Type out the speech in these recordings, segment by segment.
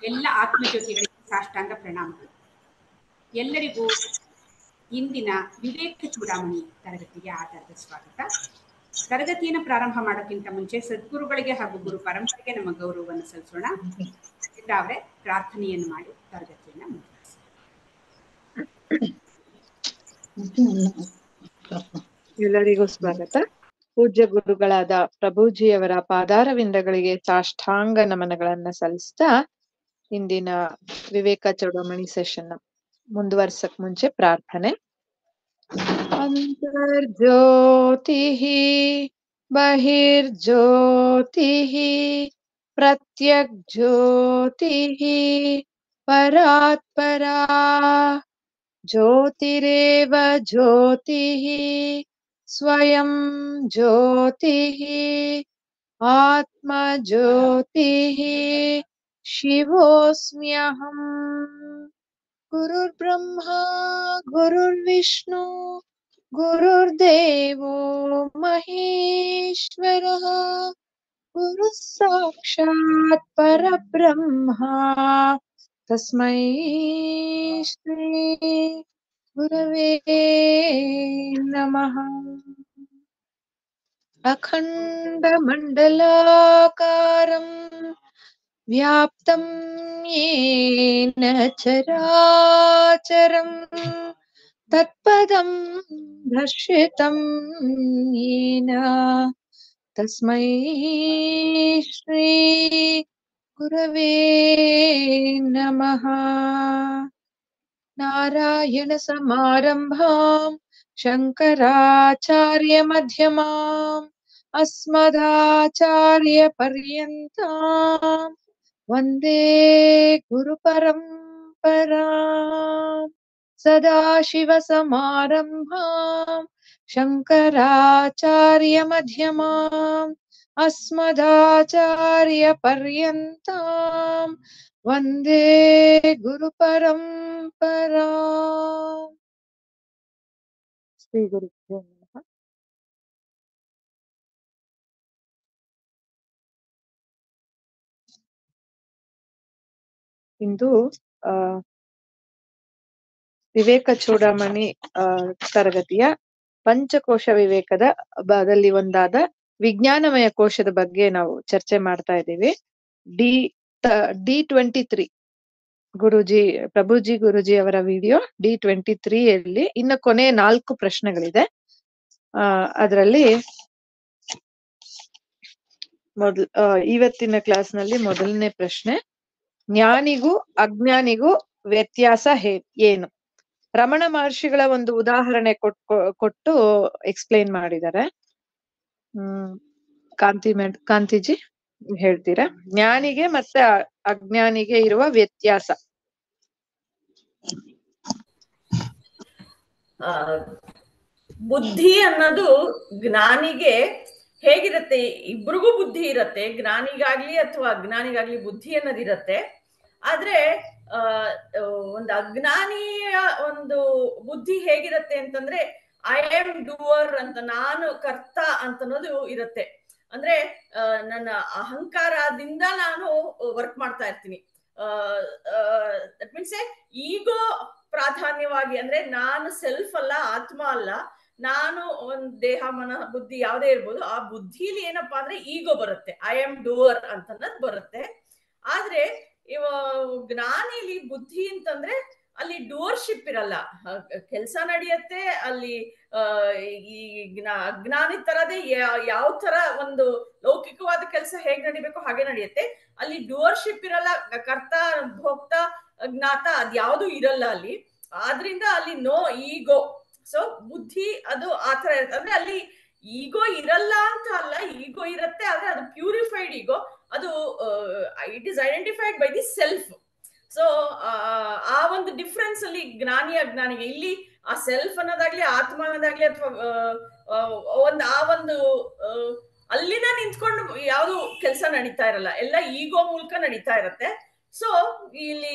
ಎಲ್ಲ ಆತ್ಮಜ್ಯೋತಿಗಳಿಗೆ ಸಾಷ್ಟಾಂಗ ಪ್ರಣಾಮಗಳು ಎಲ್ಲರಿಗೂ ಇಂದಿನ ವಿವೇಕ ಚೂಡಾಮಣಿ ತರಗತಿಗೆ ಆಧಾರದ ಸ್ವಾಗತ ತರಗತಿಯನ್ನು ಪ್ರಾರಂಭ ಮಾಡೋಕ್ಕಿಂತ ಮುಂಚೆ ಸದ್ಗುರುಗಳಿಗೆ ಹಾಗೂ ಗುರು ಪರಂಪರೆಗೆ ನಮ್ಮ ಗೌರವವನ್ನು ಸಲ್ಲಿಸೋಣ ಚಿತ್ರ ಅವರೇ ಪ್ರಾರ್ಥನೆಯನ್ನು ಮಾಡಿ ತರಗತಿಯನ್ನ ಮುಂದುವರಿಸಿ ಎಲ್ಲರಿಗೂ ಸ್ವಾಗತ ಪೂಜ್ಯ ಗುರುಗಳಾದ ಪ್ರಭುಜಿಯವರ ಪಾದಾರವಿಂದಗಳಿಗೆ ಸಾಷ್ಟಾಂಗ ನಮನಗಳನ್ನ ಸಲ್ಲಿಸ್ತಾ ಇಂದಿನ ವಿವೇಕ ಚೌಡಮಣಿ ಸೆಷನ್ ಮುಂದುವರ್ಸಕ್ ಮುಂಚೆ ಪ್ರಾರ್ಥನೆ ಅಂತರ್ಜ್ಯೋತಿ ಬಹಿರ್ಜ್ಯೋತಿ ಪ್ರತ್ಯಕ್ ಜ್ಯೋತಿ ಪರಾತ್ಪರಾ ज्योतिरेव ज्योतिः स्वयं ज्योतिः आत्मज्योतिः शिवोऽस्म्यहम् गुरुर्ब्रह्मा गुरुर्विष्णु गुरुर्देवो महेश्वरः गुरुः साक्षात् परब्रह्मा तस्मै श्री गुरवे नमः अखण्डमण्डलाकारम् व्याप्तं येन चराचरम् तत्पदं दर्शितं येन तस्मै श्री गुरवे नमः नारायणसमारम्भाम् शङ्कराचार्यमध्यमाम् अस्मदाचार्यपर्यन्ताम् वन्दे गुरुपरम्पराम् सदाशिवसमारम्भाम् शङ्कराचार्यमध्यमाम् अस्मदाचार्यपर्यन्ताम् वन्दे गुरुपरम्परा श्रीगुरुभ्यो नमः ಇಂದು ಆ ವಿವೇಕ ಚೂಡಾಮಣಿ ಆ ತರಗತಿಯ ಪಂಚಕೋಶ ವಿವೇಕದ ಬದಲ್ಲಿ ಒಂದಾದ ವಿಜ್ಞಾನಮಯ ಕೋಶದ ಬಗ್ಗೆ ನಾವು ಚರ್ಚೆ ಮಾಡ್ತಾ ಇದ್ದೀವಿ D D twenty three Guruji Prabhuji Guruji ಅವರ ವಿಡಿಯೋ ಡಿ ಟ್ವೆಂಟಿ ತ್ರೀ ಅಲ್ಲಿ ಇನ್ನು ಕೊನೆ ನಾಲ್ಕು ಪ್ರಶ್ನೆಗಳಿದೆ ಆ ಅದರಲ್ಲಿ ಮೊದಲ್ ಇವತ್ತಿನ ಕ್ಲಾಸ್ ನಲ್ಲಿ ಮೊದಲನೇ ಪ್ರಶ್ನೆ ಜ್ಞಾನಿಗೂ ಅಜ್ಞಾನಿಗೂ ವ್ಯತ್ಯಾಸ ಹೇ ಏನು ರಮಣ ಮಹರ್ಷಿಗಳ ಒಂದು ಉದಾಹರಣೆ ಕೊಟ್ ಕೊಟ್ಟು ಎಕ್ಸ್ಪ್ಲೈನ್ ಮಾಡಿದ್ದಾರೆ ಹ್ಮ್ ಕಾಂತಿ ಮೇಡ್ ಕಾಂತಿಜಿ ಹೇಳ್ತೀರಾ ಜ್ಞಾನಿಗೆ ಮತ್ತೆ ಅಜ್ಞಾನಿಗೆ ಇರುವ ವ್ಯತ್ಯಾಸ ಆ ಬುದ್ಧಿ ಅನ್ನೋದು ಜ್ಞಾನಿಗೆ ಹೇಗಿರತ್ತೆ ಇಬ್ರಿಗೂ ಬುದ್ಧಿ ಇರತ್ತೆ ಜ್ಞಾನಿಗಾಗ್ಲಿ ಅಥವಾ ಅಜ್ಞಾನಿಗಾಗ್ಲಿ ಬುದ್ಧಿ ಅನ್ನೋದಿರತ್ತೆ ಆದ್ರೆ ಆ ಒಂದು ಅಜ್ಞಾನಿಯ ಒಂದು ಬುದ್ಧಿ ಹೇಗಿರತ್ತೆ ಅಂತಂದ್ರೆ ಐ ಆಮ್ ಡೂವರ್ ಅಂತ ನಾನು ಕರ್ತ ಅಂತ ಅನ್ನೋದು ಇರತ್ತೆ ಅಂದ್ರೆ ನನ್ನ ಅಹಂಕಾರದಿಂದ ನಾನು ವರ್ಕ್ ಮಾಡ್ತಾ ಇರ್ತೀನಿ ದಟ್ ಮೀನ್ಸ್ ಈಗೋ ಪ್ರಾಧಾನ್ಯವಾಗಿ ಅಂದ್ರೆ ನಾನು ಸೆಲ್ಫ್ ಅಲ್ಲ ಆತ್ಮ ಅಲ್ಲ ನಾನು ಒಂದ್ ದೇಹ ಮನ ಬುದ್ಧಿ ಯಾವ್ದೇ ಇರ್ಬೋದು ಆ ಬುದ್ಧಿಲಿ ಏನಪ್ಪಾ ಅಂದ್ರೆ ಈಗೋ ಬರುತ್ತೆ ಐ ಆಮ್ ಡೂವರ್ ಅಂತ ಬರುತ್ತೆ ಆದ್ರೆ ಇವ ಜ್ಞಾನಿಲಿ ಬುದ್ಧಿ ಅಂತಂದ್ರೆ ಅಲ್ಲಿ ಡೋರ್ಶಿಪ್ ಇರಲ್ಲ ಕೆಲಸ ನಡೆಯತ್ತೆ ಅಲ್ಲಿ ಈ ಅಜ್ಞಾನಿ ತರದೇ ಯಾವ ತರ ಒಂದು ಲೌಕಿಕವಾದ ಕೆಲಸ ಹೇಗ್ ನಡಿಬೇಕು ಹಾಗೆ ನಡೆಯುತ್ತೆ ಅಲ್ಲಿ ಡೋರ್ಶಿಪ್ ಇರಲ್ಲ ಕರ್ತ ಭೋಕ್ತ ಜ್ಞಾತ ಅದ್ ಯಾವ್ದು ಇರಲ್ಲ ಅಲ್ಲಿ ಆದ್ರಿಂದ ಅಲ್ಲಿ ನೋ ಈಗೋ ಸೊ ಬುದ್ಧಿ ಅದು ಆತರ ಇರುತ್ತೆ ಅಂದ್ರೆ ಅಲ್ಲಿ ಈಗೋ ಇರಲ್ಲ ಅಂತ ಅಲ್ಲ ಈಗೋ ಇರತ್ತೆ ಆದ್ರೆ ಅದು ಪ್ಯೂರಿಫೈಡ್ ಈಗೋ ಅದು it is identified by the self so ಆ ಒಂದು ಡಿಫ್ರೆನ್ಸ್ ಅಲ್ಲಿ ಜ್ಞಾನಿ ಅಜ್ಞಾನಿಗೆ ಇಲ್ಲಿ ಆ ಸೆಲ್ಫ್ ಅನ್ನೋದಾಗ್ಲಿ ಆತ್ಮ ಅನ್ನೋದಾಗ್ಲಿ ಅಥವಾ ಒಂದು ಆ ಒಂದು ಅಲ್ಲಿನ ನಿಂತ್ಕೊಂಡು ಯಾವುದು ಕೆಲಸ ನಡೀತಾ ಇರಲ್ಲ ಎಲ್ಲ ಈಗೋ ಮೂಲಕ ನಡೀತಾ ಇರತ್ತೆ ಸೊ ಇಲ್ಲಿ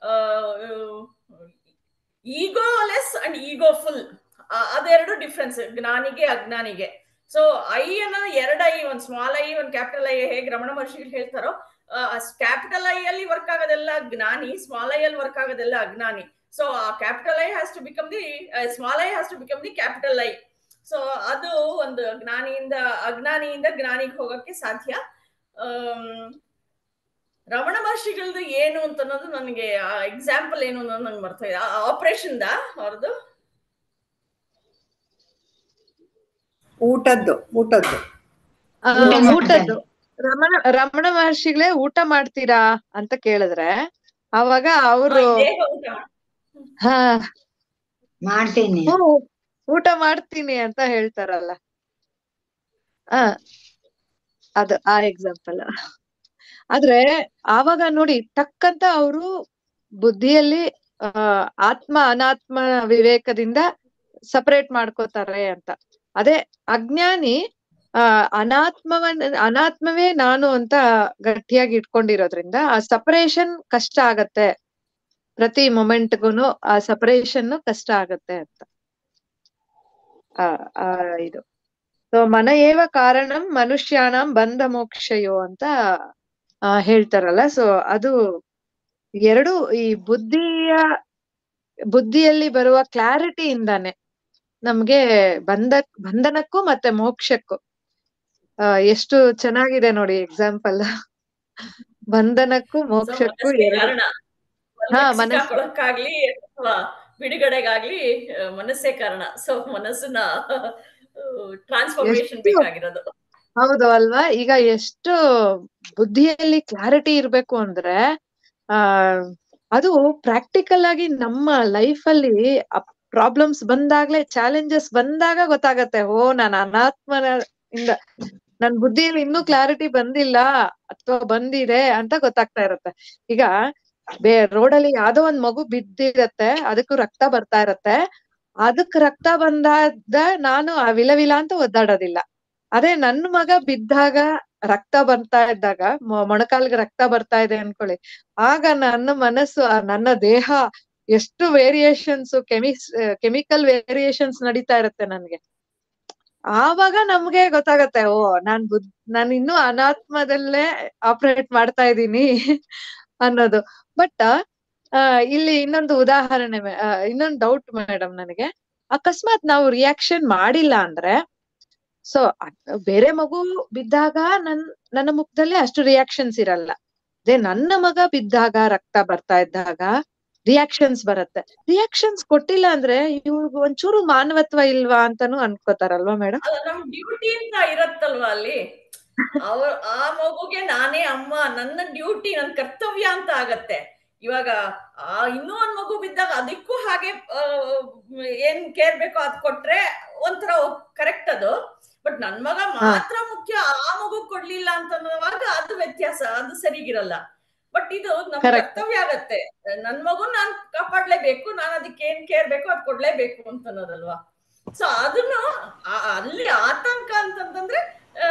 ಈಗೋಲೆಸ್ ಅಂಡ್ ಈಗೋಫುಲ್ ಅದೆರಡು ಡಿಫ್ರೆನ್ಸ್ ಜ್ಞಾನಿಗೆ ಅಜ್ಞಾನಿಗೆ ಸೊ ಐ ಅನ್ನೋದು ಎರಡು ಐ ಒಂದ್ ಸ್ಮಾಲ್ ಐ ಒಂದ್ ಕ್ಯಾಪಿಟಲ್ ಐ ಹೇಗೆ ರಮಣ ಮಹರ್ಷಿಗಳು ಹೇಳ್ತಾರೋ ಕ್ಯಾಪಿಟಲ್ ಐ ಅಲ್ಲಿ ವರ್ಕ್ ಆಗೋದೆಲ್ಲ ಜ್ಞಾನಿ ಸ್ಮಾಲ್ ಐ ಅಲ್ಲಿ ವರ್ಕ್ ಆಗೋದೆಲ್ಲ ಅಜ್ಞಾನಿ ಸೊ ಆ capital I has to become the small I has to become the capital I so ಅದು ಒಂದು ಜ್ಞಾನಿಯಿಂದ ಅಜ್ಞಾನಿಯಿಂದ ಜ್ಞಾನಿಗೆ ಹೋಗಕ್ಕೆ ಸಾಧ್ಯ ಆಮ್, ರಮಣ ಮಹರ್ಷಿಗಳದ್ದು ಏನು ಅಂತ ಅನ್ನೋದು ನನಗೆ ಎಕ್ಸಾಂಪಲ್ ಏನು ಅನ್ನೋದು ನಂಗೆ ಬರ್ತಾ ಇದೆ ಆಪರೇಷನ್ ದ ಅವ್ರದ್ದು ಊಟದ್ದು ಊಟದ್ದು ಆ, ಊಟ ಮಾಡ್ತಾರೆ. ಊಟದ್ದು ರಮಣ ರಮಣ ಮಹರ್ಷಿಗಳೇ ಊಟ ಮಾಡ್ತೀರಾ ಅಂತ ಕೇಳಿದ್ರೆ ಅವಾಗ ಅವರು ದೇಹ ಊಟ ಹಾ ಮಾಡ್ತೀನಿ ಹ್ಞೂ, ಊಟ ಮಾಡ್ತೀನಿ ಅಂತ ಹೇಳ್ತಾರಲ್ಲ ಆ ಅದು ಆ ಎಕ್ಸಾಂಪಲ್ ಆದ್ರೆ ಆವಾಗ ನೋಡಿ ಟಕ್ಕಂತ ಅವರು ಬುದ್ಧಿಯಲ್ಲಿ ಆ ಆತ್ಮ ಅನಾತ್ಮ ವಿವೇಕದಿಂದ ಸಪರೇಟ್ ಮಾಡ್ಕೋತಾರೆ ಅಂತ ಅದೇ ಅಜ್ಞಾನಿ ಆ ಅನಾತ್ಮವನ್ ಅನಾತ್ಮವೇ ನಾನು ಅಂತ ಗಟ್ಟಿಯಾಗಿ ಇಟ್ಕೊಂಡಿರೋದ್ರಿಂದ ಆ ಸಪರೇಷನ್ ಕಷ್ಟ ಆಗತ್ತೆ ಪ್ರತಿ ಮೊಮೆಂಟ್ಗುನು ಆ ಸಪರೇಷನ್ ಕಷ್ಟ ಆಗತ್ತೆ ಅಂತ ಆ ಆ ಇದು ಸೊ ಮನ ಏವ ಕಾರಣಂ ಮನುಷ್ಯಾಣಂ ಬಂಧ ಮೋಕ್ಷಯೋ ಅಂತ ಆ ಹೇಳ್ತಾರಲ್ಲ ಸೊ ಅದು ಎರಡು ಈ ಬುದ್ಧಿಯ ಬುದ್ಧಿಯಲ್ಲಿ ಬರುವ ಕ್ಲಾರಿಟಿಯಿಂದಾನೆ ನಮ್ಗೆ ಬಂಧ ಬಂಧನಕ್ಕೂ ಮತ್ತೆ ಮೋಕ್ಷಕ್ಕೂ ಆ ಎಷ್ಟು ಚೆನ್ನಾಗಿದೆ ನೋಡಿ ಎಕ್ಸಾಂಪಲ್ ಬಂಧನಕ್ಕೂ ಮೋಕ್ಷಕ್ಕೂ ಮನಸ್ಸೇ ಎರಡು ಕಾರಣ ಹಾ, ಒಂದಕ್ಕೆ ಮನಸ್ಸು. ಸಿಕ್ಕಾಕೊಳ್ಳೋಕ್ಕಾಗ್ಲಿ ಅಥವಾ ಬಿಡುಗಡೆಗಾಗ್ಲಿ ಆ, ಮನಸ್ಸೇ ಕಾರಣ ಸೊ ಮನಸ್ಸನ್ನ ಟ್ರಾನ್ಸ್ಫಾರ್ಮೇಶನ್ ಎಷ್ಟು- ಬೇಕಾಗಿರೋದು ಹೌದು ಅಲ್ವಾ ಈಗ ಎಷ್ಟು ಬುದ್ಧಿಯಲ್ಲಿ ಕ್ಲಾರಿಟಿ ಇರ್ಬೇಕು ಅಂದ್ರೆ ಆ ಅದು ಪ್ರಾಕ್ಟಿಕಲ್ ಆಗಿ ನಮ್ಮ ಲೈಫ್ ಅಲ್ಲಿ ಪ್ರಾಬ್ಲಮ್ಸ್ ಬಂದಾಗ್ಲೇ ಚಾಲೆಂಜಸ್ ಬಂದಾಗ ಗೊತ್ತಾಗತ್ತೆ ಓ ನಾನು ಅನಾತ್ಮನ ಇಂದ ನನ್ ಬುದ್ಧಿಯಲ್ಲಿ ಇನ್ನೂ ಕ್ಲಾರಿಟಿ ಬಂದಿಲ್ಲ ಅಥವಾ ಬಂದಿದೆ ಅಂತ ಗೊತ್ತಾಗ್ತಾ ಇರತ್ತೆ ಈಗ ಬೇ ರೋಡಲ್ಲಿ ಯಾವ್ದೋ ಒಂದ್ ಮಗು ಬಿದ್ದಿರತ್ತೆ ಅದಕ್ಕೂ ರಕ್ತ ಬರ್ತಾ ಇರತ್ತೆ ಅದಕ್ ರಕ್ತ ಬಂದಾದ ನಾನು ಆ ವಿಲ ವಿಲ ಅಂತ ಒದ್ದಾಡೋದಿಲ್ಲ ಅದೇ ನನ್ ಮಗ ಬಿದ್ದಾಗ ರಕ್ತ ಬರ್ತಾ ಇದ್ದಾಗ ಮೊ- ಮೊಣಕಾಲ್ಗೆ ರಕ್ತ ಬರ್ತಾ ಇದೆ ಅನ್ಕೊಳ್ಳಿ ಆಗ ನನ್ನ ಮನಸ್ಸು ಆ ನನ್ನ ದೇಹ ಎಷ್ಟು ವೇರಿಯೇಷನ್ಸ್ ಕೆಮಿಸ್ ಕೆಮಿಕಲ್ ವೇರಿಯೇಷನ್ಸ್ ನಡೀತಾ ಇರತ್ತೆ ನನ್ಗೆ ಆವಾಗ ನಮ್ಗೆ ಗೊತ್ತಾಗತ್ತೆ ಓ ನಾನ್ ಬುದ್ ನಾನ್ ಇನ್ನೂ ಅನಾತ್ಮದಲ್ಲೇ ಆಪರೇಟ್ ಮಾಡ್ತಾ ಇದ್ದೀನಿ ಅನ್ನೋದು ಬಟ್ ಆ ಇಲ್ಲಿ ಇನ್ನೊಂದು ಉದಾಹರಣೆ ಮೇ- ಆ, ಇನ್ನೊಂದು ಡೌಟ್ ಮೇಡಮ್ ನನಗೆ ಅಕಸ್ಮಾತ್ ನಾವು ರಿಯಾಕ್ಷನ್ ಮಾಡಿಲ್ಲ ಅಂದ್ರೆ ಸೊ ಬೇರೆ ಮಗು ಬಿದ್ದಾಗ ನನ್ ನನ್ನ ಮುಖದಲ್ಲಿ ಅಷ್ಟು ರಿಯಾಕ್ಷನ್ಸ್ ಇರಲ್ಲ ಅದೇ ನನ್ನ ಮಗ ಬಿದ್ದಾಗ ರಕ್ತ ಬರ್ತಾ ಇದ್ದಾಗ ರಿಯಾಕ್ಷನ್ಸ್ ಬರುತ್ತೆ ರಿಯಾಕ್ಷನ್ಸ್ ಕೊಟ್ಟಿಲ್ಲ ಅಂದ್ರೆ ಇವ್ರಿಗೆ ಒಂಚೂರು ಮಾನವತ್ವ ಇಲ್ವಾ ಅಂತಾನು ಅನ್ಕೋತಾರಲ್ವಾ ಮೇಡಮ್ ಅದು ನಮ್ ಡ್ಯೂಟಿ ಅಂತ ಇರತ್ತಲ್ವಾ ಅಲ್ಲಿ ಅವ್ರ ಆ ಮಗುಗೆ ನಾನೇ ಅಮ್ಮ ನನ್ನ ಡ್ಯೂಟಿ ನನ್ನ ಕರ್ತವ್ಯ ಅಂತ ಆಗತ್ತೆ ಇವಾಗ ಆ ಇನ್ನೂ ಒಂದ್ ಮಗು ಬಿದ್ದಾಗ ಅದಕ್ಕೂ ಹಾಗೆ ಆ, ಏನ್ ಕೇರ್ ಬೇಕೋ ಅದ್ ಕೊಟ್ರೆ ಒಂಥರ ಕರೆಕ್ಟ್ ಅದು ಬಟ್ ನನ್ ಮಗ ಮಾತ್ರ ಮುಖ್ಯ ಆ ಮಗು ಕೊಡ್ಲಿಲ್ಲ ಅಂತನ್ನುವಾಗ ಅದು ವ್ಯತ್ಯಾಸ ಅದು ಸರಿಗಿರಲ್ಲ ಬಟ್ ಇದು ನಮ್ Correct. ಕರ್ತವ್ಯ ಆಗತ್ತೆ ನನ್ ಮಗು ನಾನ್ ಕಾಪಾಡ್ಲೇಬೇಕು ನಾನ್ ಅದಕ್ಕೆ ಏನ್ ಕೇರ್ ಬೇಕೋ ಅದ್ ಕೊಡ್ಲೇಬೇಕು ಅಂತ ಅನ್ನೋದಲ್ವಾ ಸೊ ಅದನ್ನು ಆ- ಅಲ್ಲಿ ಆತಂಕ ಅಂತಂತಂದ್ರೆ ಆ,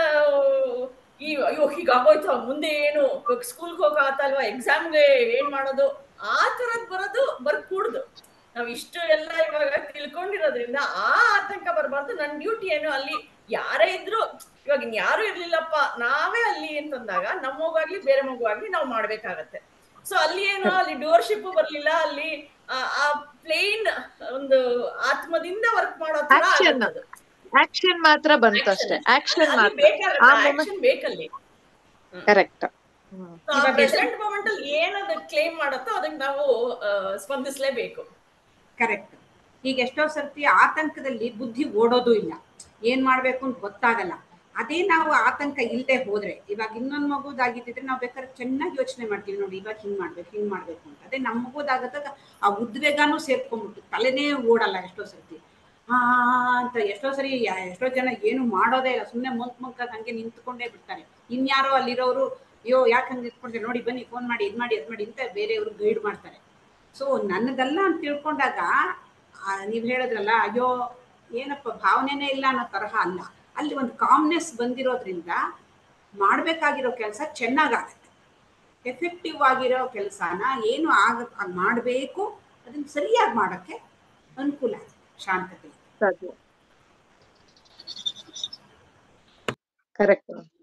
ಈ ಅಯ್ಯೋ ಹೀಗಾಗೋಯ್ತು ಮುಂದೆ ಏನು ಸ್ಕೂಲ್ಗೆ ಹೋಗತ್ತಲ್ವಾ ಎಕ್ಸಾಮ್ಗೆ ಏನ್ ಮಾಡೋದು ಆ ತರದ್ ಬರೋದು ಬರ್ಕೂಡ್ದು ನಾವ್ ಇಷ್ಟು ಎಲ್ಲ ಇವಾಗ ತಿಳ್ಕೊಂಡಿರೋದ್ರಿಂದ ಆ ಆತಂಕ ಬರಬಾರ್ದು ನನ್ ಡ್ಯೂಟಿ ಏನು ಅಲ್ಲಿ ಯಾರೇ ಇದ್ರು ಇವಾಗ ಇನ್ ಯಾರು ಇರ್ಲಿಲ್ಲಪ್ಪ ನಾವೇ ಅಲ್ಲಿ ಅಂತಂದಾಗ ನಮ್ಮ ಮಗುವಾಗ್ಲಿ ಬೇರೆ ಮಗುವಾಗ್ಲಿ ನಾವು ಮಾಡ್ಬೇಕಾಗತ್ತೆ ಸೊ ಅಲ್ಲಿ ಏನು ಅಲ್ಲಿ ಡೋರ್ಶಿಪ್ ಬರ್ಲಿಲ್ಲ ಅಲ್ಲಿ ಆ- ಆ ಪ್ಲೇನ್ ಒಂದು ಆತ್ಮದಿಂದ ವರ್ಕ್ ಮಾಡೋ ತರ Action. ಆಗತ್ತದು. ಆಕ್ಷನ್ ಮಾತ್ರ ಬಂತು ಅಷ್ಟೇ ಆಕ್ಷನ್ ಅಲ್ಲಿ ಮಾತ್ರ ಬೇಕಾಗತ್ತೆ ಆ moment- ಆಕ್ಷನ್ ಬೇಕಲ್ಲಿ ಕರೆಕ್ಟ್ ಇವಾಗ ಪ್ರೆಸೆಂಟ್ ಮೂಮೆಂಟ್ ಅಲ್ಲಿ ಏನದು ಕ್ಲೇಮ್ ಮಾಡತ್ತೋ ಅದಕ್ಕೆ ನಾವು ಆ, ಸ್ಪಂದಿಸ್ಲೇಬೇಕು ಕರೆಕ್ಟ್ ಈಗ ಎಷ್ಟೋ ಸರ್ತಿ ಆತಂಕದಲ್ಲಿ ಬುದ್ಧಿ ಓಡೋದು ಇಲ್ಲ ಏನ್ ಮಾಡ್ಬೇಕು ಅಂತ ಗೊತ್ತಾಗಲ್ಲ ಅದೇ ನಾವು ಆತಂಕ ಇಲ್ಲದೆ ಹೋದ್ರೆ ಇವಾಗ ಇನ್ನೊಂದ್ ಮಗುದಾಗಿದ್ದಿದ್ರೆ ನಾವು ಬೇಕಾದ್ರೆ ಚೆನ್ನಾಗಿ ಯೋಚನೆ ಮಾಡ್ತೀವಿ ನೋಡಿ ಇವಾಗ ಹಿಂಗ್ ಮಾಡ್ಬೇಕು ಹಿಂಗ್ ಮಾಡ್ಬೇಕು ಅಂತ ಅದೇ ನಮ್ಮ ಮಗುದಾಗದಾಗ ಆ ಉದ್ವೇಗನೂ ಸೇರ್ಕೊಂಡ್ಬಿಟ್ಟು ತಲೆನೇ ಓಡಲ್ಲ ಎಷ್ಟೋ ಸರ್ತಿ ಆ ಅಂತ ಎಷ್ಟೋ ಸರಿ ಯಾ- ಎಷ್ಟೋ ಜನ ಏನು ಮಾಡೋದೇ ಇಲ್ಲ ಸುಮ್ಮನೆ ಮಂಕ್ ಮಂಕಾಗಿ ಹಂಗೆ ನಿಂತ್ಕೊಂಡೇ ಬಿಡ್ತಾರೆ ಇನ್ಯಾರೋ ಅಲ್ಲಿರೋರು ಅಯ್ಯೋ ಯಾಕೆ ಹಂಗೆ ನಿಂತ್ಕೊಂಡ್ರೆ ನೋಡಿ ಬನ್ನಿ ಫೋನ್ ಮಾಡಿ ಇದ್ ಮಾಡಿ ಅದ್ ಮಾಡಿ ಅಂತ ಬೇರೆಯವರು ಗೈಡ್ ಮಾಡ್ತಾರೆ ಸೊ ನನ್ನದಲ್ಲ ಅಂತ ತಿಳ್ಕೊಂಡಾಗ ನೀವು ಹೇಳಿದ್ರಲ್ಲ ಅಯ್ಯೋ ಏನಪ್ಪ ಭಾವನೆನೇ ಇಲ್ಲ ಅನ್ನೋ ತರಹ ಅಲ್ಲ ಅಲ್ಲಿ ಒಂದು ಕಾಮ್ನೆಸ್ ಬಂದಿರೋದ್ರಿಂದ ಮಾಡಬೇಕಾಗಿರೋ ಕೆಲಸ ಚೆನ್ನಾಗಾಗತ್ತೆ ಎಫೆಕ್ಟಿವ್ ಆಗಿರೋ ಕೆಲಸನ ಏನು ಆಗ ಮಾಡಬೇಕು ಅದನ್ನ ಸರಿಯಾಗಿ ಮಾಡೋಕ್ಕೆ ಅನುಕೂಲ ಆಗುತ್ತೆ ಶಾಂತತೆ ಸಾಧ್ಯ ಕರೆಕ್ಟ್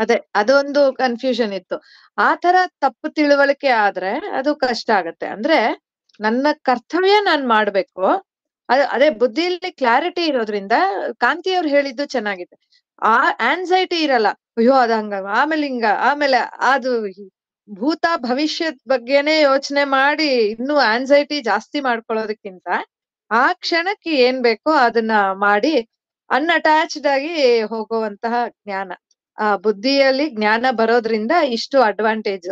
ಅದೇ ಅದೊಂದು ಕನ್ಫ್ಯೂಷನ್ ಇತ್ತು ಆ ತರ ತಪ್ಪು ತಿಳುವಳಿಕೆ ಆದ್ರೆ ಅದು ಕಷ್ಟ ಆಗತ್ತೆ ಅಂದ್ರೆ ನನ್ನ ಕರ್ತವ್ಯ ನಾನ್ ಮಾಡ್ಬೇಕು ಅದ್- ಅದೇ ಬುದ್ಧಿಯಲ್ಲಿ ಕ್ಲಾರಿಟಿ ಇರೋದ್ರಿಂದ ಕಾಂತಿ ಅವ್ರು ಹೇಳಿದ್ದು ಚೆನ್ನಾಗಿದೆ ಆ ಆನ್ಸೈಟಿ ಇರಲ್ಲ ಅಯ್ಯೋ ಅದ ಹಂಗ ಆಮೇಲೆ ಹಿಂಗ ಆಮೇಲೆ ಅದು ಭೂತ ಭವಿಷ್ಯದ ಬಗ್ಗೆನೇ ಯೋಚನೆ ಮಾಡಿ ಇನ್ನೂ ಆನ್ಸೈಟಿ ಜಾಸ್ತಿ ಮಾಡ್ಕೊಳ್ಳೋದಕ್ಕಿಂತ ಆ ಕ್ಷಣಕ್ಕೆ ಏನ್ ಬೇಕೋ ಅದನ್ನ ಮಾಡಿ ಅನ್ಅಟ್ಯಾಚ್ಡ್ ಆಗಿ ಹೋಗುವಂತಹ ಜ್ಞಾನ ಆ ಬುದ್ಧಿಯಲ್ಲಿ ಜ್ಞಾನ ಬರೋದ್ರಿಂದ ಇಷ್ಟು ಅಡ್ವಾಂಟೇಜ್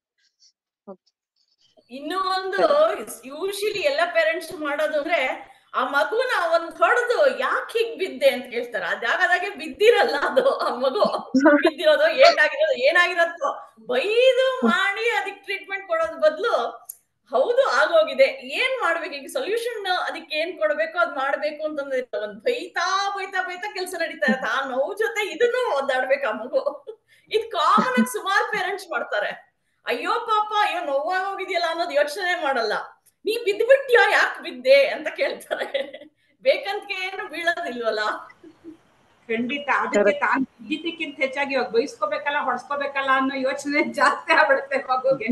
ಇನ್ನೂ ಒಂದು ಯೂಶಲಿ ಎಲ್ಲ ಪೇರೆಂಟ್ಸ್ ಮಾಡೋದು ಅಂದ್ರೆ ಆ ಮಗುನ ಒಂದ್ ಹೊಡೆದು ಯಾಕೆ ಹೀಗ್ ಬಿದ್ದೆ ಅಂತ ಕೇಳ್ತಾರೆ ಆ ಜಾಗದಾಗೆ ಬಿದ್ದಿರಲ್ಲ ಅದು ಆ ಮಗು ಬಿದ್ದಿರೋದು ಏನಾಗಿರೋದು ಏನಾಗಿರತ್ತೋ ಬೈದು ಮಾಡಿ ಅದಕ್ಕೆ ಟ್ರೀಟ್ಮೆಂಟ್ ಕೊಡೋದ್ ಬದಲು ಹೌದು ಆಗೋಗಿದೆ ಏನ್ ಮಾಡ್ಬೇಕು ಈಗ ಸೊಲ್ಯೂಷನ್ ಅದಕ್ಕೆ ಏನ್ ಕೊಡ್ಬೇಕು ಅದ್ ಮಾಡ್ಬೇಕು ಅಂತಂದ್ರೆ ಒಂದ್ ಬೈತಾ ಬೈತಾ ಬೈತಾ ಕೆಲಸ ನಡೀತಾ ಇರತ್ತೆ ಆ ನೋವು ಜೊತೆ ಇದನ್ನು ಒದ್ದಾಡ್ಬೇಕು ಆ ಮಗು ಇದು ಕಾಮನ್ ಆಗಿ ಸುಮಾರು ಪೇರೆಂಟ್ಸ್ ಮಾಡ್ತಾರೆ ಅಯ್ಯೋ ಪಾಪ ಅಯ್ಯೋ ನೋವಾಗ ಹೋಗಿದ್ಯಲ್ಲ ಅನ್ನೋದು ಯೋಚನೆ ಮಾಡಲ್ಲ ನೀ ಬಿದ್ಬಿಟ್ಯಾ ಯಾಕೆ ಬಿದ್ದೆ ಅಂತ ಕೇಳ್ತಾರೆ ಬೇಕಂತ ಏನು ಬೀಳೋದಿಲ್ವಲ್ಲ ಖಂಡಿತ ಅದಕ್ಕೆ ತಾನು ಬಿದ್ದಿದ್ದಕ್ಕಿಂತ ಹೆಚ್ಚಾಗಿ ಇವಾಗ ಬೈಸ್ಕೋಬೇಕಲ್ಲ ಹೊಡ್ಸ್ಕೋಬೇಕಲ್ಲ ಅನ್ನೋ ಯೋಚನೆ ಜಾಸ್ತಿ ಆಗ್ಬಿಡುತ್ತೆ ಮಗುಗೆ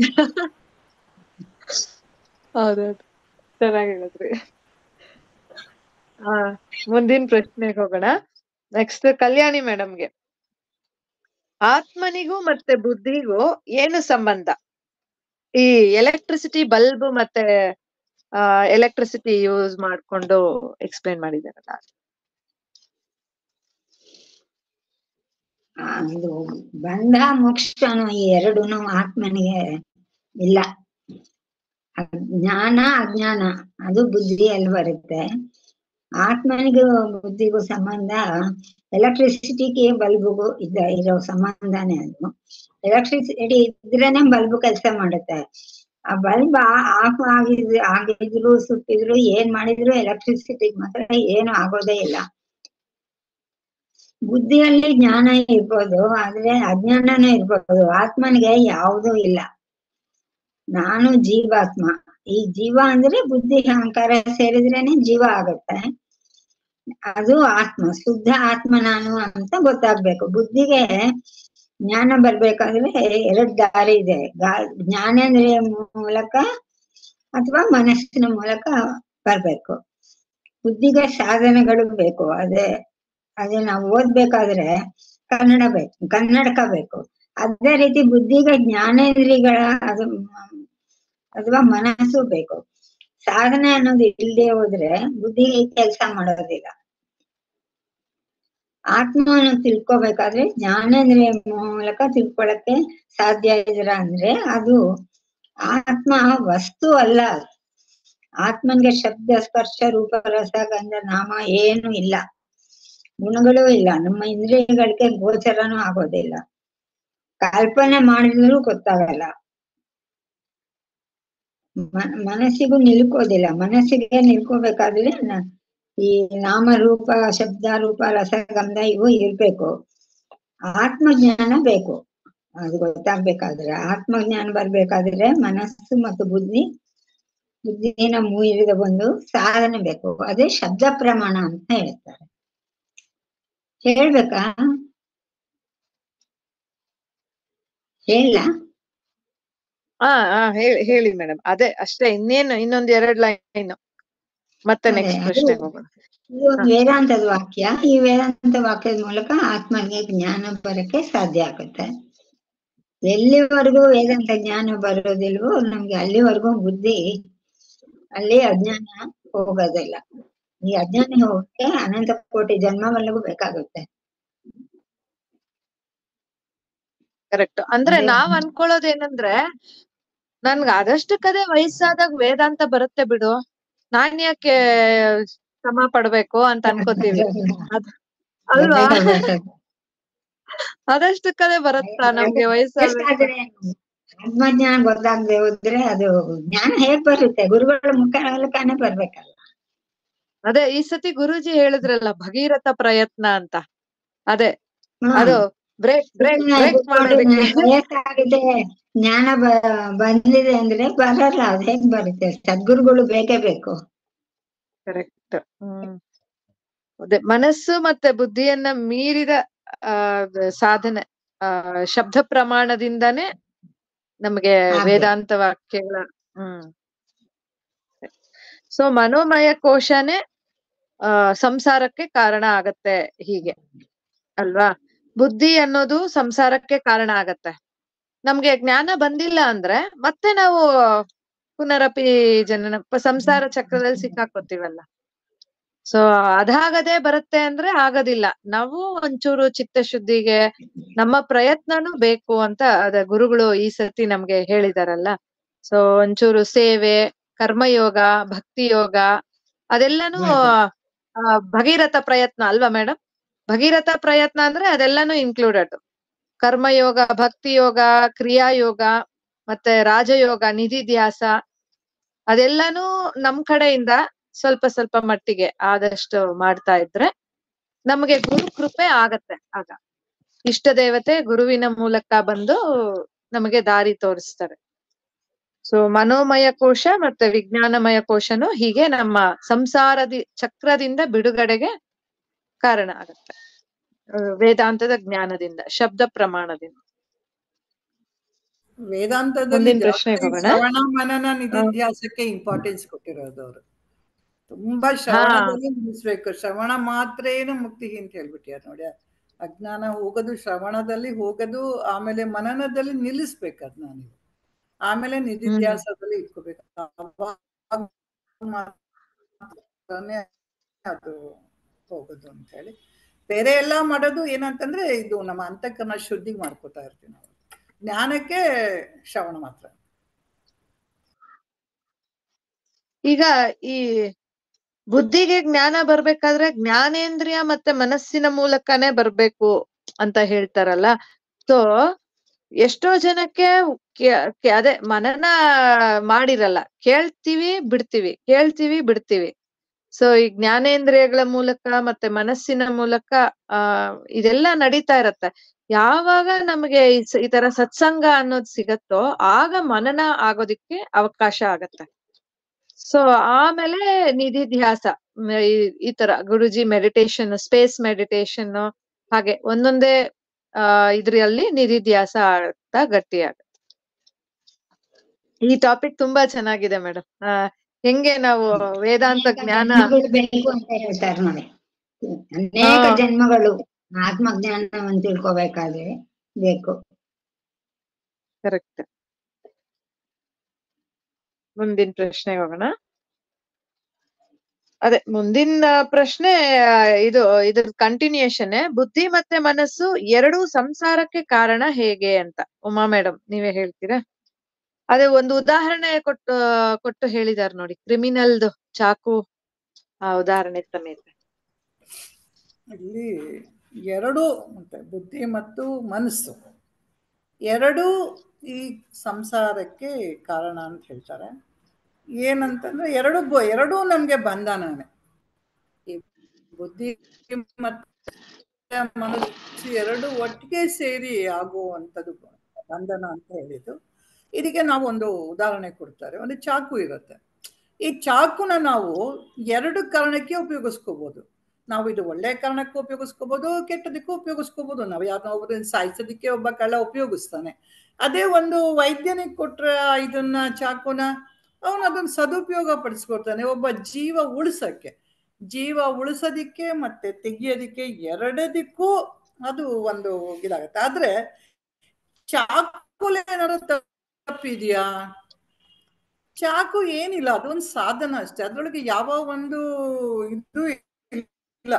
ಹೌದೌದು ಚೆನ್ನಾಗಿ ಹೇಳಿದ್ರಿ ಹಾ ಮುಂದಿನ ಪ್ರಶ್ನೆಗೆ ಹೋಗೋಣ ನೆಕ್ಸ್ಟ್ ಕಲ್ಯಾಣಿ ಮೇಡಮ್ಗೆ ಆತ್ಮನಿಗೂ ಮತ್ತೆ ಬುದ್ಧಿಗೂ ಏನು ಸಂಬಂಧ ಈ ಎಲೆಕ್ಟ್ರಿಸಿಟಿ ಬಲ್ಬ್ ಮತ್ತೆ ಎಲೆಕ್ಟ್ರಿಸಿಟಿ ಯೂಸ್ ಮಾಡ್ಕೊಂಡು ಎಕ್ಸ್ಪ್ಲೇನ್ ಮಾಡಿದಾರಲ್ಲ ಆ, ಇದು ಬಂಧ ಮೋಕ್ಷನು ಈ ಎರಡೂನು ಆತ್ಮನಿಗೆ ಇಲ್ಲ ಜ್ಞಾನ ಅಜ್ಞಾನ ಅದು ಬುದ್ಧಿಯಲ್ಲಿ ಬರುತ್ತೆ ಆತ್ಮನಿಗೂ ಬುದ್ಧಿಗೂ ಸಂಬಂಧ ಎಲೆಕ್ಟ್ರಿಸಿಟಿಗೆ ಬಲ್ಬ್ಗೂ ಇದ ಇರೋ ಸಂಬಂಧನೇ ಅದು ಎಲೆಕ್ಟ್ರಿಸಿಟಿ ಇದ್ರೇನೆ ಬಲ್ಬ್ ಕೆಲಸ ಮಾಡುತ್ತೆ ಆ ಬಲ್ಬ್ ಆಫ್ ಆಗಿದ್ರು ಆಗಿದ್ರು ಸುಟ್ಟಿದ್ರು ಏನ್ ಮಾಡಿದ್ರು ಎಲೆಕ್ಟ್ರಿಸಿಟಿ ಮಾತ್ರ ಏನು ಆಗೋದೇ ಇಲ್ಲ ಬುದ್ಧಿಯಲ್ಲಿ ಜ್ಞಾನ ಇರ್ಬೋದು ಆದ್ರೆ ಅಜ್ಞಾನನೂ ಇರ್ಬೋದು ಆತ್ಮನಿಗೆ ಯಾವುದೂ ಇಲ್ಲ ನಾನು ಜೀವಾತ್ಮ ಈ ಜೀವ ಅಂದ್ರೆ ಬುದ್ಧಿ ಅಹಂಕಾರ ಸೇರಿದ್ರೇನೆ ಜೀವ ಆಗುತ್ತೆ ಅದು ಆತ್ಮ ಶುದ್ಧ ಆತ್ಮ ನಾನು ಅಂತ ಗೊತ್ತಾಗ್ಬೇಕು ಬುದ್ಧಿಗೆ ಜ್ಞಾನ ಬರ್ಬೇಕಾದ್ರೆ ಎರಡ್ ದಾರಿ ಇದೆ ಗಾ- ಜ್ಞಾನೇಂದ್ರಿಯ ಮೂಲಕ ಅಥವಾ ಮನಸ್ಸಿನ ಮೂಲಕ ಬರ್ಬೇಕು ಬುದ್ಧಿಗೆ ಸಾಧನೆಗಳು ಬೇಕು ಅದೇ ಅದೇ ನಾವು ಓದ್ಬೇಕಾದ್ರೆ ಕನ್ನಡ ಬೇಕು ಕನ್ನಡಕ ಬೇಕು ಅದೇ ರೀತಿ ಬುದ್ಧಿಗೆ ಜ್ಞಾನೇಂದ್ರಿಗಳ ಅದು ಅಥವಾ ಮನಸ್ಸು ಬೇಕು ಸಾಧನೆ ಅನ್ನೋದು ಇಲ್ಲದೆ ಹೋದ್ರೆ ಬುದ್ಧಿಗೆ ಕೆಲಸ ಮಾಡೋದಿಲ್ಲ ಆತ್ಮವನ್ನು ತಿಳ್ಕೊಬೇಕಾದ್ರೆ ಜ್ಞಾನೇಂದ್ರಿಯ ಮೂಲಕ ತಿಳ್ಕೊಳಕ್ಕೆ ಸಾಧ್ಯ ಇದ್ರ ಅಂದ್ರೆ ಅದು ಆತ್ಮ ವಸ್ತು ಅಲ್ಲ ಆತ್ಮನ್ಗೆ ಶಬ್ದ ಸ್ಪರ್ಶ ರೂಪ ರಸ ಗಂಧ ನಾಮ ಏನು ಇಲ್ಲ ಗುಣಗಳೂ ಇಲ್ಲ ನಮ್ಮ ಇಂದ್ರಿಯಗಳಿಗೆ ಗೋಚರನೂ ಆಗೋದಿಲ್ಲ ಕಲ್ಪನೆ ಮಾಡಿದ್ರು ಗೊತ್ತಾಗಲ್ಲ ಮ- ಮನಸ್ಸಿಗೂ ನಿಲ್ಕೋದಿಲ್ಲ ಮನಸ್ಸಿಗೆ ನಿಲ್ಕೋಬೇಕಾದ್ರೆ ನ- ಈ ನಾಮ ರೂಪ ಶಬ್ದ ರೂಪ ರಸಗಂಧ ಇವು ಇರ್ಬೇಕು ಆತ್ಮಜ್ಞಾನ ಬೇಕು ಅದು ಗೊತ್ತಾಗ್ಬೇಕಾದ್ರೆ ಆತ್ಮಜ್ಞಾನ ಬರ್ಬೇಕಾದ್ರೆ ಮನಸ್ಸು ಮತ್ತು ಬುದ್ಧಿ ಬುದ್ಧಿನ ಮೂಯಿರಿದ ಒಂದು ಸಾಧನೆ ಬೇಕು ಅದೇ ಶಬ್ದ ಪ್ರಮಾಣ ಅಂತ ಹೇಳ್ತಾರೆ ಹೇಳ್ಬೇಕಾ ಹೇಳ ಹಾ ಹಾ ಹೇಳಿ ಹೇಳಿ ಮೇಡಮ್ ಅದೇ ಅಷ್ಟೇ ಇನ್ನೇನು ಇನ್ನೊಂದ್ ಎರಡ್ ಲೈನ್ ಮತ್ತೆ ಅದೇ, ನೆಕ್ಸ್ಟ್ ಅದು- ಪ್ರಶ್ನೆಗೆ ಹೋಗೋಣ ಇದು ಒಂದು ವೇದಾಂತದ ವಾಕ್ಯ ಈ ವೇದಾಂತ ವಾಕ್ಯದ ಮೂಲಕ ಆತ್ಮನಿಗೆ ಜ್ಞಾನ ಬರಕ್ಕೆ ಸಾಧ್ಯ ಆಗುತ್ತೆ ಎಲ್ಲಿವರೆಗೂ ವೇದಾಂತ ಜ್ಞಾನ ಬರೋದಿಲ್ವೋ ನಮ್ಗೆ ಅಲ್ಲಿವರೆಗೂ ಬುದ್ಧಿ ಅಲ್ಲಿ ಅಜ್ಞಾನ ಹೋಗೋದಿಲ್ಲ ಈ ಅಜ್ಞಾನ ಹೋಗಕ್ಕೆ ಅನಂತ ಕೋಟಿ ಜನ್ಮವರೆಗೂ ಬೇಕಾಗುತ್ತೆ ಕರೆಕ್ಟ್ ಅಂದ್ರೆ ಅದೇ. ನಾವ್ ಅನ್ಕೊಳ್ಳೋದೇನಂದ್ರೆ ನನ್ಗ ಆದಷ್ಟಕ್ಕದೇ ವಯಸ್ಸಾದಾಗ ವೇದಾಂತ ಬರುತ್ತೆ ಬಿಡು ನಾನ್ ಯಾಕೆ ಶ್ರಮ ಪಡ್ಬೇಕು ಅಂತ ಅನ್ಕೋತೀವಿ ಅದ್- ಅಲ್ವಾ ಅದಷ್ಟಕ್ಕದೇ ಬರುತ್ತಾ ನಮ್ಗೆ ವಯಸ್ಸಾಗ ಎಷ್ಟಾದ್ರೆ ಆತ್ಮಜ್ಞಾನ ಗೊತ್ತಾಗದೆ ಹೋದ್ರೆ ಅದು ಜ್ಞಾನ ಹೇಗ್ ಬರುತ್ತೆ ಗುರುಗಳ ಮುಖಾನೇ ಬರ್ಬೇಕಲ್ಲ ಅದೇ ಈ ಸತಿ ಗುರೂಜಿ ಹೇಳಿದ್ರಲ್ಲ ಭಗೀರಥ ಪ್ರಯತ್ನ ಅಂತ ಅದೇ ಹ್ಮ್. ಅದು ಬ್ರೇಕ್ ಬ್ರೇಕ್ ಬ್ರೇಕ್ ಮಾಡೋದಕ್ಕೆ ವಯಸ್ಸಾಗಿದೆ ಜ್ಞಾನ ಬ- ಬಂದಿದೆ ಅಂದ್ರೆ ಬರಲ್ಲ ಅದ್ ಹೇಗ್ ಬರುತ್ತೆ ಸದ್ಗುರುಗಳು ಬೇಕೇ ಬೇಕು ಕರೆಕ್ಟ್ ಹ್ಮ್ ಅದೇ ಮನಸ್ಸು ಮತ್ತೆ ಬುದ್ಧಿಯನ್ನ ಮೀರಿದ ಆ ದ- ಸಾಧನೆ ಆ ಶಬ್ದ ಪ್ರಮಾಣದಿಂದಾನೇ ನಮಗೆ ಹಾಗೆ. ವೇದಾಂತ ವಾಕ್ಯಗಳ ಹ್ಮ್ ಸೊ ಮನೋಮಯ ಕೋಶನೇ ಆ ಸಂಸಾರಕ್ಕೆ ಕಾರಣ ಆಗತ್ತೆ ಹೀಗೆ ಅಲ್ವಾ ಬುದ್ಧಿ ಅನ್ನೋದು ಸಂಸಾರಕ್ಕೆ ಕಾರಣ ಆಗತ್ತೆ ನಮ್ಗೆ ಜ್ಞಾನ ಬಂದಿಲ್ಲ ಅಂದ್ರೆ ಮತ್ತೆ ನಾವು ಪುನರಪಿ ಜನನ ಪ- ಸಂಸಾರ ಚಕ್ರದಲ್ಲಿ ಸಿಕ್ಕಾಕೋತೀವಲ್ಲ ಸೊ ಅದಾಗದೆ ಬರುತ್ತೆ ಅಂದ್ರೆ ಆಗೋದಿಲ್ಲ ನಾವು ಒಂಚೂರು ಚಿತ್ತಶುದ್ಧಿಗೆ ನಮ್ಮ ಪ್ರಯತ್ನನೂ ಬೇಕು ಅಂತ ಅದ ಗುರುಗಳು ಈ ಸತಿ ನಮ್ಗೆ ಹೇಳಿದಾರಲ್ಲ ಸೊ ಒಂಚೂರು ಸೇವೆ ಕರ್ಮಯೋಗ ಭಕ್ತಿ ಯೋಗ ಅದೆಲ್ಲಾನು ಆ, ಭಗೀರಥ ಪ್ರಯತ್ನ ಅಲ್ವಾ ಮೇಡಮ್ ಭಗೀರಥ ಪ್ರಯತ್ನ ಅಂದ್ರೆ ಅದೆಲ್ಲಾನು ಇನ್ಕ್ಲೂಡೆಡ್ ಕರ್ಮಯೋಗ ಭಕ್ತಿ ಯೋಗ ಕ್ರಿಯಾಯೋಗ ಮತ್ತೆ ರಾಜಯೋಗ ನಿಧಿಧ್ಯಾಸ ಅದೆಲ್ಲಾನು ನಮ್ ಕಡೆಯಿಂದ ಸ್ವಲ್ಪ ಸ್ವಲ್ಪ ಮಟ್ಟಿಗೆ ಆದಷ್ಟು ಮಾಡ್ತಾ ಇದ್ರೆ ನಮಗೆ ಗುರು ಕೃಪೆ ಆಗತ್ತೆ ಆಗ ಇಷ್ಟ ದೇವತೆ ಗುರುವಿನ ಮೂಲಕ ಬಂದು ನಮಗೆ ದಾರಿ ತೋರಿಸ್ತಾರೆ ಸೊ ಮನೋಮಯ ಕೋಶ ಮತ್ತೆ ವಿಜ್ಞಾನಮಯ ಕೋಶನು ಹೀಗೆ ನಮ್ಮ ಸಂಸಾರದಿ ಚಕ್ರದಿಂದ ಬಿಡುಗಡೆಗೆ ಕಾರಣ ಆಗತ್ತೆ ಆ, ವೇದಾಂತದ ಜ್ಞಾನದಿಂದ ಶಬ್ದ ಪ್ರಮಾಣದಿಂದ ವೇದಾಂತದಲ್ಲಿ ಮುಂದಿನ ಪ್ರಶ್ನೆ ಜಾಸ್ತಿ ಹೋಗೋಣ. ಶ್ರವಣ ಮನನ ನಿಧಿಧ್ಯಾಸಕ್ಕೆ ಇಂಪಾರ್ಟೆನ್ಸ್ ಕೊಟ್ಟಿರೋದು ಅವರು ತುಂಬಾ ಶ್ರವಣದಲ್ಲಿ ನಿಲ್ಲಿಸ್ಬೇಕು ಶ್ರವಣ ಮಾತ್ರೇನು ಮುಕ್ತಿ ಅಂತ ಹೇಳ್ಬಿಟ್ಟಿಯಾರ ನೋಡಿ ಅಜ್ಞಾನ ಹೋಗೋದು ಶ್ರವಣದಲ್ಲಿ ಹೋಗೋದು ಆಮೇಲೆ ಮನನದಲ್ಲಿ ನಿಲ್ಲಿಸ್ಬೇಕು ಅದನ್ನ ನೀವು ಆಮೇಲೆ ನಿಧಿಧ್ಯಾಸದಲ್ಲಿ ಇಟ್ಕೋಬೇಕು ಅವಾಗ ಮಾತ್ರನೇ ಅದು ಹೋಗೋದು ಅಂತ ಹೇಳಿ ಬೇರೆ ಎಲ್ಲ ಮಾಡೋದು ಏನಂತಂದ್ರೆ ಇದು ನಮ್ಮ ಅಂತಃಕರಣ ಶುದ್ಧಿ ಮಾಡ್ಕೋತಾ ಇರ್ತೀವಿ ನಾವು ಜ್ಞಾನಕ್ಕೆ ಶ್ರವಣ ಮಾತ್ರ ಈಗ ಈ ಬುದ್ಧಿಗೆ ಜ್ಞಾನ ಬರ್ಬೇಕಾದ್ರೆ ಜ್ಞಾನೇಂದ್ರಿಯ ಮತ್ತೆ ಮನಸ್ಸಿನ ಮೂಲಕನೇ ಬರ್ಬೇಕು ಅಂತ ಹೇಳ್ತಾರಲ್ಲ ಸೊ ಎಷ್ಟೋ ಜನಕ್ಕೆ ಕೆ- ಕೆ- ಅದೇ ಮನನ ಮಾಡಿರಲ್ಲ ಕೇಳ್ತೀವಿ ಬಿಡ್ತೀವಿ ಕೇಳ್ತೀವಿ ಬಿಡ್ತೀವಿ ಸೊ ಈ ಜ್ಞಾನೇಂದ್ರಿಯಗಳ ಮೂಲಕ ಮತ್ತೆ ಮನಸ್ಸಿನ ಮೂಲಕ ಆ ಇದೆಲ್ಲ ನಡೀತಾ ಇರತ್ತೆ ಯಾವಾಗ ನಮಗೆ ಈ ಸ- ಈ ತರ ಸತ್ಸಂಗ ಅನ್ನೋದು ಸಿಗತ್ತೋ ಆಗ ಮನನ ಆಗೋದಿಕ್ಕೆ ಅವಕಾಶ ಆಗತ್ತೆ ಸೊ ಆಮೇಲೆ ನಿಧಿಧ್ಯಾಸ ಮ್, ಈ- ಈ ತರ ಗುರುಜಿ ಮೆಡಿಟೇಷನ್ ಸ್ಪೇಸ್ ಮೆಡಿಟೇಷನ್ ಹಾಗೆ ಒಂದೊಂದೇ ಆ ಇದ್ರಲ್ಲಿ ನಿಧಿಧ್ಯಾಸ ಆಗ್ತಾ ಗಟ್ಟಿ ಆಗತ್ತೆ ಈ ಟಾಪಿಕ್ ತುಂಬಾ ಚೆನ್ನಾಗಿದೆ ಮೇಡಮ್ ಹೆಂಗೆ ನಾವು ವೇದಾಂತ ಅನೇಕ ಜ್ಞಾನ ಜನ್ಮಗಳು ಬೇಕು ಅಂತ ಹೇಳ್ತಾರೆ ನೋಡಿ ಅನೇಕ ಹಾ. ಜನ್ಮಗಳು ಆತ್ಮಜ್ಞಾನವನ್ನು ತಿಳ್ಕೊಬೇಕಾದ್ರೆ ಬೇಕು ಕರೆಕ್ಟ್ ಮುಂದಿನ ಪ್ರಶ್ನೆ ಹೋಗೋಣ ಅದೇ ಮುಂದಿನ ಪ್ರಶ್ನೆ ಆ, ಇದು ಇದ್ರ ಕಂಟಿನ್ಯೂಯೇಷನ್ ಬುದ್ಧಿ ಮತ್ತೆ ಮನಸ್ಸು ಎರಡೂ ಸಂಸಾರಕ್ಕೆ ಕಾರಣ ಹೇಗೆ ಅಂತ ಉಮಾ ಮೇಡಮ್ ನೀವೇ ಹೇಳ್ತೀರಾ ಅದೇ ಒಂದು ಉದಾಹರಣೆ ಕೊಟ್ಟು ಕೊಟ್ಟು ಹೇಳಿದಾರೆ ನೋಡಿ ಕ್ರಿಮಿನಲ್ದು ಚಾಕು ಆ ಉದಾಹರಣೆ ಸಮೇತ ಇಲ್ಲಿ ಎರಡು ಮತ್ತೆ ಬುದ್ಧಿ ಮತ್ತು ಮನಸ್ಸು ಎರಡೂ ಈ ಸಂಸಾರಕ್ಕೆ ಕಾರಣ ಅಂತ ಹೇಳ್ತಾರೆ ಏನಂತಂದ್ರೆ ಎರಡು ಬ- ಎರಡೂ ನಮ್ಗೆ ಬಂಧನನೇ ಈ ಬುದ್ಧಿ ಮತ್ತೆ ಮನಸ್ಸು ಎರಡು ಒಟ್ಟಿಗೆ ಸೇರಿ ಆಗುವಂಥದ್ದು ಬಂಧನ ಅಂತ ಹೇಳಿದ್ದು ಇದಕ್ಕೆ ನಾವು ಒಂದು ಉದಾಹರಣೆ ಕೊಡ್ತಾರೆ ಒಂದು ಚಾಕು ಇರುತ್ತೆ ಈ ಚಾಕುನ ನಾವು ಎರಡು ಕಾರಣಕ್ಕೆ ಉಪಯೋಗಿಸ್ಕೋಬಹುದು ನಾವು ಇದು ಒಳ್ಳೆ ಕಾರಣಕ್ಕೂ ಉಪಯೋಗಿಸ್ಕೋಬಹುದು ಕೆಟ್ಟದಕ್ಕೂ ಉಪಯೋಗಿಸ್ಕೋಬಹುದು ನಾವು ಯಾರನ್ನ ಒಬ್ಬರನ್ನ ಸಾಯಿಸೋದಕ್ಕೆ ಒಬ್ಬ ಕಳ್ಳ ಉಪಯೋಗಿಸ್ತಾನೆ ಅದೇ ಒಂದು ವೈದ್ಯನಿಗೆ ಕೊಟ್ರೆ ಇದನ್ನ ಚಾಕುನ ಅವನು ಅದನ್ನ ಸದುಪಯೋಗ ಪಡಿಸ್ಕೊಡ್ತಾನೆ ಒಬ್ಬ ಜೀವ ಉಳಿಸಕ್ಕೆ ಜೀವ ಉಳಿಸೋದಿಕ್ಕೆ ಮತ್ತೆ ತೆಗಿಯೋದಿಕ್ಕೆ ಎರಡದಕ್ಕೂ ಅದು ಒಂದು ಇದಾಗತ್ತೆ ಆದ್ರೆ ಚಾಕುಲ್ ಏನಾದ್ರು ತಪ್ಪಿದ್ಯಾ ಚಾಕು ಏನಿಲ್ಲ ಅದೊಂದು ಸಾಧನ ಅಷ್ಟೇ ಅದ್ರೊಳಗೆ ಯಾವ ಒಂದು ಇದು ಇಲ್ಲ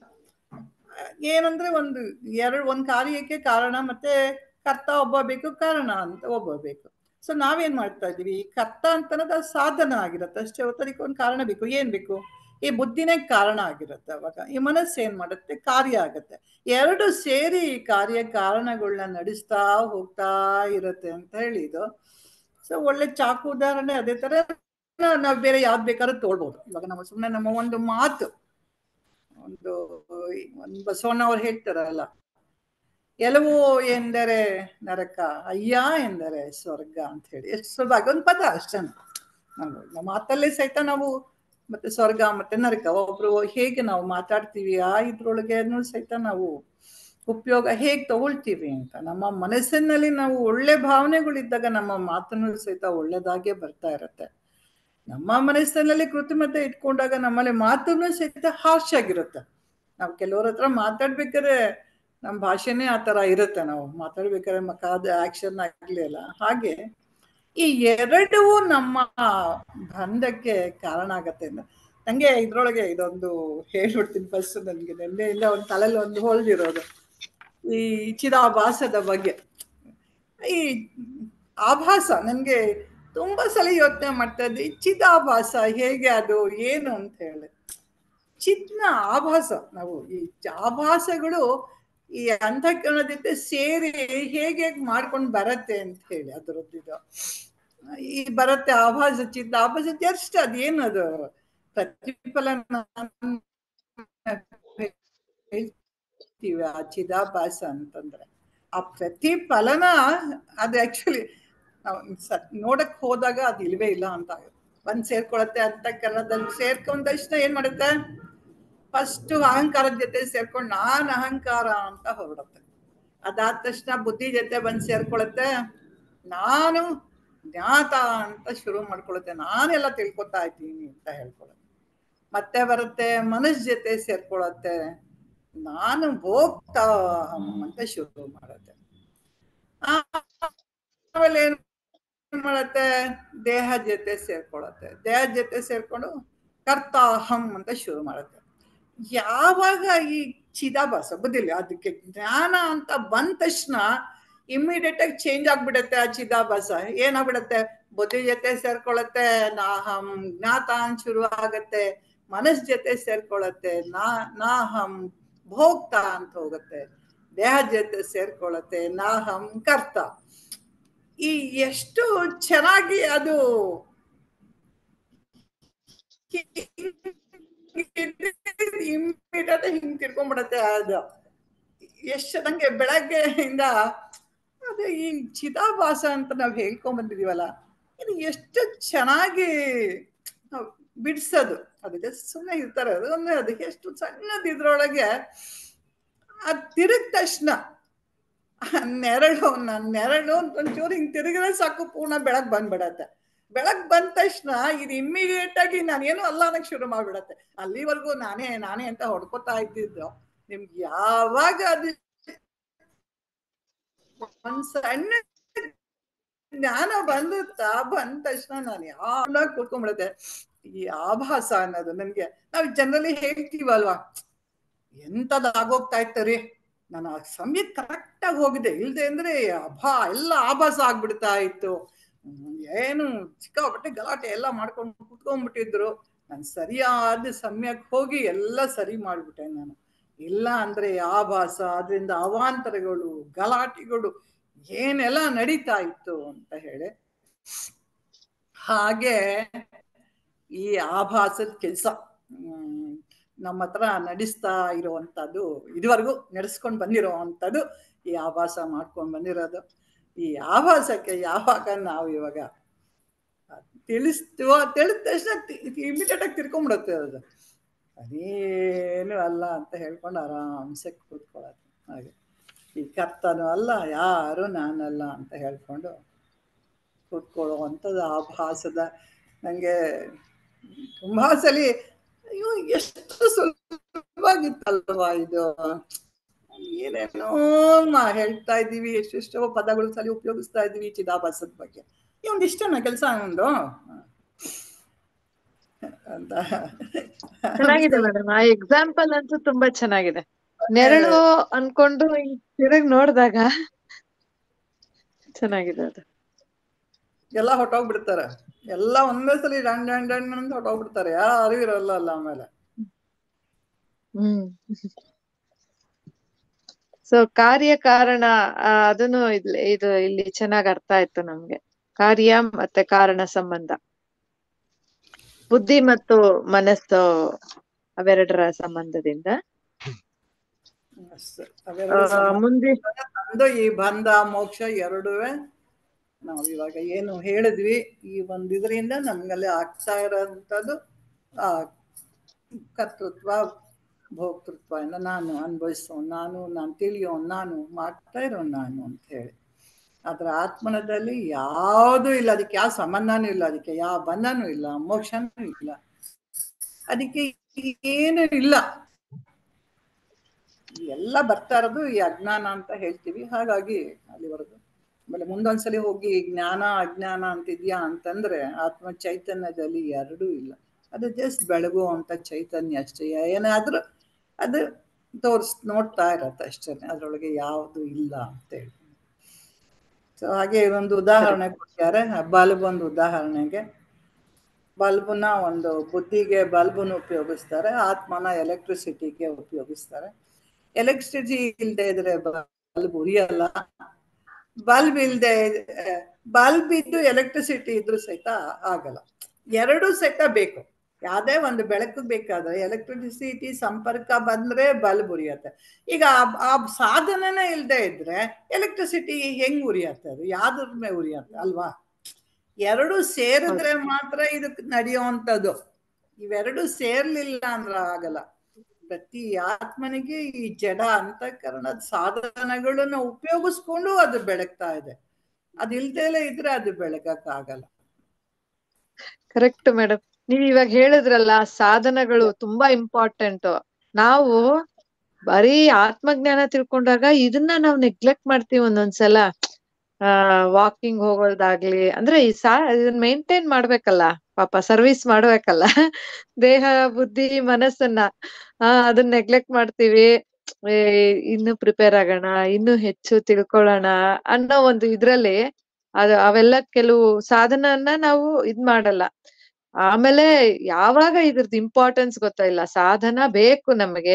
ಏನಂದ್ರೆ ಒಂದು ಎರಡು ಒಂದ್ ಕಾರ್ಯಕ್ಕೆ ಕಾರಣ ಮತ್ತೆ ಕರ್ತ ಒಬ್ಬ ಬೇಕು ಕಾರಣ ಅಂತ ಒಬ್ಬ ಬೇಕು ಸೊ ನಾವೇನ್ ಮಾಡ್ತಾ ಇದೀವಿ ಈ ಕರ್ತ ಅಂತ ಅನ್ನೋದು ಅದು ಸಾಧನ ಆಗಿರತ್ತೆ ಅಷ್ಟೇ ಹೊತ್ತು ಅದಕ್ಕೆ ಒಂದು ಕಾರಣ ಬೇಕು ಏನ್ ಬೇಕು ಈ ಬುದ್ಧಿನೇ ಕಾರಣ ಆಗಿರುತ್ತೆ ಅವಾಗ ಈ ಮನಸ್ಸು ಏನ್ ಮಾಡುತ್ತೆ ಕಾರ್ಯ ಆಗತ್ತೆ ಎರಡು ಸೇರಿ ಈ ಕಾರ್ಯ ಕಾರಣಗಳನ್ನ ನಡೆಸ್ತಾ ಹೋಗ್ತಾ ಇರತ್ತೆ ಅಂತ ಹೇಳಿದ್ದು ಸೊ ಒಳ್ಳೆ ಚಾಕು ಉದಾಹರಣೆ ಅದೇ ತರ ನಾವು ಬೇರೆ ಯಾವ್ದು ಬೇಕಾದ್ರೂ ತೋಳ್ಬೋದು ಇವಾಗ ನಮ್ಮ ಸುಮ್ಮನೆ ನಮ್ಮ ಒಂದು ಮಾತು ಒಂದು ಒಂದು ಬಸವಣ್ಣ ಅವ್ರು ಹೇಳ್ತಾರಲ್ಲ ಎಲವು ಎಂದರೆ ನರಕ ಅಯ್ಯ ಎಂದರೆ ಸ್ವರ್ಗ ಅಂತ ಹೇಳಿ ಎಷ್ಟು ಸುಲಭ ಒಂದು ಪದ ಅಷ್ಟೇ ನಾವು ನಮ್ಮ ಮಾತಲ್ಲೇ ಸಹಿತ ನಾವು ಮತ್ತೆ ಸ್ವರ್ಗ ಮತ್ತೆ ನರಕ ಒಬ್ರು ಹೇಗೆ ನಾವು ಮಾತಾಡ್ತೀವಿ ಆ ಇದ್ರೊಳಗೆ ಸಹಿತ ನಾವು ಉಪಯೋಗ ಹೇಗೆ ತಗೊಳ್ತೀವಿ ಅಂತ ನಮ್ಮ ಮನಸ್ಸಿನಲ್ಲಿ ನಾವು ಒಳ್ಳೆ ಭಾವನೆಗಳಿದ್ದಾಗ ನಮ್ಮ ಮಾತನ್ನು ಸಹಿತ ಒಳ್ಳೆದಾಗೆ ಬರ್ತಾ ಇರತ್ತೆ ನಮ್ಮ ಮನಸ್ಸಿನಲ್ಲಿ ಕೃತ್ರಿಮತೆ ಇಟ್ಕೊಂಡಾಗ ನಮ್ಮಲ್ಲಿ ಮಾತನ್ನು ಸಹಿತ ಹಾರ್ಶ್ ಆಗಿರುತ್ತೆ ನಾವು ಕೆಲವ್ರ ಹತ್ರ ಮಾತಾಡ್ಬೇಕಾದ್ರೆ ನಮ್ಮ ಭಾಷೆನೇ ಆ ಥರ ಇರುತ್ತೆ ನಾವು ಮಾತಾಡ್ಬೇಕಾದ್ರೆ ಮಕಾದ ಆಕ್ಷನ್ ಆಗ್ಲಿ ಅಲ್ಲ ಹಾಗೆ ಈ ಎರಡೂ ನಮ್ಮ ಬಂಧಕ್ಕೆ ಕಾರಣ ಆಗತ್ತೆ ನಂಗೆ ಇದ್ರೊಳಗೆ ಇದೊಂದು ಹೇಳ್ಬಿಡ್ತೀನಿ ಫಸ್ಟ್ ನನಗೆ ನಿನ್ನೆಯಿಂದ ಒಂದು ತಲೆಯಲ್ಲಿ ಒಂದು ಹೊಳ್ದಿರೋದು ಈ ಚಿದಾಭಾಸದ ಬಗ್ಗೆ ಈ ಆಭಾಸ ನನಗೆ ತುಂಬಾ ಸಲ ಯೋಚನೆ ಮಾಡ್ತಾ ಇದ್ದೆ ಈ ಚಿದಾಭಾಸ ಹೇಗೆ ಅದು ಏನು ಅಂತ ಹೇಳಿ ಚಿತ್ನ ಆಭಾಸ ನಾವು ಈ ಆಭಾಸಗಳು ಈ ಅಂತಃಕರಣ ಜೊತೆ ಸೇರಿ ಹೇಗೆ ಮಾಡ್ಕೊಂಡು ಬರತ್ತೆ ಅಂತ ಹೇಳಿ ಅದರದ್ದು ಇದು ಈ ಬರತ್ತೆ ಆಭಾಸ ಚಿತ್ತ ಆಭಾಸ ಜಸ್ಟ್ ಅದೇನದು ಪ್ರತಿಫಲನ ಹೇಳ್ತೀವಿ ಆ ಚಿದಾಭಾಸ ಅಂತಂದ್ರೆ ಆ ಪ್ರತಿಫಲನ ಅದು ಆಕ್ಚುಲಿ ನಾವು ನೋಡಕ್ ಹೋದಾಗ ಅದು ಇಲ್ವೇ ಇಲ್ಲ ಅಂತ ಬಂದ್ ಸೇರ್ಕೊಳತ್ತೆ ಅಂತಃಕರಣದಲ್ಲಿ ಸೇರ್ಕೊಂಡ ತಕ್ಷಣ ಏನ್ ಮಾಡುತ್ತೆ ಫಸ್ಟ್ ಅಹಂಕಾರದ ಜೊತೆ ಸೇರ್ಕೊಂಡು ನಾನ್ ಅಹಂಕಾರ ಅಂತ ಹೊರಡುತ್ತೆ ಅದಾದ ತಕ್ಷಣ ಬುದ್ಧಿ ಜೊತೆ ಬಂದು ಸೇರ್ಕೊಳತ್ತೆ ನಾನು ಜ್ಞಾತ ಅಂತ ಶುರು ಮಾಡ್ಕೊಳುತ್ತೆ ನಾನೆಲ್ಲ ತಿಳ್ಕೊತಾ ಇದ್ದೀನಿ ಅಂತ ಹೇಳ್ಕೊಳುತ್ತೆ ಮತ್ತೆ ಬರುತ್ತೆ ಮನಸ್ ಜೊತೆ ಸೇರ್ಕೊಳತ್ತೆ ನಾನು ಹೋಗ್ತಾ ಅಂತ ಶುರು ಮಾಡುತ್ತೆ ಆಮೇಲೆ ಏನ್ ಮಾಡತ್ತೆ ದೇಹ ಜೊತೆ ಸೇರ್ಕೊಳತ್ತೆ ದೇಹ ಜೊತೆ ಸೇರ್ಕೊಂಡು ಕರ್ತಾಹಂ ಅಂತ ಶುರು ಮಾಡುತ್ತೆ ಯಾವಾಗ ಈ ಚಿದಾಭಾಸ ಬುದ್ಧಿಲ್ಲ ಅದಕ್ಕೆ ಜ್ಞಾನ ಅಂತ ಬಂದ ತಕ್ಷಣ ಇಮಿಡಿಯೇಟ್ ಆಗಿ ಚೇಂಜ್ ಆಗ್ಬಿಡತ್ತೆ ಆ ಚಿದಾಭಾಸ ಏನಾಗ್ಬಿಡತ್ತೆ ಬುದ್ಧಿ ಜೊತೆ ಸೇರ್ಕೊಳತ್ತೆ ನಾಹಂ ಜ್ಞಾತ ಅಂತ ಶುರು ಆಗತ್ತೆ ಮನಸ್ ಜೊತೆ ಸೇರ್ಕೊಳತ್ತೆ ನಾ ನಾಹಂ ಭೋಕ್ತ ಅಂತ ಹೋಗುತ್ತೆ ದೇಹ ಜೊತೆ ಸೇರ್ಕೊಳತ್ತೆ ನಾಹಂ ಕರ್ತ ಈ ಎಷ್ಟು ಚೆನ್ನಾಗಿ ಅದು ಇಮ್ಮಿಡಿಯೇಟ್ ಹಿಂಗ್ ತಿರ್ಕೊಂಡ್ಬಿಡತ್ತೆ ಅದು ಎಷ್ಟು ನಂಗೆ ಬೆಳಗ್ಗೆಯಿಂದ ಅದು ಈ ಚಿದಾಭಾಸ ಅಂತ ನಾವು ಹೇಳ್ಕೊಂಡ್ ಬಂದಿದೀವಲ್ಲ ಇದು ಎಷ್ಟು ಚೆನ್ನಾಗಿ ನಾವು ಬಿಡ್ಸೋದು ಅದಕ್ಕೆ ಸುಮ್ಮನೆ ಇರ್ತಾರೆ ಅದು ಒಂದು ಅದಕ್ಕೆ ಎಷ್ಟು ಸಣ್ಣದು ಇದ್ರೊಳಗೆ ಅದ್ ತಿರುಗ್ ತಕ್ಷಣ ನೆರಳು ನನ್ನ ನೆರಳು ಅಂತ ಒಂಚೂರು ಹಿಂಗ್ ತಿರುಗಿದ್ರೆ ಸಾಕು ಪೂರ್ಣ ಬೆಳಗ್ ಬಂದ್ಬಿಡತ್ತೆ ಬೆಳಗ್ ಬಂದ ತಕ್ಷಣ ಇದು ಇಮ್ಮಿಡಿಯೇಟ್ ಆಗಿ ನಾನೇನು ಅಲ್ಲ ಅನ್ನಕ್ ಶುರು ಮಾಡ್ಬಿಡತ್ತೆ ಅಲ್ಲಿವರೆಗೂ ನಾನೇ ನಾನೇ ಅಂತ ಹೊಡ್ಕೊತಾ ಇದ್ದಿದ್ದು ನಿಮ್ಗೆ ಯಾವಾಗ ಅದು ಒಂದ್ ಸಣ್ಣ ಜ್ಞಾನ ಬಂದುತ್ತಾ ಬಂದ ತಕ್ಷಣ ನಾನು ಯಾವಾಗ ಕೂತ್ಕೊಂಡ್ಬಿಡತ್ತೆ ಈ ಆಭಾಸ ಅನ್ನೋದು ನನ್ಗೆ ನಾವ್ ಜನರಲಿ ಹೇಳ್ತೀವಲ್ವಾ ಎಂತದ್ ಆಗೋಗ್ತಾ ಇತ್ತರಿ ನಾನು ಆ ಸಮಯ ಕರೆಕ್ಟ್ ಆಗಿ ಹೋಗಿದೆ ಇಲ್ದೆ ಅಂದ್ರೆ ಅಭಾ ಎಲ್ಲ ಆಭಾಸ ಆಗ್ಬಿಡ್ತಾ ಇತ್ತು ಏನು ಸಿಕ್ಕಾಪಟ್ಟೆ ಗಲಾಟೆ ಎಲ್ಲ ಮಾಡ್ಕೊಂಡು ಕುತ್ಕೊಂಡ್ಬಿಟ್ಟಿದ್ರು ನಾನು ಸರಿಯಾದ ಸಮಯಕ್ಕೆ ಹೋಗಿ ಎಲ್ಲ ಸರಿ ಮಾಡ್ಬಿಟ್ಟೆ ನಾನು ಇಲ್ಲ ಅಂದ್ರೆ ಆಭಾಸ ಅದರಿಂದ ಅವಾಂತರಗಳು ಗಲಾಟೆಗಳು ಏನೆಲ್ಲ ನಡೀತಾ ಇತ್ತು ಅಂತ ಹೇಳಿ ಹಾಗೆ ಈ ಆಭಾಸದ ಕೆಲಸ ನಮ್ಮ ಹತ್ರ ನಡೆಸ್ತಾ ಇರುವಂತದ್ದು ಇದುವರೆಗೂ ನಡೆಸ್ಕೊಂಡು ಬಂದಿರೋ ಅಂಥದ್ದು ಈ ಆಭಾಸ ಮಾಡ್ಕೊಂಡು ಬಂದಿರೋದು ಈ ಆಭಾಸಕ್ಕೆ ಯಾವಾಗ ನಾವು ಇವಾಗ ತಿಳಿಸ್ತೀವೋ ತಿಳಿದ ತಕ್ಷಣ ಇಮಿಡಿಯೇಟ್ ಆಗಿ ತಿರ್ಕೊಂಡ್ಬಿಡುತ್ತೆ ಅದು ಅದೇನು ಅಲ್ಲ ಅಂತ ಹೇಳ್ಕೊಂಡು ಆರಾಮ್ಸೆ ಕೂತ್ಕೊಳ್ಳೋದು ಹಾಗೆ ಈ ಕರ್ತನೂ ಅಲ್ಲ ಯಾರು ನಾನಲ್ಲ ಅಂತ ಹೇಳ್ಕೊಂಡು ಕೂತ್ಕೊಳ್ಳೋ ಅಂಥದ್ದು ಆಭಾಸದ ನನಗೆ ತುಂಬಾ ಸಲಿ ಅಯ್ಯೋ ಎಷ್ಟು ಸುಲಭವಾಗಿತ್ತಲ್ವಾ ಇದು ಏನೇನೋ ಹೇಳ್ತಾ ಇದ್ದೀವಿ ಎಷ್ಟೆಷ್ಟೋ ಪದಗಳು ಸಲಿ ಉಪಯೋಗಿಸ್ತಾ ಇದ್ದೀವಿ ಚಿದಾಭಾಸದ ಬಗ್ಗೆ ಈ ಒಂದು ಇಷ್ಟನ ಕೆಲಸ ಒಂದು ಅಂತ ಚೆನ್ನಾಗಿದೆ ಮೇಡಮ್ ಆ ಎಕ್ಸಾಂಪಲ್ ಅಂತೂ ತುಂಬಾ ಚೆನ್ನಾಗಿದೆ ನೆರಳು ಅನ್ಕೊಂಡು ತಿರುಗ್ ನೋಡಿದಾಗ ಚೆನ್ನಾಗಿದೆ ಅದು ಎಲ್ಲ ಹೊಟ್ಟೋಗ್ಬಿಡ್ತಾರೆ ಎಲ್ಲ ಒಂದೇ ಸಲ ಡಂಡ್ ಡಂಡ್ ಡಂಡ್ ಅಂತ ಹೊಟ್ಟೋಗ್ಬಿಡ್ತಾರೆ ಯಾರು ಇರಲ್ಲ ಅಲ್ಲ ಆಮೇಲೆ ಹ್ಮ್ ಸೊ ಕಾರ್ಯ ಕಾರಣ ಆ, ಅದನ್ನು ಇಲ್ಲಿ ಇದು ಇಲ್ಲಿ ಚೆನ್ನಾಗ್ ಅರ್ಥ ಆಯ್ತು ನಮ್ಗೆ ಕಾರ್ಯ ಮತ್ತೆ ಕಾರಣ ಸಂಬಂಧ ಬುದ್ಧಿ ಮತ್ತು ಮನಸ್ಸು ಅವೆರಡರ ಸಂಬಂಧದಿಂದ ಅಷ್ಟೇ ಆ, ಅವೆರಡು ಸಮ- ಮುಂದೆ ಒಂದು ಈ ಬಂಧ ಮೋಕ್ಷ ಎರಡುವೆ ನಾವು ಇವಾಗ ಏನು ಹೇಳಿದ್ವಿ ಈ ಒಂದು ಇದರಿಂದ ನಮ್ಗಲ್ಲಿ ಆಗ್ತಾ ಇರೋಂಥದ್ದು ಆ ಕರ್ತೃತ್ವ ಭೋಕ್ತೃತ್ವದಿಂದ ನಾನು ಅನುಭವಿಸೋ ನಾನು ನಾನು ತಿಳಿಯೋ ನಾನು ಮಾಡ್ತಾ ಇರೋ ನಾನು ಅಂತ ಹೇಳಿ ಅದರ ಆತ್ಮನದಲ್ಲಿ ಯಾವುದೂ ಇಲ್ಲ ಅದಕ್ಕೆ ಯಾವ ಸಂಬಂಧನೂ ಇಲ್ಲ ಅದಕ್ಕೆ ಯಾವ ಬಂಧನೂ ಇಲ್ಲ ಮೋಕ್ಷನೂ ಇಲ್ಲ ಅದಕ್ಕೆ ಏನು ಇಲ್ಲ ಎಲ್ಲ ಬರ್ತಾ ಇರೋದು ಈ ಅಜ್ಞಾನ ಅಂತ ಹೇಳ್ತೀವಿ ಹಾಗಾಗಿ ಅಲ್ಲಿವರೆಗೂ ಆಮೇಲೆ ಮುಂದೊಂದ್ಸಲಿ ಹೋಗಿ ಜ್ಞಾನ ಅಜ್ಞಾನ ಅಂತಿದ್ಯಾ ಅಂತಂದ್ರೆ ಆತ್ಮ ಚೈತನ್ಯದಲ್ಲಿ ಎರಡೂ ಇಲ್ಲ ಅದು ಜಸ್ಟ್ ಬೆಳಗು ಅಂತ ಚೈತನ್ಯ ಅಷ್ಟೇ ಏನಾದ್ರೂ ಅದು ತೋರ್ಸ್ ನೋಡ್ತಾ ಇರತ್ತೆ ಅಷ್ಟೇ ಅದ್ರೊಳಗೆ ಯಾವುದು ಇಲ್ಲ ಅಂತೇಳಿ ಸೊ ಹಾಗೆ ಒಂದು ಉದಾಹರಣೆ ಕೊಡ್ತಾರೆ ಬಲ್ಬ್ ಒಂದು ಉದಾಹರಣೆಗೆ ಬಲ್ಬ್ನ ಒಂದು ಬುದ್ಧಿಗೆ ಬಲ್ಬನ್ನು ಉಪಯೋಗಿಸ್ತಾರೆ ಆತ್ಮನ ಎಲೆಕ್ಟ್ರಿಸಿಟಿಗೆ ಉಪಯೋಗಿಸ್ತಾರೆ ಎಲೆಕ್ಟ್ರಿಸಿಟಿ ಇಲ್ಲದೆ ಇದ್ರೆ ಬಲ್ಬ್ ಉರಿಯಲ್ಲ ಬಲ್ಬ್ ಇಲ್ಲದೆ ಬಲ್ಬ್ ಇದ್ದು ಎಲೆಕ್ಟ್ರಿಸಿಟಿ ಇದ್ರೂ ಸಹಿತ ಆಗಲ್ಲ ಎರಡೂ ಸಹಿತ ಬೇಕು ಯಾವುದೇ ಒಂದು ಬೆಳಕು ಬೇಕಾದ್ರೆ ಎಲೆಕ್ಟ್ರಿಸಿಟಿ ಸಂಪರ್ಕ ಬಂದ್ರೆ ಬಲ್ಬ್ ಉರಿಯತ್ತೆ ಈಗ ಆ- ಆ ಸಾಧನನೇ ಇಲ್ಲದೆ ಇದ್ರೆ ಎಲೆಕ್ಟ್ರಿಸಿಟಿ ಹೆಂಗ್ ಉರಿಯತ್ತೆ ಅದು ಯಾವ್ದ್ರ ಮೇಲೆ ಉರಿಯತ್ತೆ ಅಲ್ವಾ ಎರಡು ಸೇರಿದ್ರೆ ಮಾತ್ರ ಇದಕ್ಕೆ ನಡೆಯುವಂಥದ್ದು ಇವೆರಡು ಸೇರ್ಲಿಲ್ಲ ಅಂದ್ರೆ ಆಗಲ್ಲ ಪ್ರತಿ ಆತ್ಮನಿಗೆ ಈ ಜಡ ಅಂತಃಕರಣದ ಸಾಧನಗಳನ್ನ ಉಪಯೋಗಿಸ್ಕೊಂಡು ಅದು ಬೆಳಗ್ತಾ ಇದೆ ಅದಿಲ್ದೆಲೆ ಇದ್ರೆ ಅದು ಬೆಳಗಕ್ಕಾಗಲ್ಲ ಕರೆಕ್ಟ್ ಮೇಡಮ್ ನೀವ್ ಇವಾಗ ಹೇಳಿದ್ರಲ್ಲ ಸಾಧನಗಳು ತುಂಬಾ ಇಂಪಾರ್ಟೆಂಟ್ ನಾವು ಬರೀ ಆತ್ಮಜ್ಞಾನ ತಿಳ್ಕೊಂಡಾಗ ಇದನ್ನ ನಾವು ನೆಗ್ಲೆಕ್ಟ್ ಮಾಡ್ತೀವಿ ಒಂದೊಂದ್ಸಲ ಆ ವಾಕಿಂಗ್ ಹೋಗೋದಾಗ್ಲಿ ಅಂದ್ರೆ ಈ ಸಾ ಇದನ್ನ ಮೇಂಟೈನ್ ಮಾಡ್ಬೇಕಲ್ಲ ಪಾಪ ಸರ್ವಿಸ್ ಮಾಡ್ಬೇಕಲ್ಲ ದೇಹ ಬುದ್ಧಿ ಮನಸ್ಸನ್ನ ಆ ಅದನ್ನ ನೆಗ್ಲೆಕ್ಟ್ ಮಾಡ್ತೀವಿ ಏ, ಇನ್ನು ಪ್ರಿಪೇರ್ ಆಗೋಣ ಇನ್ನು ಹೆಚ್ಚು ತಿಳ್ಕೊಳ್ಳೋಣ ಅನ್ನೋ ಒಂದು ಇದ್ರಲ್ಲಿ ಅದು ಅವೆಲ್ಲ ಕೆಲವು ಸಾಧನನ್ನ ನಾವು ಇದ್ ಮಾಡಲ್ಲ ಆಮೇಲೆ ಯಾವಾಗ ಇದ್ರದ್ದು ಇಂಪಾರ್ಟೆನ್ಸ್ ಗೊತ್ತಾಯಿಲ್ಲ ಸಾಧನ ಬೇಕು ನಮಗೆ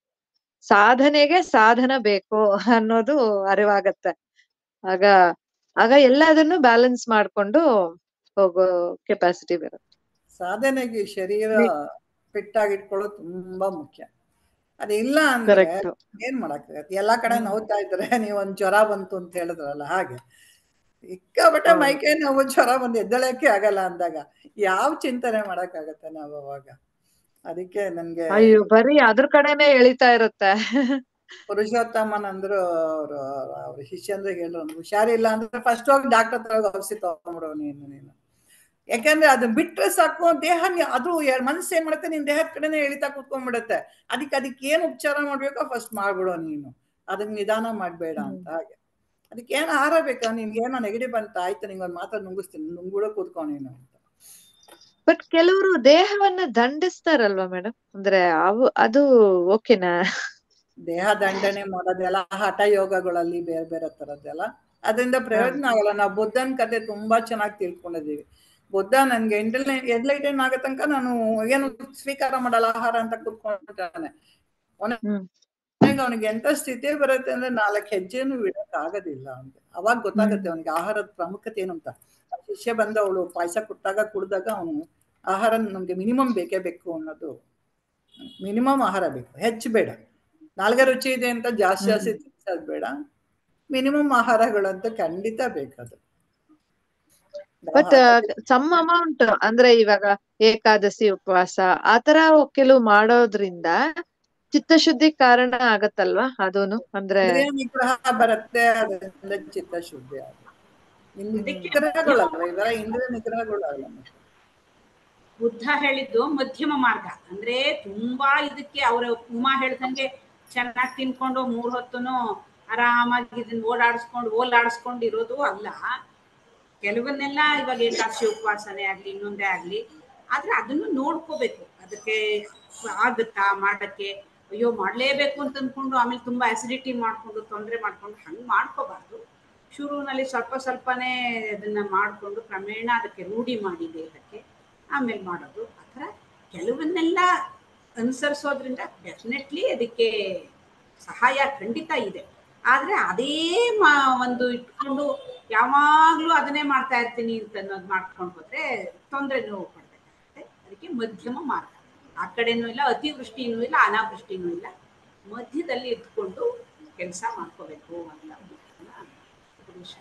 ಸಾಧನೆಗೆ ಸಾಧನ ಬೇಕು ಅನ್ನೋದು ಅರಿವಾಗತ್ತೆ ಆಗ ಆಗ ಎಲ್ಲದನ್ನು ಬ್ಯಾಲೆನ್ಸ್ ಮಾಡ್ಕೊಂಡು ಹೋಗೋ ಕೆಪಾಸಿಟಿ ಬರುತ್ತೆ ಸಾಧನೆಗೆ ಶರೀರ ಫಿಟ್ ಆಗಿ ಇಟ್ಕೊಳ್ಳೋದು ತುಂಬಾ ಮುಖ್ಯ ಅದಿಲ್ಲ ಅಂದ್ರೆ ಕರೆಕ್ಟ್ ಏನ್ ಮಾಡಕ್ಕಾಗತ್ತೆ ಎಲ್ಲಾ ಕಡೆ ನೋವ್ತಾ ಇದ್ರೆ ನೀವ್ ಒಂದ್ ಜ್ವರ ಬಂತು ಅಂತ ಹೇಳಿದ್ರಲ್ಲ ಹಾಗೆ ಸಿಕ್ಕಾಬಟ್ಟೆ ಹೌದು. ಮೈಕೈ ನೋವು ಜ್ವರ ಬಂದು ಎದ್ದಳಕ್ಕೆ ಆಗಲ್ಲ ಅಂದಾಗ ಯಾವ ಚಿಂತನೆ ಮಾಡಕ್ಕಾಗತ್ತೆ ನಾವು ಅವಾಗ ಅದಕ್ಕೆ ನನ್ಗೆ ಅಯ್ಯೋ ಬರೀ ಅದ್ರ ಕಡೆನೆ ಎಳಿತಾ ಇರುತ್ತೆ ಪುರುಷೋತ್ತಮನ್ ಅಂದ್ರು ಅವ್ರು ಅವ್ರ ಶಿಷ್ಯಂದ್ರಿಗೆ ಹೇಳಿದ್ರು ಹುಷಾರಿಲ್ಲ ಅಂದ್ರೆ ಫಸ್ಟ್ ಹೋಗಿ ಡಾಕ್ಟರ್ ಹತ್ರ ಹೋಗಿ ಔಷಧಿ ತಗೊಂಡ್ಬಿಡು ನೀನು ನೀನು ಯಾಕಂದ್ರೆ ಅದು ಬಿಟ್ರೆ ಸಾಕು ದೇಹ ನಿ- ಅದು ಎ- ಮನಸ್ಸು ಏನ್ ಮಾಡುತ್ತೆ ನಿನ್ ದೇಹದ ಕಡೆನೆ ಎಳಿತಾ ಕುತ್ಕೊಂಡ್ಬಿಡುತ್ತೆ ಅದಕ್ಕೆ ಅದಕ್ಕೆ ಏನ್ ಉಪಚಾರ ಮಾಡ್ಬೇಕೋ ಫಸ್ಟ್ ಮಾಡ್ಬಿಡು ನೀನು ಅದನ್ನ ನಿಧಾನ ಮಾಡ್ಬೇಡ ಅಂತ ಹಾಗೆ ಅದಕ್ಕೆ ಏನ್ ಆಹಾರ ಬೇಕಾ ನಿನ್ಗೆ ಏನೋ ನೆಗಡಿ ಬಂತ ಆಯ್ತು ನಿಂಗೆ ಒಂದು ಮಾತ್ರ ನುಂಗಿಸ್ತೀನಿ ನುಂಗ್ಬಿಡೋ ಕೂತ್ಕೊ ನೀನು ಅಂತ ಬಟ್ ಕೆಲವರು ದೇಹವನ್ನ ದಂಡಿಸ್ತಾರಲ್ವಾ ಮೇಡಮ್ ಅಂದ್ರೆ ಅವು ಅದು ಓಕೆನಾ ದೇಹ ದಂಡನೆ ಮಾಡೋದೆಲ್ಲ ಹಠ ಯೋಗಗಳಲ್ಲಿ ಬೇರೆ ಬೇರೆ ತರದ್ದೆಲ್ಲ ಅದರಿಂದ ಪ್ರಯೋಜನ ಆಗಲ್ಲ ನಾವು ಬುದ್ಧನ ಕತೆ ತುಂಬಾ ಚೆನ್ನಾಗಿ ತಿಳ್ಕೊಂಡಿದೀವಿ ಬುದ್ಧ ನನ್ಗೆ ಎಂಡಲ್ ಎಡ್ಲೈಟ್ ಆಗೋ ತನಕ ನಾನು ಏನು ಸ್ವೀಕಾರ ಮಾಡಲ್ಲ ಆಹಾರ ಅಂತ ಕೂತ್ಕೊಂಡಿರ್ತಾನೆ ಹ್ಮ್ ಅವನಿಗೆ ಎಂತ ಸ್ಥಿತಿ ಬರುತ್ತೆ ಅಂದ್ರೆ ನಾಲ್ಕು ಹೆಜ್ಜೆನು ಬಿಡಕ್ ಆಗೋದಿಲ್ಲ ಅವ್ನಿಗೆ ಅವಾಗ ಗೊತ್ತಾಗುತ್ತೆ ಅವನಿಗೆ ಆಹಾರದ ಪ್ರಾಮುಖ್ಯತೆ ಏನು ಅಂತ ಆ ಶಿಷ್ಯ ಬಂದ ಅವಳು ಪಾಯಸ ಕೊಟ್ಟಾಗ ಕುಡ್ದಾಗ ಅವನು ಆಹಾರ ನಮ್ಗೆ ಮಿನಿಮಮ್ ಬೇಕೇ ಬೇಕು ಅನ್ನೋದು ಮಿನಿಮಮ್ ಆಹಾರ ಬೇಕು ಹೆಚ್ಚು ಬೇಡ ನಾಲ್ಗೆ ರುಚಿ ಇದೆ ಅಂತ ಜಾಸ್ತಿ ಜಾಸ್ತಿ ತಿನ್ಸೋದು ಬೇಡ ಮಿನಿಮಮ್ ಆಹಾರಗಳಂತ ಖಂಡಿತ ಬೇಕದು ಬಟ್ ಸಮ್ ಅಮೌಂಟ್ ಅಂದ್ರೆ ಇವಾಗ ಏಕಾದಶಿ ಉಪವಾಸ ಆತರ ಕೆಲವು ಮಾಡೋದ್ರಿಂದ ಚಿತ್ತಶುದ್ಧಿ ಕಾರಣ ಆಗತ್ತಲ್ವಾ ಅದೂನು ಅಂದ್ರೆ ಇಂದ್ರಿಯ ನಿಗ್ರಹ ಬರುತ್ತೆ ಅದರಿಂದ ಚಿತ್ತ ಶುದ್ಧಿ ಆಗುತ್ತೆ ಇನ್ನು ನಿಗ್ರಹಗಳಲ್ವ ಇವೆಲ್ಲ ಇಂದ್ರಿಯ ನಿಗ್ರಹಗಳಲ್ಲ ಬುದ್ಧ ಹೇಳಿದ್ದು ಮಧ್ಯಮ ಮಾರ್ಗ ಅಂದ್ರೆ ತುಂಬಾ ಇದಕ್ಕೆ ಅವರ ಉಮಾ ಹೇಳ್ದಂಗೆ ಚೆನ್ನಾಗಿ ತಿನ್ಕೊಂಡು ಮೂರ್ ಹೊತ್ತುನು ಆರಾಮಾಗಿ ಇದನ್ನ ಓಡಾಡಿಸ್ಕೊಂಡು ಓಲಾಡಿಸ್ಕೊಂಡು ಇರೋದು ಅಲ್ಲ ಕೆಲವನ್ನೆಲ್ಲ ಇವಾಗ ಏಕಾದಶಿ ಉಪವಾಸನೆ ಆಗ್ಲಿ ಇನ್ನೊಂದೇ ಆಗ್ಲಿ ಆದ್ರೆ ಅದನ್ನು ನೋಡ್ಕೋಬೇಕು ಅದಕ್ಕೆ ಆಗುತ್ತಾ ಮಾಡಕ್ಕೆ ಅಯ್ಯೋ ಮಾಡ್ಲೇಬೇಕು ಅಂತ ಅನ್ಕೊಂಡು ಆಮೇಲೆ ತುಂಬಾ ಅಸಿಡಿಟಿ ಮಾಡ್ಕೊಂಡು ತೊಂದರೆ ಮಾಡ್ಕೊಂಡು ಹಂಗ್ ಮಾಡ್ಕೋಬಾರ್ದು ಶುರುವಿನಲ್ಲಿ ಸ್ವಲ್ಪ ಸ್ವಲ್ಪನೇ ಅದನ್ನ ಮಾಡ್ಕೊಂಡು ಕ್ರಮೇಣ ಅದಕ್ಕೆ ರೂಢಿ ಮಾಡಿ ದೇಹಕ್ಕೆ ಆಮೇಲೆ ಮಾಡೋದು ಆ ಥರ ಕೆಲವನ್ನೆಲ್ಲ ಅನುಸರಿಸೋದ್ರಿಂದ ಡೆಫಿನೆಟ್ಲಿ ಅದಕ್ಕೆ ಸಹಾಯ ಖಂಡಿತ ಇದೆ ಆದ್ರೆ ಅದೇ ಮಾ ಒಂದು ಇಟ್ಕೊಂಡು ಯಾವಾಗ್ಲೂ ಅದನ್ನೇ ಮಾಡ್ತಾ ಇರ್ತೀನಿ ಅಂತ ಅನ್ನೋದು ಮಾಡ್ಕೊಂಡು ಹೋದ್ರೆ ತೊಂದರೆ ನೋವು ಪಡ್ಬೇಕಾಗುತ್ತೆ ಅದಕ್ಕೆ ಮಧ್ಯಮ ಮಾರ್ಗ ಆ ಕಡೆನೂ ಇಲ್ಲ ಅತಿವೃಷ್ಟಿನೂ ಇಲ್ಲ ಅನಾವೃಷ್ಟಿನೂ ಇಲ್ಲ ಮಧ್ಯದಲ್ಲಿ ಇದ್ಕೊಂಡು ಕೆಲಸ ಮಾಡ್ಕೋಬೇಕು ಅಂತ ಬುದ್ಧನ ಉಪದೇಶ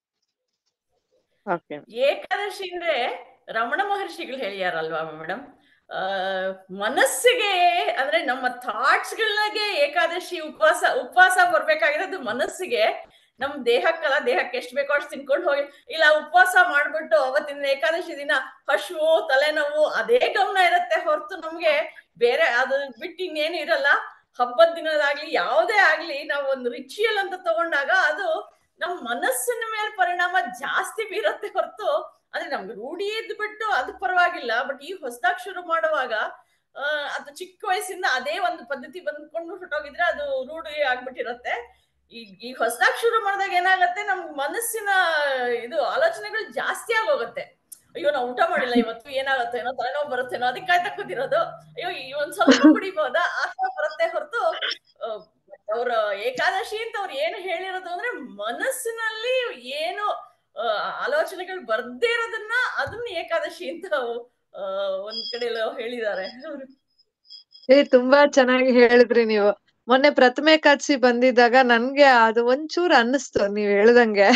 ಓಕೆ ಏಕಾದಶಿ ಅಂದ್ರೆ ರಮಣ ಮಹರ್ಷಿಗಳು ಹೇಳ್ಯಾರಲ್ವಾ ಮೇಡಮ್ ಆ ಮನಸ್ಸಿಗೆ ಅಂದ್ರೆ ನಮ್ಮ ಥಾಟ್ಸ್ಗಳಿಗೆ ಏಕಾದಶಿ ಉಪವಾಸ ಉಪವಾಸ ಬರ್ಬೇಕಾಗಿರೋದು ಮನಸ್ಸಿಗೆ ನಮ್ ದೇಹಕ್ಕಲ್ಲ ದೇಹಕ್ಕೆ ಎಷ್ಟು ಬೇಕೋ ಅಷ್ಟು ತಿನ್ಕೊಂಡು ಹೋಗಿ ಇಲ್ಲ ಉಪವಾಸ ಮಾಡ್ಬಿಟ್ಟು ಅವತ್ತಿನ ಏಕಾದಶಿ ದಿನ ಹಶುವು ತಲೆನೋವು ಅದೇ ಗಮನ ಇರುತ್ತೆ ಹೊರತು ನಮ್ಗೆ ಬೇರೆ ಅದು ಬಿಟ್ಟು ಇನ್ನೇನು ಇರಲ್ಲ ಹಬ್ಬದ ದಿನದಾಗ್ಲಿ ಯಾವುದೇ ಆಗ್ಲಿ ನಾವು ಒಂದು ರಿಚುಯಲ್ ಅಂತ ತಗೊಂಡಾಗ ಅದು ನಮ್ ಮನಸ್ಸಿನ ಮೇಲೆ ಪರಿಣಾಮ ಜಾಸ್ತಿ ಬೀರುತ್ತೆ ಹೊರತು ಅಂದ್ರೆ ನಮ್ಗೆ ರೂಢಿ ಇದ್ ಬಿಟ್ಟು ಅದು ಪರವಾಗಿಲ್ಲ ಬಟ್ ಈ ಹೊಸದಾಗಿ ಶುರು ಮಾಡುವಾಗ ಆ, ಅದು ಚಿಕ್ಕ ವಯಸ್ಸಿಂದ ಅದೇ ಒಂದು ಪದ್ಧತಿ ಬಂದ್ಕೊಂಡು ಹೊರಟೋಗಿದ್ರೆ ಅದು ರೂಢಿ ಆಗ್ಬಿಟ್ಟಿರತ್ತೆ ಈಗ ಈಗ ಹೊಸದಾಗಿ ಶುರು ಮಾಡಿದಾಗ ಏನಾಗತ್ತೆ ನಮ್ ಮನಸ್ಸಿನ ಇದು ಆಲೋಚನೆಗಳು ಜಾಸ್ತಿ ಆಗೋಗತ್ತೆ ಅಯ್ಯೋ ನಾವು ಊಟ ಮಾಡಿಲ್ಲ ಇವತ್ತು ಏನಾಗತ್ತೋ ಏನೋ ತಲೆನೋವು ಬರುತ್ತೇನೋ ಅದಕ್ಕೆ ಕಾಯ್ತಾ ಕೂತಿರೋದು ಅಯ್ಯೋ ಈ ಒಂದ್ ಸ್ವಲ್ಪ ಕುಡಿಬಹುದಾ ಆ ಥರ ಬರುತ್ತೆ ಹೊರತು ಅವ್ರ ಏಕಾದಶಿ ಅಂತ ಅವ್ರು ಏನು ಹೇಳಿರೋದು ಅಂದ್ರೆ ಮನಸ್ಸಿನಲ್ಲಿ ಏನು ಆ, ಆಲೋಚನೆಗಳು ಬರ್ದೇ ಇರೋದನ್ನ ಅದನ್ನ ಏಕಾದಶಿ ಅಂತ ಆ, ಒಂದ್ ಕಡೆ ಎಲ್ಲೋ ಹೇಳಿದ್ದಾರೆ ಅವ್ರು ಏ ತುಂಬಾ ಚೆನ್ನಾಗಿ ಹೇಳಿದ್ರಿ ನೀವು ಮೊನ್ನೆ ಪ್ರಥಮೆ ಕಾಡ್ಸಿ ಬಂದಿದ್ದಾಗ ನನ್ಗೆ ಅದು ಒಂಚೂರು ಅನ್ನಿಸ್ತು ನೀವ್ ಹೇಳ್ದಂಗೆ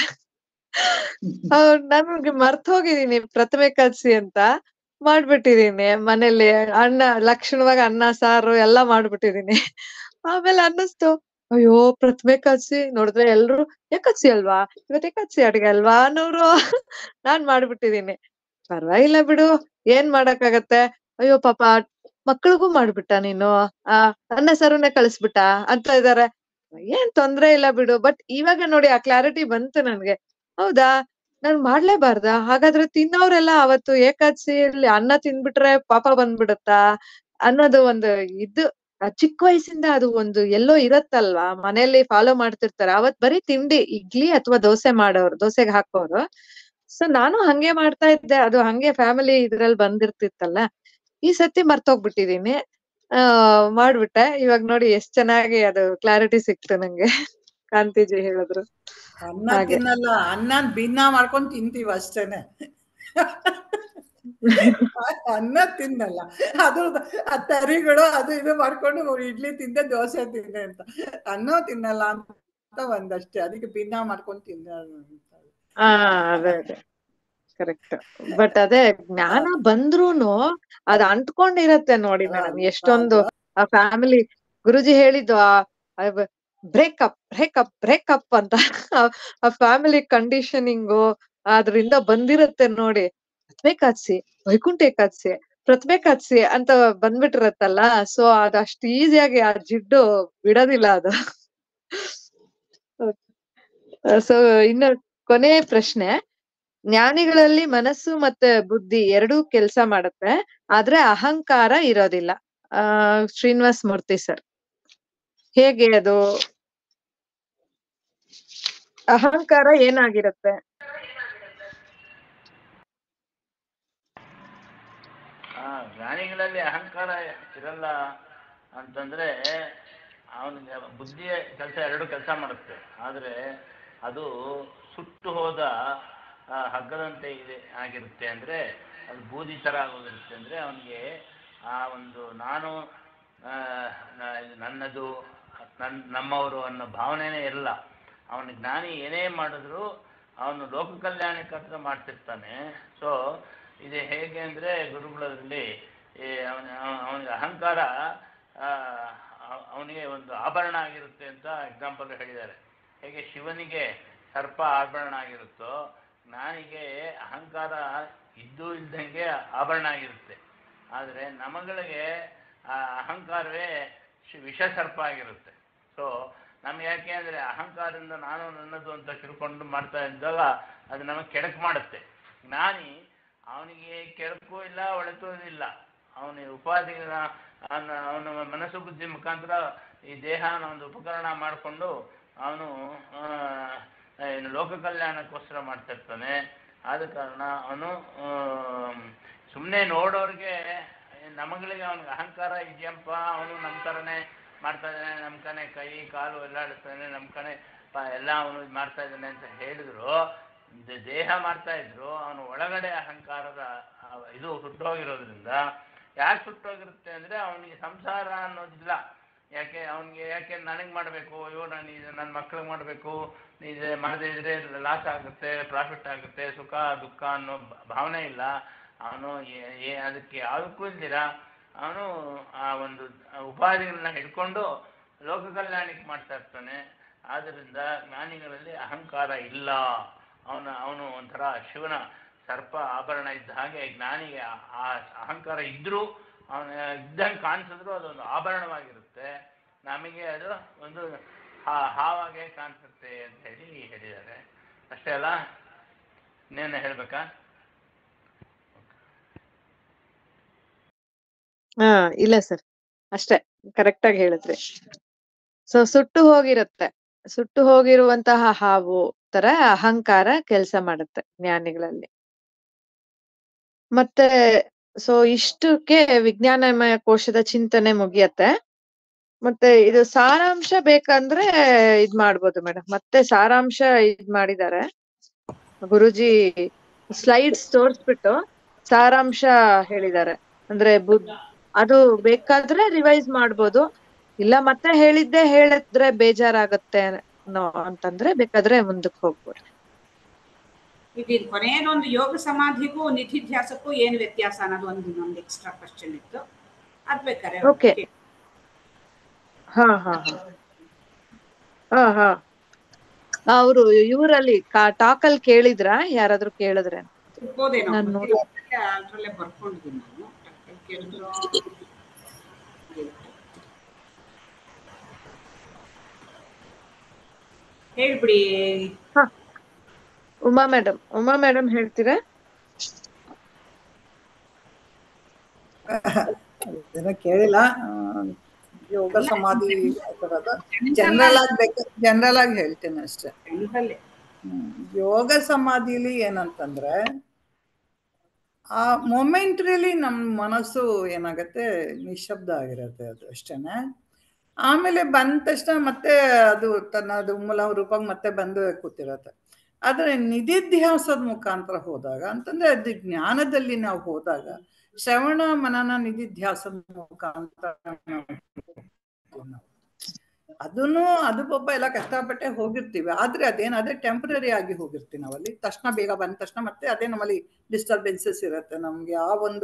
ಹೌದ್, ನನ್ಗೆ ಮರ್ತ್ ಹೋಗಿದೀನಿ ಪ್ರಥಮೆ ಕಾಡ್ಸಿ ಅಂತ ಮಾಡ್ಬಿಟ್ಟಿದೀನಿ ಮನೇಲಿ ಅನ್ನ ಲಕ್ಷಣವಾಗಿ ಅನ್ನ ಸಾರು ಎಲ್ಲಾ ಮಾಡ್ಬಿಟ್ಟಿದೀನಿ ಆಮೇಲೆ ಅನ್ನಿಸ್ತು ಅಯ್ಯೋ ಪ್ರಥಮೆ ಕಾಡ್ಸಿ ನೋಡಿದ್ರೆ ಎಲ್ರು ಏಕಾದಶಿ ಅಲ್ವಾ ಇವತ್ತು ಏಕಾದಶಿ ಅಡ್ಗೆ ಅಲ್ವಾ ಅನ್ನೋರು ನಾನ್ ಮಾಡ್ಬಿಟ್ಟಿದೀನಿ ಪರವಾಗಿಲ್ಲ ಬಿಡು ಏನ್ ಮಾಡಕ್ಕಾಗತ್ತೆ ಅಯ್ಯೋ ಪಾಪ ಮಕ್ಳಿಗೂ ಮಾಡ್ಬಿಟ್ಟ ನೀನು ಆ ಅನ್ನ ಸಾರುನೆ ಕಳಿಸ್ಬಿಟ್ಟ ಅಂತ ಇದಾರೆ ಏನ್ ತೊಂದ್ರೆ ಇಲ್ಲ ಬಿಡು ಬಟ್ ಇವಾಗ ನೋಡಿ ಆ ಕ್ಲಾರಿಟಿ ಬಂತು ನನ್ಗೆ ಹೌದಾ ನಾನ್ ಮಾಡ್ಲೇಬಾರ್ದಾ ಹಾಗಾದ್ರೆ ತಿನ್ನೋರೆಲ್ಲ ಅವತ್ತು ಏಕಾದಶಿಯಲ್ಲಿ ಅನ್ನ ತಿಂದ್ಬಿಟ್ರೆ ಪಾಪ ಬಂದ್ಬಿಡುತ್ತಾ ಅನ್ನೋದು ಒಂದು ಇದು ಆ ಚಿಕ್ಕ ವಯಸ್ಸಿಂದ ಅದು ಒಂದು ಎಲ್ಲೋ ಇರತ್ತಲ್ವಾ ಮನೆಯಲ್ಲಿ ಫಾಲೋ ಮಾಡ್ತಿರ್ತಾರೆ ಅವತ್ ಬರೀ ತಿಂಡಿ ಇಡ್ಲಿ ಅಥವಾ ದೋಸೆ ಮಾಡೋರು ದೋಸೆಗೆ ಹಾಕೋರು ಸೊ ನಾನು ಹಂಗೆ ಮಾಡ್ತಾ ಇದ್ದೆ ಅದು ಹಂಗೆ ಫ್ಯಾಮಿಲಿ ಇದ್ರಲ್ಲಿ ಬಂದಿರ್ತಿತ್ತಲ್ಲ ಈ ಸತಿ ಮರ್ತೋಗ್ಬಿಟ್ಟಿದೀನಿ ಆ ಮಾಡ್ಬಿಟ್ಟೆ ಇವಾಗ ನೋಡಿ ಎಷ್ಟ್ ಚೆನ್ನಾಗಿ ಅದು ಕ್ಲಾರಿಟಿ ಸಿಕ್ತು ನಂಗೆ ಕಾಂತಿಜಿ ಹೇಳಿದ್ರು ಅನ್ನ ಹಾಗೆ. ತಿನ್ನಲ್ಲ ಅನ್ನ ಭಿನ್ನ ಮಾಡ್ಕೊಂಡ್ ತಿಂತೀವಿ ಅಷ್ಟೇನೆ ಅನ್ನ ತಿನ್ನಲ್ಲ ಅದು ಆ ತರಿಗಳು ಅದು ಇದು ಮಾಡ್ಕೊಂಡು ಇಡ್ಲಿ ತಿಂದೆ ದೋಸೆ ತಿಂದೆ ಅಂತ ಅನ್ನ ತಿನ್ನಲ್ಲ ಅಂತ ಒಂದಷ್ಟೇ ಅದಕ್ಕೆ ಭಿನ್ನ ಮಾಡ್ಕೊಂಡು ತಿನ್ನ ಹಾ ಅದೇ ಅದೇ ಕರೆಕ್ಟ್ ಬಟ್ ಅದೇ ಜ್ಞಾನ ಬಂದ್ರೂನು ಅದ್ ಅಂಟ್ಕೊಂಡಿರತ್ತೆ ನೋಡಿ ಮೇಡಮ್ ಎಷ್ಟೊಂದು ಆ ಫ್ಯಾಮಿಲಿ ಗುರುಜಿ ಹೇಳಿದ್ದು ಆ ಬ್ರೇಕಪ್ ಬ್ರೇಕಪ್ ಬ್ರೇಕಪ್ ಅಂತ ಆ ಫ್ಯಾಮಿಲಿ ಕಂಡೀಷನಿಂಗು ಅದ್ರಿಂದ ಬಂದಿರತ್ತೆ ನೋಡಿ ಪ್ರಥಮೆ ಕಾದ್ಸಿ ವೈಕುಂಠ ಏಕಾದಶಿ ಪ್ರಥಮೆ ಕಾದ್ಸಿ ಅಂತ ಬಂದ್ಬಿಟ್ಟಿರತ್ತಲ್ಲ ಸೊ ಅದ್ ಅಷ್ಟ್ ಈಸಿಯಾಗಿ ಆ ಜಿಡ್ಡು ಬಿಡೋದಿಲ್ಲ ಅದು ಸೊ ಇನ್ನು ಕೊನೆ ಪ್ರಶ್ನೆ ಜ್ಞಾನಿಗಳಲ್ಲಿ ಮನಸ್ಸು ಮತ್ತೆ ಬುದ್ಧಿ ಎರಡೂ ಕೆಲಸ ಮಾಡುತ್ತೆ ಆದ್ರೆ ಅಹಂಕಾರ ಇರೋದಿಲ್ಲ ಆ ಶ್ರೀನಿವಾಸ್ ಮೂರ್ತಿ ಸರ್ ಹೇಗೆ ಅದು ಅಹಂಕಾರ ಏನಾಗಿರುತ್ತೆ ಆ ಜ್ಞಾನಿಗಳಲ್ಲಿ ಅಹಂಕಾರ ಇರಲ್ಲ ಅಂತಂದ್ರೆ ಅವನಿಗೆ ಬುದ್ಧಿಯ ಕೆಲಸ ಎರಡು ಕೆಲಸ ಮಾಡುತ್ತೆ ಆದರೆ ಅದು ಸುಟ್ಟು ಹೋದ ಆ, ಹಗ್ಗದಂತೆ ಇದೆ ಆಗಿರುತ್ತೆ ಅಂದ್ರೆ ಅದು ಬೂದಿ ಥರ ಆಗೋಗಿರುತ್ತೆ ಅಂದ್ರೆ ಅವನಿಗೆ ಆ ಒಂದು ನಾನು ಆ, ನ- ಇದು ನನ್ನದು ನನ್ನ ನಮ್ಮವರು ಅನ್ನೋ ಭಾವನೆನೇ ಇರಲ್ಲ ಅವನ ಜ್ಞಾನಿ ಏನೇ ಮಾಡಿದ್ರು ಅವನು ಲೋಕ ಕಲ್ಯಾಣಕ್ಕೋಸ್ಕರ ಮಾಡ್ತಿರ್ತಾನೆ ಸೊ ಇದು ಹೇಗೆ ಅಂದರೆ ಗುರುಗಳಲ್ಲಿ ಈ ಅವನ ಅವನಿಗೆ ಅಹಂಕಾರ ಆ, ಅವ- ಅವನಿಗೆ ಒಂದು ಆಭರಣ ಆಗಿರುತ್ತೆ ಅಂತ ಎಕ್ಸಾಂಪಲ್ ಹೇಳಿದ್ದಾರೆ ಹೇಗೆ ಶಿವನಿಗೆ ಸರ್ಪ ಆಭರಣ ಆಗಿರುತ್ತೋ ಜ್ಞಾನಿಗೆ ಅಹಂಕಾರ ಇದ್ದು ಇಲ್ದಂಗೆ ಆಭರಣ ಆಗಿರುತ್ತೆ ಆದರೆ ನಮಗಳಿಗೆ ಆ ಅಹಂಕಾರವೇ ಶಿ- ವಿಷ ಸರ್ಪ ಆಗಿರುತ್ತೆ ಸೊ ನಮ್ಗೆ ಯಾಕೆ ಅಂದರೆ ಅಹಂಕಾರದಿಂದ ನಾನು ನನ್ನದು ಅಂತ ತಿಳ್ಕೊಂಡು ಮಾಡ್ತಾ ಇದ್ದಾಗ ಅದು ನಮಗೆ ಕೆಡಕು ಮಾಡುತ್ತೆ ಜ್ಞಾನಿ ಅವನಿಗೆ ಕೆಡಕು ಇಲ್ಲ ಒಳಿತು ಇಲ್ಲ ಅವನಿಗೆ ಉಪಾಧಿಗಳ ಅವನ ಅವನ ಮನಸ್ಸು ಬುದ್ಧಿ ಮುಖಾಂತರ ಈ ದೇಹನ ಒಂದು ಉಪಕರಣ ಮಾಡಿಕೊಂಡು ಅವನು ಏನು ಲೋಕ ಕಲ್ಯಾಣಕ್ಕೋಸ್ಕರ ಮಾಡ್ತಾ ಇರ್ತಾನೆ ಆದ ಕಾರಣ ಅವನು ಸುಮ್ಮನೆ ನೋಡೋರಿಗೆ ನಮಗಳಿಗೆ ಅವನಿಗೆ ಅಹಂಕಾರ ಇದೆಯಪ್ಪ ಅವನು ನಮ್ಮ ಥರನೇ ಮಾಡ್ತಾ ಇದ್ದಾನೆ ನಮ್ಮ ಕಡೆ ಕೈ ಕಾಲು ಎಲ್ಲ ಆಡಿಸ್ತಾನೆ ನಮ್ಮ ಕಡೆ ಪ ಎಲ್ಲ ಅವನು ಇದ್ ಮಾಡ್ತಾ ಇದ್ದಾನೆ ಅಂತ ಹೇಳಿದ್ರು ದ- ದೇಹ ಮಾಡ್ತಾ ಇದ್ರು ಅವನು ಒಳಗಡೆ ಅಹಂಕಾರದ ಆ, ಇದು ಸುಟ್ಟೋಗಿರೋದ್ರಿಂದ ಯಾಕೆ ಸುಟ್ಟೋಗಿರುತ್ತೆ ಅಂದರೆ ಅವನಿಗೆ ಸಂಸಾರ ಅನ್ನೋದಿಲ್ಲ ಯಾಕೆ ಅವನಿಗೆ ಯಾಕೆ ನನಗೆ ಮಾಡಬೇಕು ಅಯ್ಯೋ ನಾನು ಇದು ನನ್ನ ಮಕ್ಳಿಗೆ ಮಾಡಬೇಕು ಇದು ಮಾಡದೇ ಇದ್ರೆ ಲಾಸ್ ಆಗುತ್ತೆ ಪ್ರಾಫಿಟ್ ಆಗುತ್ತೆ ಸುಖ ದುಃಖ ಅನ್ನೋ ಭ- ಭಾವನೆ ಇಲ್ಲ ಅವನು ಏ- ಏ- ಅದಕ್ಕೆ ಯಾವುದಕ್ಕೂ ಇಲ್ದಿರ ಅವನು ಆ ಒಂದು ಉಪಾಧಿಗಳನ್ನ ಹಿಡ್ಕೊಂಡು ಲೋಕ ಕಲ್ಯಾಣಕ್ಕೆ ಮಾಡ್ತಾ ಇರ್ತಾನೆ ಆದ್ದರಿಂದ ಜ್ಞಾನಿಗಳಲ್ಲಿ ಅಹಂಕಾರ ಇಲ್ಲ ಅವನ ಅವನು ಒಂಥರ ಶಿವನ ಸರ್ಪ ಆಭರಣ ಇದ್ದ ಹಾಗೆ ಜ್ಞಾನಿಗೆ ಆ- ಆ ಅಹಂಕಾರ ಇದ್ರೂ ಅವನ ಇದ್ದಂಗೆ ಕಾಣಿಸಿದ್ರು ಅದೊಂದು ಆಭರಣವಾಗಿರುತ್ತೆ ನಮಗೆ ಅದು ಒಂದು ಹಾ- ಹಾವಾಗೆ ಕಾಣಿಸುತ್ತೆ ಅಂತ ಹೇಳಿ ಹೇಳಿದ್ದಾರೆ ಅಷ್ಟೇ ಅಲ್ಲ ಇನ್ನೇನು ಹೇಳ್ಬೇಕಾ ಹಾ ಇಲ್ಲ ಸರ್ ಅಷ್ಟೇ ಕರೆಕ್ಟ್ ಆಗಿ ಹೇಳಿದ್ರಿ ಸೊ ಸುಟ್ಟು ಹೋಗಿರುತ್ತೆ ಸುಟ್ಟು ಹೋಗಿರುವಂತಹ ಹಾವು ತರ ಅಹಂಕಾರ ಕೆಲಸ ಮಾಡುತ್ತೆ ಜ್ಞಾನಿಗಳಲ್ಲಿ ಮತ್ತೆ ಸೊ ಇಷ್ಟಕ್ಕೆ ವಿಜ್ಞಾನಮಯ ಕೋಶದ ಚಿಂತನೆ ಮುಗಿಯತ್ತೆ ಮತ್ತೆ ಇದು ಸಾರಾಂಶ ಬೇಕಂದ್ರೆ ಇದ್ ಮಾಡ್ಬೋದು ಮೇಡಮ್ ಮತ್ತೆ ಸಾರಾಂಶ ಇದ್ ಮಾಡಿದ್ದಾರೆ ಗುರುಜಿ ಸ್ಲೈಡ್ಸ್ ತೋರ್ಸ್ಬಿಟ್ಟು ಸಾರಾಂಶ ಹೇಳಿದ್ದಾರೆ ಅಂದ್ರೆ ಬುದ್ ಅದು ಬೇಕಾದ್ರೆ ರಿವೈಸ್ ಮಾಡ್ಬೋದು ಇಲ್ಲ ಮತ್ತೆ ಹೇಳಿದ್ದೆ ಹೇಳಿದ್ರೆ ಬೇಜಾರಾಗತ್ತೆ ಅನ್ನೋ ಅಂತಂದ್ರೆ ಬೇಕಾದ್ರೆ ಮುಂದಕ್ಕೆ ಹೋಗ್ಬೋದು ಇದು ಕೊನೆಯದೊಂದು ಯೋಗ ಸಮಾಧಿಗೂ ನಿಧಿಧ್ಯಾಸಕ್ಕೂ ಏನು ವ್ಯತ್ಯಾಸ ಅನ್ನೋದು ಒಂದು ಇನ್ನೊಂದು ಎಕ್ಸ್ಟ್ರಾ ಕ್ವಶನ್ ಇತ್ತು ಅದ್ ಬೇಕಾದ್ರೆ Okay. ಹಾ ಹಾ ಹಾ ಹಾ ಹಾ ಅವರು ಇವರಲ್ಲಿ ಟಾಕಲ್ ಕೇಳಿದ್ರ ಯಾರಾದ್ರೂ ಕೇಳಿದ್ರೆ ಇರ್ಬೋದೇನೋ ನಾನ್ ಗೊತ್ತಿಲ್ಲ. ಅದ್ರಲ್ಲೇ ಬರ್ಕೊಂಡಿದ್ದೀನಿ ನಾನು ಟಕ್ಕಲ್ಲಿ ಕೇಳಿದ್ರು ಹೇಳ್ಬಿಡಿ ಉಮಾ ಮೇಡಮ್ ಉಮಾ ಮೇಡಮ್ ಹೇಳ್ತೀರಾ ಇದನ್ನ ಕೇಳಿಲ್ಲ ಆ, ಯೋಗ ಸಮಾಧಿ ಜನರಲ್ ಆಗಿ ಬೇಕು ಜನರಲ್ ಆಗಿ ಹೇಳ್ತೇನೆ ಅಷ್ಟೇ ಜನರಲ್ಲೇ ಹ್ಮ್. ಯೋಗ ಸಮಾಧಿಲಿ ಏನಂತಂದ್ರೆ ಆ ಮೊಮೆಂಟ್ರಿಲಿ ನಮ್ಮ ಮನಸ್ಸು ಏನಾಗತ್ತೆ ನಿಶಬ್ದ ಆಗಿರತ್ತೆ ಅದು ಅಷ್ಟೇನೆ ಆಮೇಲೆ ಬಂದ ತಕ್ಷಣ ಮತ್ತೆ ಅದು ತನ್ನ ಅದು ಮೂಲ ರೂಪಾಗಿ ಮತ್ತೆ ಬಂದು ಕೂತಿರತ್ತೆ ಆದ್ರೆ ನಿಧಿಧ್ಯಾಸದ ಮುಖಾಂತರ ಹೋದಾಗ ಅಂತಂದ್ರೆ ಅದು ಜ್ಞಾನದಲ್ಲಿ ನಾವು ಹೋದಾಗ ಶ್ರವಣ ಮನನ ನಿಧಿಧ್ಯಾಸದ ಮುಖಾಂತರ ನಾವು ಅದನ್ನು ಅದು ಪಾಪ ಎಲ್ಲ ಕಷ್ಟಪಟ್ಟೆ ಹೋಗಿರ್ತೀವಿ ಆದ್ರೆ ಅದೇನ್ ಅದೇ ಟೆಂಪರರಿ ಆಗಿ ಹೋಗಿರ್ತೀವಿ ನಾವಲ್ಲಿ ತಕ್ಷಣ ಬೇಗ ಬಂದ ತಕ್ಷಣ ಮತ್ತೆ ಅದೇ ನಮ್ಮಲ್ಲಿ ಡಿಸ್ಟರ್ಬೆನ್ಸಸ್ ಇರುತ್ತೆ ನಮ್ಗೆ ಆ ಒಂದು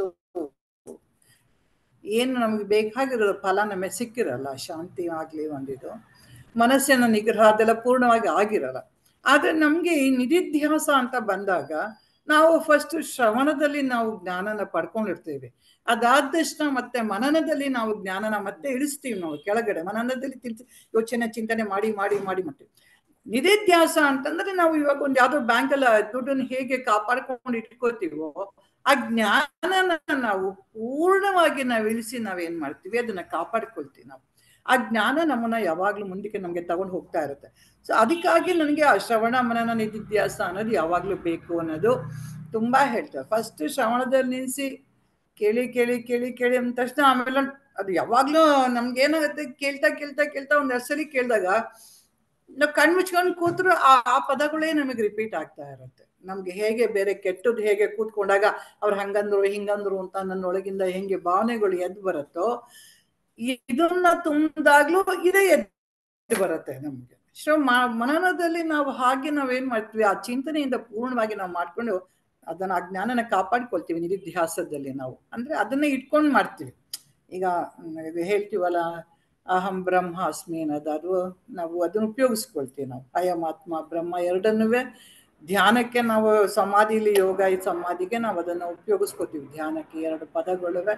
ಏನು ನಮ್ಗೆ ಬೇಕಾಗಿರೋ ಫಲ ನಮಗೆ ಸಿಕ್ಕಿರಲ್ಲ ಶಾಂತಿ ಆಗ್ಲಿ ಒಂದಿದು ಮನಸ್ಸಿನ ನಿಗ್ರಹ ಅದೆಲ್ಲ ಪೂರ್ಣವಾಗಿ ಆಗಿರಲ್ಲ ಆದ್ರೆ ನಮ್ಗೆ ಈ ನಿಧಿಧ್ಯಾಸ ಅಂತ ಬಂದಾಗ ನಾವು ಫಸ್ಟ್ ಶ್ರವಣದಲ್ಲಿ ನಾವು ಜ್ಞಾನನ ಪಡ್ಕೊಂಡಿರ್ತೀವಿ ಅದಾದ ತಕ್ಷಣ ಮತ್ತೆ ಮನನದಲ್ಲಿ ನಾವು ಜ್ಞಾನನ ಮತ್ತೆ ಇಳಿಸ್ತೀವಿ ನಾವು ಕೆಳಗಡೆ ಮನನದಲ್ಲಿ ತಿಳ್ಸಿ ಯೋಚನೆ ಚಿಂತನೆ ಮಾಡಿ ಮಾಡಿ ಮಾಡಿ ಮಾಡ್ತೀವಿ ನಿಧಿಧ್ಯಾಸ ಅಂತಂದ್ರೆ ನಾವು ಇವಾಗ ಒಂದು ಯಾವ್ದೋ ಬ್ಯಾಂಕಲ್ಲಿ ದುಡ್ಡನ್ನು ಹೇಗೆ ಕಾಪಾಡ್ಕೊಂಡು ಇಟ್ಕೋತೀವೋ ಆ ಜ್ಞಾನನ ನಾವು ಪೂರ್ಣವಾಗಿ ನಾವು ಇಳಿಸಿ ನಾವೇನ್ ಮಾಡ್ತೀವಿ ಅದನ್ನ ಕಾಪಾಡ್ಕೊಳ್ತೀವಿ ನಾವು ಆ ಜ್ಞಾನ ನಮ್ಮನ್ನ ಯಾವಾಗ್ಲೂ ಮುಂದಕ್ಕೆ ನಮ್ಗೆ ತಗೊಂಡು ಹೋಗ್ತಾ ಇರುತ್ತೆ ಸೊ ಅದಕ್ಕಾಗಿ ನನಗೆ ಆ ಶ್ರವಣ ಮನನ ನಿಧಿಧ್ಯಾಸ ಅನ್ನೋದು ಯಾವಾಗ್ಲೂ ಬೇಕು ಅನ್ನೋದು ತುಂಬಾ ಹೇಳ್ತಾರೆ ಫಸ್ಟ್ ಶ್ರವಣದಲ್ಲಿ ನಿಲ್ಸಿ ಕೇಳಿ ಕೇಳಿ ಕೇಳಿ ಕೇಳಿ ಅಂದ ತಕ್ಷಣ ಆಮೇಲೆ ಅದು ಯಾವಾಗ್ಲೂ ನಮ್ಗೆ ಏನಾಗುತ್ತೆ ಕೇಳ್ತಾ ಕೇಳ್ತಾ ಕೇಳ್ತಾ ಒಂದ್ ಎರಡ್ ಸಲ ಕೇಳಿದಾಗ ನಾವು ಕಣ್ ಮುಚ್ಕೊಂಡು ಕೂತ್ರು ಆ ಆ ಪದಗಳೇ ನಮಗೆ ರಿಪೀಟ್ ಆಗ್ತಾ ಇರುತ್ತೆ ನಮ್ಗೆ ಹೇಗೆ ಬೇರೆ ಕೆಟ್ಟದ್ದು ಹೇಗೆ ಕೂತ್ಕೊಂಡಾಗ ಅವ್ರು ಹಂಗಂದ್ರು ಹಿಂಗಂದ್ರು ಅಂತ ನನ್ನೊಳಗಿಂದ ಹೆಂಗೆ ಭಾವನೆಗಳು ಎದ್ದು ಬರುತ್ತೋ ಇ- ಇದನ್ನ ತುಂಬಿದಾಗ್ಲೂ ಇದೇ ಎದ್ದು ಬರುತ್ತೆ ನಮ್ಗೆ ಸೊ ಮನನದಲ್ಲಿ ನಾವು ಹಾಗೆ ನಾವೇನ್ ಮಾಡ್ತೀವಿ ಆ ಚಿಂತನೆಯಿಂದ ಪೂರ್ಣವಾಗಿ ನಾವು ಮಾಡ್ಕೊಂಡು ಅದನ್ನ ಆ ಜ್ಞಾನನ ಕಾಪಾಡ್ಕೊಳ್ತೀವಿ ನಿಧಿಧ್ಯಾಸದಲ್ಲಿ ನಾವು ಅಂದ್ರೆ ಅದನ್ನ ಇಟ್ಕೊಂಡು ಮಾಡ್ತೀವಿ ಈಗ ಹ್ಮ್, ಇದು ಹೇಳ್ತೀವಲ್ಲ ಅಹಂ ಬ್ರಹ್ಮಾಸ್ಮಿ ಅನ್ನೋದು ಅದು ನಾವು ಅದನ್ನ ಉಪಯೋಗಿಸ್ಕೊಳ್ತೀವಿ ನಾವು ಅಯಂ ಆತ್ಮ ಬ್ರಹ್ಮ ಎರಡನ್ನೂ ಧ್ಯಾನಕ್ಕೆ ನಾವು ಸಮಾಧಿಲಿ ಯೋಗ ಈ ಸಮಾಧಿಗೆ ನಾವು ಅದನ್ನ ಉಪಯೋಗಿಸ್ಕೊತೀವಿ ಧ್ಯಾನಕ್ಕೆ ಎರಡು ಪದಗಳಿವೆ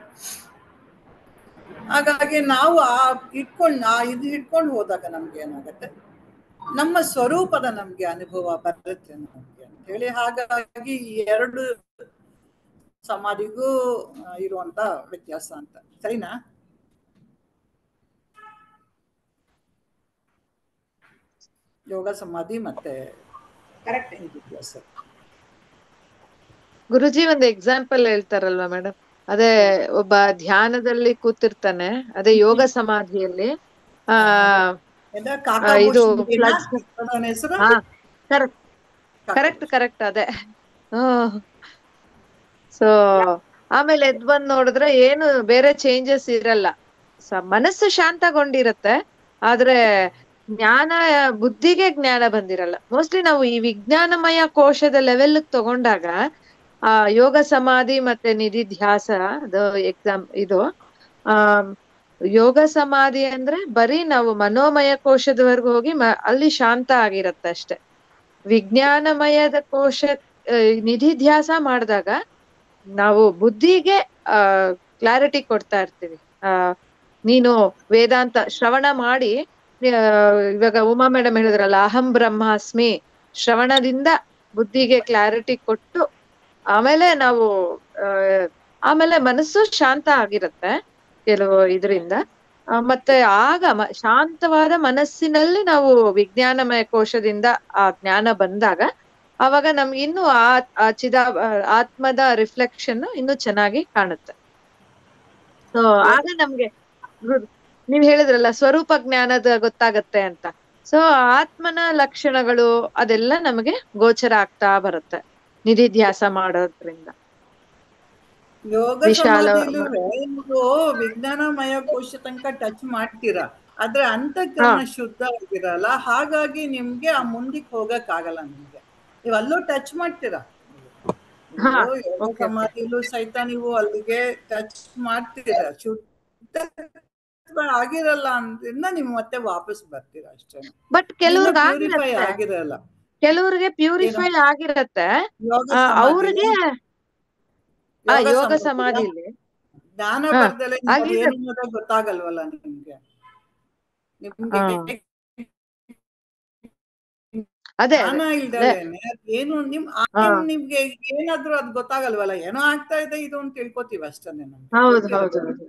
ಹಾಗಾಗಿ ನಾವು ಆ ಇಟ್ಕೊಂಡು ಆ ಇದು ಇಟ್ಕೊಂಡು ಹೋದಾಗ ನಮ್ಗೆ ಏನಾಗತ್ತೆ ನಮ್ಮ ಸ್ವರೂಪದ ನಮ್ಗೆ ಅನುಭವ ಬರುತ್ತೆ ನಮ್ಗೆ ಅಂತ ಹೇಳಿ ಹಾಗಾಗಿ ಈ ಎರಡು ಸಮಾಧಿಗೂ ಆ, ಇರುವಂತ ವ್ಯತ್ಯಾಸ ಅಂತ ಸರಿನಾ ಯೋಗ ಸಮಾಧಿ ಮತ್ತೆ ಕರೆಕ್ಟ್ ಈ ವ್ಯತ್ಯಾಸ ಗುರುಜಿ ಒಂದು ಎಕ್ಸಾಂಪಲ್ ಹೇಳ್ತಾರಲ್ವಾ ಮೇಡಮ್ ಅದೇ ಒಬ್ಬ ಧ್ಯಾನದಲ್ಲಿ ಕೂತಿರ್ತಾನೆ ಅದೇ ಯೋಗ ಸಮಾಧಿಯಲ್ಲಿ ಆ ಎಲ್ಲ ಆ, ಕಾಕಾ ಇದು ಭೂಷಣಿನ floods- ಅವನ ಹೆಸರು ಹಾ ಕರೆಕ್ಟ್ ಕಾಕಾ ಕರೆಕ್ಟ್ ಕರೆಕ್ಟ್ ಅದೇ ಹ್ಮ್ ಸೊ ಆಮೇಲೆ ಎದ್ ಬಂದ್ ನೋಡಿದ್ರೆ ಏನು ಬೇರೆ ಚೇಂಜಸ್ ಇರಲ್ಲ ಸ- ಮನಸ್ಸು ಶಾಂತಗೊಂಡಿರತ್ತೆ ಆದ್ರೆ ಜ್ಞಾನ ಬುದ್ಧಿಗೆ ಜ್ಞಾನ ಬಂದಿರಲ್ಲ ಮೋಸ್ಟ್ಲಿ ನಾವು ಈ ವಿಜ್ಞಾನಮಯ ಕೋಶದ ಲೆವೆಲ್ ತಗೊಂಡಾಗ ಆ ಯೋಗ ಸಮಾಧಿ ಮತ್ತೆ ನಿಧಿಧ್ಯಾಸ ಅದು ಎಕ್ಸಾಮ್ ಇದು ಆ ಯೋಗ ಸಮಾಧಿ ಅಂದ್ರೆ ಬರೀ ನಾವು ಮನೋಮಯ ಕೋಶದವರೆಗೂ ಹೋಗಿ ಮ ಅಲ್ಲಿ ಶಾಂತ ಆಗಿರತ್ತೆ ಅಷ್ಟೆ ವಿಜ್ಞಾನಮಯದ ಕೋಶ ಆ, ನಿಧಿಧ್ಯಾಸ ಮಾಡಿದಾಗ ನಾವು ಬುದ್ಧಿಗೆ ಆ ಕ್ಲಾರಿಟಿ ಕೊಡ್ತಾ ಇರ್ತೀವಿ ಆ ನೀನು ವೇದಾಂತ ಶ್ರವಣ ಮಾಡಿ ಆ, ಇವಾಗ ಉಮಾ ಮೇಡಮ್ ಹೇಳಿದ್ರಲ್ಲ ಅಹಂ ಬ್ರಹ್ಮಾಸ್ಮಿ ಶ್ರವಣದಿಂದ ಬುದ್ಧಿಗೆ ಕ್ಲಾರಿಟಿ ಕೊಟ್ಟು ಆಮೇಲೆ ನಾವು ಆ, ಆಮೇಲೆ ಮನಸ್ಸು ಶಾಂತ ಆಗಿರುತ್ತೆ ಕೆಲವು ಇದರಿಂದ ಮತ್ತೆ ಆಗ ಮ- ಶಾಂತವಾದ ಮನಸ್ಸಿನಲ್ಲಿ ನಾವು ವಿಜ್ಞಾನಮಯ ಕೋಶದಿಂದ ಆ ಜ್ಞಾನ ಬಂದಾಗ ಅವಾಗ ನಮ್ಗೆ ಇನ್ನು ಆ ಆ ಚಿದ ಆತ್ಮದ ರಿಫ್ಲೆಕ್ಷನ್ ಇನ್ನು ಚೆನ್ನಾಗಿ ಕಾಣುತ್ತೆ ಸೊ ಆಗ ನಮ್ಗೆ ಹ್ಮ್, ನೀವ್ ಹೇಳಿದ್ರಲ್ಲ ಸ್ವರೂಪ ಜ್ಞಾನದ ಗೊತ್ತಾಗತ್ತೆ ಅಂತ ಸೊ ಆತ್ಮನ ಲಕ್ಷಣಗಳು ಅದೆಲ್ಲ ನಮಗೆ ಗೋಚರ ಆಗ್ತಾ ಬರುತ್ತೆ ನಿಧಿಧ್ಯಾಸ ಮಾಡೋದ್ರಿಂದ ಯೋಗ ವಿಶಾಲ- ಸಮಾಧಿಲೂ ನೀವು ವಿಜ್ಞಾನಮಯ ಕೋಶ ತನಕ ಟಚ್ ಮಾಡ್ತೀರಾ ಆದ್ರೆ ಅಂತಃಕರಣ ಶುದ್ಧ ಆಗಿರಲ್ಲ ಹಾಗಾಗಿ ನಿಮ್ಗೆ ಆ ಮುಂದಕ್ಕೆ ಹೋಗಕ್ ಆಗಲ್ಲ ನಿಮ್ಗೆ ನೀವು ಅಲ್ಲೂ ಟಚ್ ಮಾಡ್ತೀರಾ ಹಾ, ನೀವು ಯೋಗ okay. ಸಮಾಧಿಲೂ ಸಹಿತ ನೀವು ಅಲ್ಲಿಗೆ ಟಚ್ ಮಾಡ್ತೀರಾ ಶುದ್ಧ ಆಗಿರಲ್ಲ ಅಂದ್ರಿಂದ ನೀವು ಮತ್ತೆ ವಾಪಸ್ ಬರ್ತೀರಾ ಅಷ್ಟೇ ಬಟ್ ಕೆಲವ್ರಿಗೆ ಪ್ಯೂರಿಫೈ ಆಗಿರತ್ತೆ ಆಗಿರಲ್ಲ ಕೆಲವ್ರಿಗೆ ಪ್ಯೂರಿಫೈ ಆಗಿರತ್ತೆ ಯೋಗ ಆ, ಸಮಾಧಿ- ಅವ್ರಿಗೆ ಆ ಯೋಗ ಯೋಗ ಸಮಾಧಿ. ಸಮಾಧಿಲಿ ಜ್ಞಾನ ಹಾ, ಬರ್ದಲೆ ಆಗಿದೆ. ಏನು ಅನ್ನೋದೇ ಗೊತ್ತಾಗಲ್ವಲ್ಲ ನಿಮ್ಗೆ ನಿಮ್ಗೆ ಹಾ. ಅದೇ ಜ್ಞಾನ ಅದೇ. ಇಲ್ದೇನೆ ಏನು ನಿಮ್ ಆ- ಹಾ. ನಿಮ್ಗೆ ಏನಾದ್ರೂ ಅದ್ ಗೊತ್ತಾಗಲ್ವಲ್ಲ ಏನೋ ಆಗ್ತಾ ಇದೆ ಇದು ಅಂತ ತಿಳ್ಕೊತೀವಿ ಅಷ್ಟೇ ನಮ್ಗೆ ಹೌದು ಗೊತ್ತಿರಲ್ಲ. ಹೌದು ಹೌದು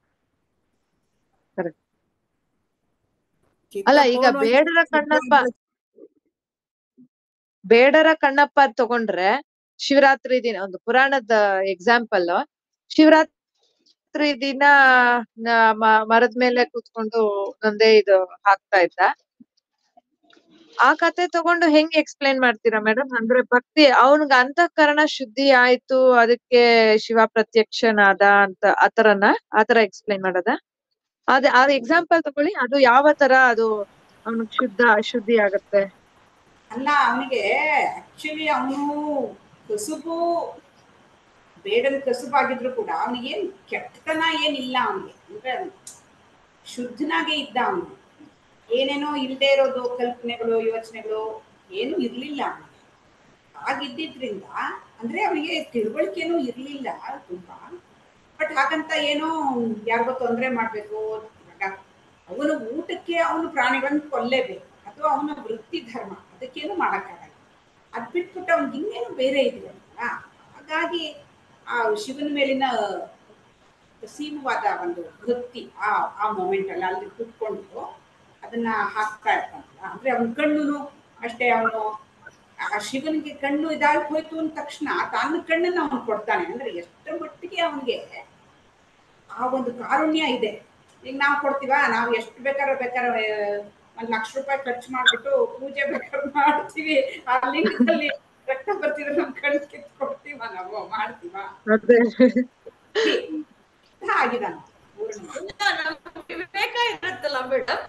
ಚಿತ್ತ ಅಲ್ಲ, ಈಗ ಪೂರ್ಣವಾಗಿ ಬೇಡರ ಶುದ್ಧ ಕಣ್ಣಪ್ಪ ಇದ್ರೆ ಬೇಡರ ಕಣ್ಣಪ್ಪ ಅದ್ ತಗೊಂಡ್ರೆ ಶಿವರಾತ್ರಿ ದಿನ ಒಂದು ಪುರಾಣದ ಎಕ್ಸಾಂಪಲ್ ಶಿವರಾತ್ರಿ ದಿನ ನ- ಮ- ಮರದ ಮೇಲೆ ಕೂತ್ಕೊಂಡು ಒಂದೇ ಇದು ಹಾಕ್ತಾ ಇದ್ದ ಆ ಕತೆ ತಗೊಂಡು ಹೆಂಗ್ ಎಕ್ಸ್ಪ್ಲೈನ್ ಮಾಡ್ತೀರಾ ಮೇಡಮ್ ಅಂದ್ರೆ ಭಕ್ತಿ ಅವನ್ಗ ಅಂತಃಕರಣ ಶುದ್ಧಿ ಆಯ್ತು ಅದಕ್ಕೆ ಶಿವ ಪ್ರತ್ಯಕ್ಷನಾದ ಅಂತ ಆತರನ ಆತರ ಎಕ್ಸ್ಪ್ಲೈನ್ ಮಾಡೋದ ಅದೇ ಆ ಎಕ್ಸಾಂಪಲ್ ತಗೊಳ್ಳಿ ಅದು ಯಾವ ತರ ಅದು ಅವನಿಗೆ ಶುದ್ಧ ಅಶುದ್ಧಿ ಆಗತ್ತೆ ಅಲ್ಲ ಅವನಿಗೆ ಆಕ್ಚುಲಿ ಅವನು ಕಸುಬು ಬೇಡದ ಕಸುಬಾಗಿದ್ರು ಕೂಡ ಅವನಿಗೇನು ಕೆಟ್ಟತನ ಏನಿಲ್ಲ ಅವನಿಗೆ ಅಂದ್ರೆ ಶುದ್ಧನಾಗೆ ಇದ್ದ ಅವನು ಏನೇನೋ ಇಲ್ಲದೆ ಇರೋದು ಕಲ್ಪನೆಗಳು ಯೋಚನೆಗಳು ಏನು ಇರಲಿಲ್ಲ ಅವನಿಗೆ ಹಾಗಿದ್ದಿದ್ರಿಂದ ಅಂದ್ರೆ ಅವನಿಗೆ ತಿಳುವಳಿಕೆನೂ ಇರಲಿಲ್ಲ ತುಂಬಾ ಬಟ್ ಹಾಗಂತ ಏನೋ ಯಾರಿಗೋ ತೊಂದರೆ ಮಾಡಬೇಕು ಅವನು ಊಟಕ್ಕೆ ಅವನು ಪ್ರಾಣಿಗಳನ್ನು ಕೊಲ್ಲೇಬೇಕು ಅದು ಅವನ ವೃತ್ತಿ ಧರ್ಮ ಅದಕ್ಕೇನು ಮಾಡೋಕ್ಕಾಗಲ್ಲ ಅದ್ ಬಿಟ್ಬಿಟ್ಟು ಅವ್ನಿಗೆ ಇನ್ನೇನು ಬೇರೆ ಇದೆಯಲ್ಲ ಹಾಗಾಗಿ ಆ ಶಿವನ ಮೇಲಿನ ಸೀಮವಾದ ಒಂದು ಭಕ್ತಿ ಆ ಆ ಮೂಮೆಂಟ್ ಅಲ್ಲಿ ಅಲ್ಲಿ ಕುತ್ಕೊಂಡು ಅದನ್ನ ಹಾಕ್ತಾ ಇರ್ತಾನಲ್ಲ ಅಂದ್ರೆ ಅವನ ಕಣ್ಣು ಅಷ್ಟೇ ಅವನು ಆ ಶಿವನಿಗೆ ಕಣ್ಣು ಇದಾಗಿ ಹೋಯ್ತು ಅಂದ ತಕ್ಷಣ ತನ್ನ ಕಣ್ಣನ್ನು ಅವನು ಕೊಡ್ತಾನೆ ಅಂದ್ರೆ ಎಷ್ಟರ ಮಟ್ಟಿಗೆ ಅವನಿಗೆ ಆ ಒಂದು ಕಾರುಣ್ಯ ಇದೆ ಈಗ ನಾವು ಕೊಡ್ತೀವ ನಾವು ಎಷ್ಟು ಬೇಕಾದ್ರೆ ಬೇಕಾದ್ರೆ ಒಂದ್ ಲಕ್ಷ ರೂಪಾಯಿ ಖರ್ಚು ಮಾಡ್ಬಿಟ್ಟು ಪೂಜೆ ಬೇಕಾದ್ರೆ ಮಾಡ್ತೀವಿ ಆ ಲಿಂಗದಲ್ಲಿ ರಕ್ತ ಬರ್ತಿದ್ರೆ ನಮ್ ಕಣ್ ಕಿತ್ ಕೊಡ್ತೀವ ನಾವು ಮಾಡ್ತೀವ ಅದೇ ಆಗಿದಾನ ಪೂರ್ಣ ನಮ್ಗೆ ವಿವೇಕ ಇರತ್ತಲ್ಲ ಮೇಡಮ್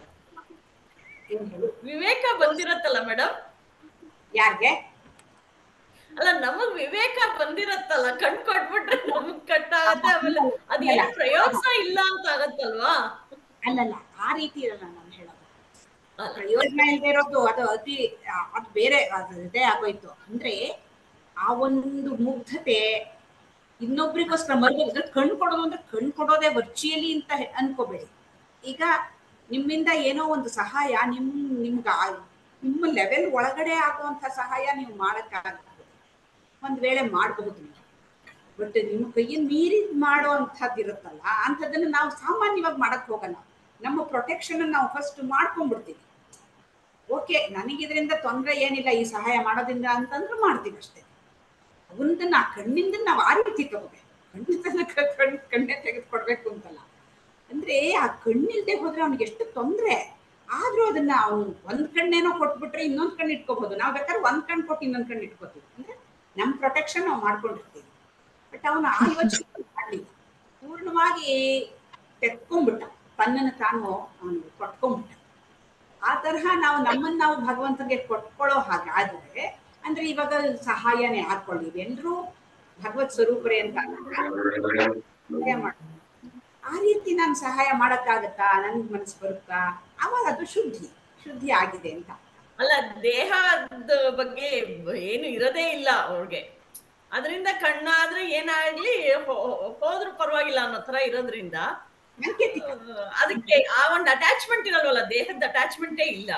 ವಿವೇಕ ಬಂದಿರತ್ತಲ್ಲ ಮೇಡಮ್ ಯಾರಿಗೆ ಅಲ್ಲ ನಮಗ್ ವಿವೇಕ ಬಂದಿರತ್ತಲ್ಲ ಕಣ್ ಕೊಟ್ಬಿಟ್ರೆ ನಮಗ್ ಕಟ್ಟಾಗತ್ತೆ ಆಮೇಲೆ ಅದೇನು ಪ್ರಯೋಜನ ಇಲ್ಲ ಅಂತ ಆಗತ್ತಲ್ವಾ ಅಲ್ಲಲ್ಲ ಆ ರೀತಿ ಇರಲ್ಲ ನಾನು ಹೇಳೋದು ಪ್ರಯೋಜನ ಇಲ್ಲದೆ ಇರೋದು ಅದು ಅತಿ ಅದು ಬೇರೆ ಅದು ಇದೇ ಆಗೋಯ್ತು ಅಂದ್ರೆ ಆ ಒಂದು ಮುಗ್ಧತೆ ಇನ್ನೊಬ್ರಿಗೋಸ್ಕರ ಮರ್ಗೋಸ್ಕರ ಕಣ್ ಕೊಡೋದು ಅಂದ್ರೆ ಕಣ್ ಕೊಡೋದೇ ವರ್ಚುಯಲಿ ಅಂತ ಹೆ- ಅನ್ಕೋಬೇಡಿ ಈಗ ನಿಮ್ಮಿಂದ ಏನೋ ಒಂದು ಸಹಾಯ ನಿಮ್ ನಿಮ್ಗ ಆ- ನಿಮ್ಮ ಲೆವೆಲ್ ಒಳಗಡೆ ಆಗುವಂತ ಸಹಾಯ ನೀವು ಮಾಡಕ್ಕಾಗಲ್ಲ ಒಂದ್ ವೇಳೆ ಮಾಡಬಹುದು ನೀವು ಬಟ್ ನಿಮ್ಮ ಕೈಯಿಂದ ಮೀರಿ ಮಾಡೋ ಅಂಥದ್ದು ಇರುತ್ತಲ್ಲ ಅಂಥದ್ದನ್ನ ನಾವು ಸಾಮಾನ್ಯವಾಗಿ ಮಾಡಕ್ ಹೋಗಲ್ಲ ನಮ್ಮ ಪ್ರೊಟೆಕ್ಷನ್ ನಾವು ಫಸ್ಟ್ ಮಾಡ್ಕೊಂಡ್ಬಿಡ್ತೀವಿ ಓಕೆ ನನಗಿದ್ರಿಂದ ತೊಂದರೆ ಏನಿಲ್ಲ ಈ ಸಹಾಯ ಮಾಡೋದ್ರಿಂದ ಅಂತಂದ್ರೆ ಮಾಡ್ತೀವಿ ಅಷ್ಟೇ ಅವನ್ನ ಆ ಕಣ್ಣಿಂದ ನಾವು ಆ ರೀತಿ ತಗೋಬೇಕು ಕಣ್ಣಿಂದ ಕಣ್ ಕಣ್ಣೆ ತೆಗೆದುಕೊಡ್ಬೇಕು ಅಂತಲ್ಲ ಅಂದ್ರೆ ಆ ಕಣ್ಣಿಲ್ದೆ ಹೋದ್ರೆ ಅವ್ನಿಗೆ ಎಷ್ಟು ತೊಂದರೆ ಆದ್ರೂ ಅದನ್ನ ಅವ್ನು ಒಂದ್ ಕಣ್ಣೇನೋ ಕೊಟ್ಬಿಟ್ರೆ ಇನ್ನೊಂದ್ ಕಣ್ಣು ಇಟ್ಕೋಬಹುದು ನಾವ್ ಬೇಕಾದ್ರೆ ಒಂದ್ ಕಣ್ಣು ಕೊಟ್ಟು ಇನ್ನೊಂದ್ ಕಣ್ಣು ಇಟ್ಕೋತೀವಿ ಅಂದ್ರೆ ನಮ್ ಪ್ರೊಟೆಕ್ಷನ್ ನಾವು ಮಾಡ್ಕೊಂಡಿರ್ತೀವಿ ಬಟ್ ಅವನು ಆ ಯೋಚನೆ ಮಾಡ್ಲಿಲ್ಲ ಪೂರ್ಣವಾಗಿ ತೆತ್ಕೊಂಡ್ಬಿಟ್ಟ ತನ್ನನ್ನು ತಾನು ಅವನು ಕೊಟ್ಕೊಂಡ್ಬಿಟ್ಟ ಆ ತರಹ ನಾವು ನಮ್ಮನ್ನ ನಾವು ಭಗವಂತನಿಗೆ ಕೊಟ್ಕೊಳ್ಳೋ ಹಾಗಾದ್ರೆ ಅಂದ್ರೆ ಇವಾಗ ಸಹಾಯನೇ ಹಾಕೊಳ್ಳಿ ಎಲ್ರೂ ಭಗವತ್ ಸ್ವರೂಪರೇ ಅಂತ ಅಂದಾಗ ಸಹಾಯ ಮಾಡು. ಆ ರೀತಿ ನಾನು ಸಹಾಯ ಮಾಡಕ್ಕಾಗತ್ತಾ ನನ್ಗೆ ಮನಸ್ಸು ಬರುತ್ತಾ ಅವಾಗ ಅದು ಶುದ್ಧಿ ಶುದ್ಧಿ ಆಗಿದೆ ಅಂತ ಅಲ್ಲ ದೇಹದ ಬಗ್ಗೆ ಏನು ಇರೋದೇ ಇಲ್ಲ ಅವ್ರಿಗೆ ಅದರಿಂದ ಕಣ್ಣಾದ್ರೆ ಏನಾಗ್ಲಿ ಹೋ- ಹೋದ್ರೂ ಪರವಾಗಿಲ್ಲ ಅನ್ನೋ ತರ ಇರೋದ್ರಿಂದ ಸಾಂಕೇತಿಕ ಆ, ಅದಕ್ಕೆ ಆ ಒಂದು ಅಟ್ಯಾಚ್ಮೆಂಟ್ ಇರಲ್ವಲ್ಲ ದೇಹದ ಅಟ್ಯಾಚ್ಮೆಂಟೇ ಇಲ್ಲ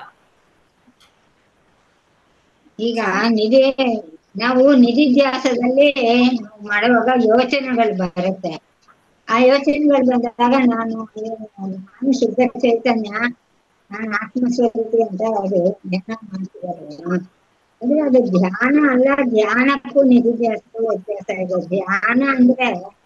ಈಗ ನಿಧಿ ನಾವು ನಿಧಿಧ್ಯಾಸದಲ್ಲಿ ನಾವು ಮಾಡುವಾಗ ಯೋಚನೆಗಳು ಬರುತ್ತೆ ಆ ಯೋಚನೆಗಳು ಬಂದಾಗ ನಾನು ಏನು, ನಾನು ಶುದ್ಧ ಚೈತನ್ಯ ನಾನು ಆತ್ಮಸ್ವರೂಪಿ ಅಂತ ಅದು ಧ್ಯಾನ ಮಾಡ್ತಿದಾರಲ್ಲ ಅಂದ್ರೆ ಅದು ಧ್ಯಾನ ಅಲ್ಲ ಧ್ಯಾನಕ್ಕೂ ನಿಧಿಧ್ಯಾಸಕ್ಕೂ ವ್ಯತ್ಯಾಸ ಇದೆ ಧ್ಯಾನ ಅಂದ್ರೆ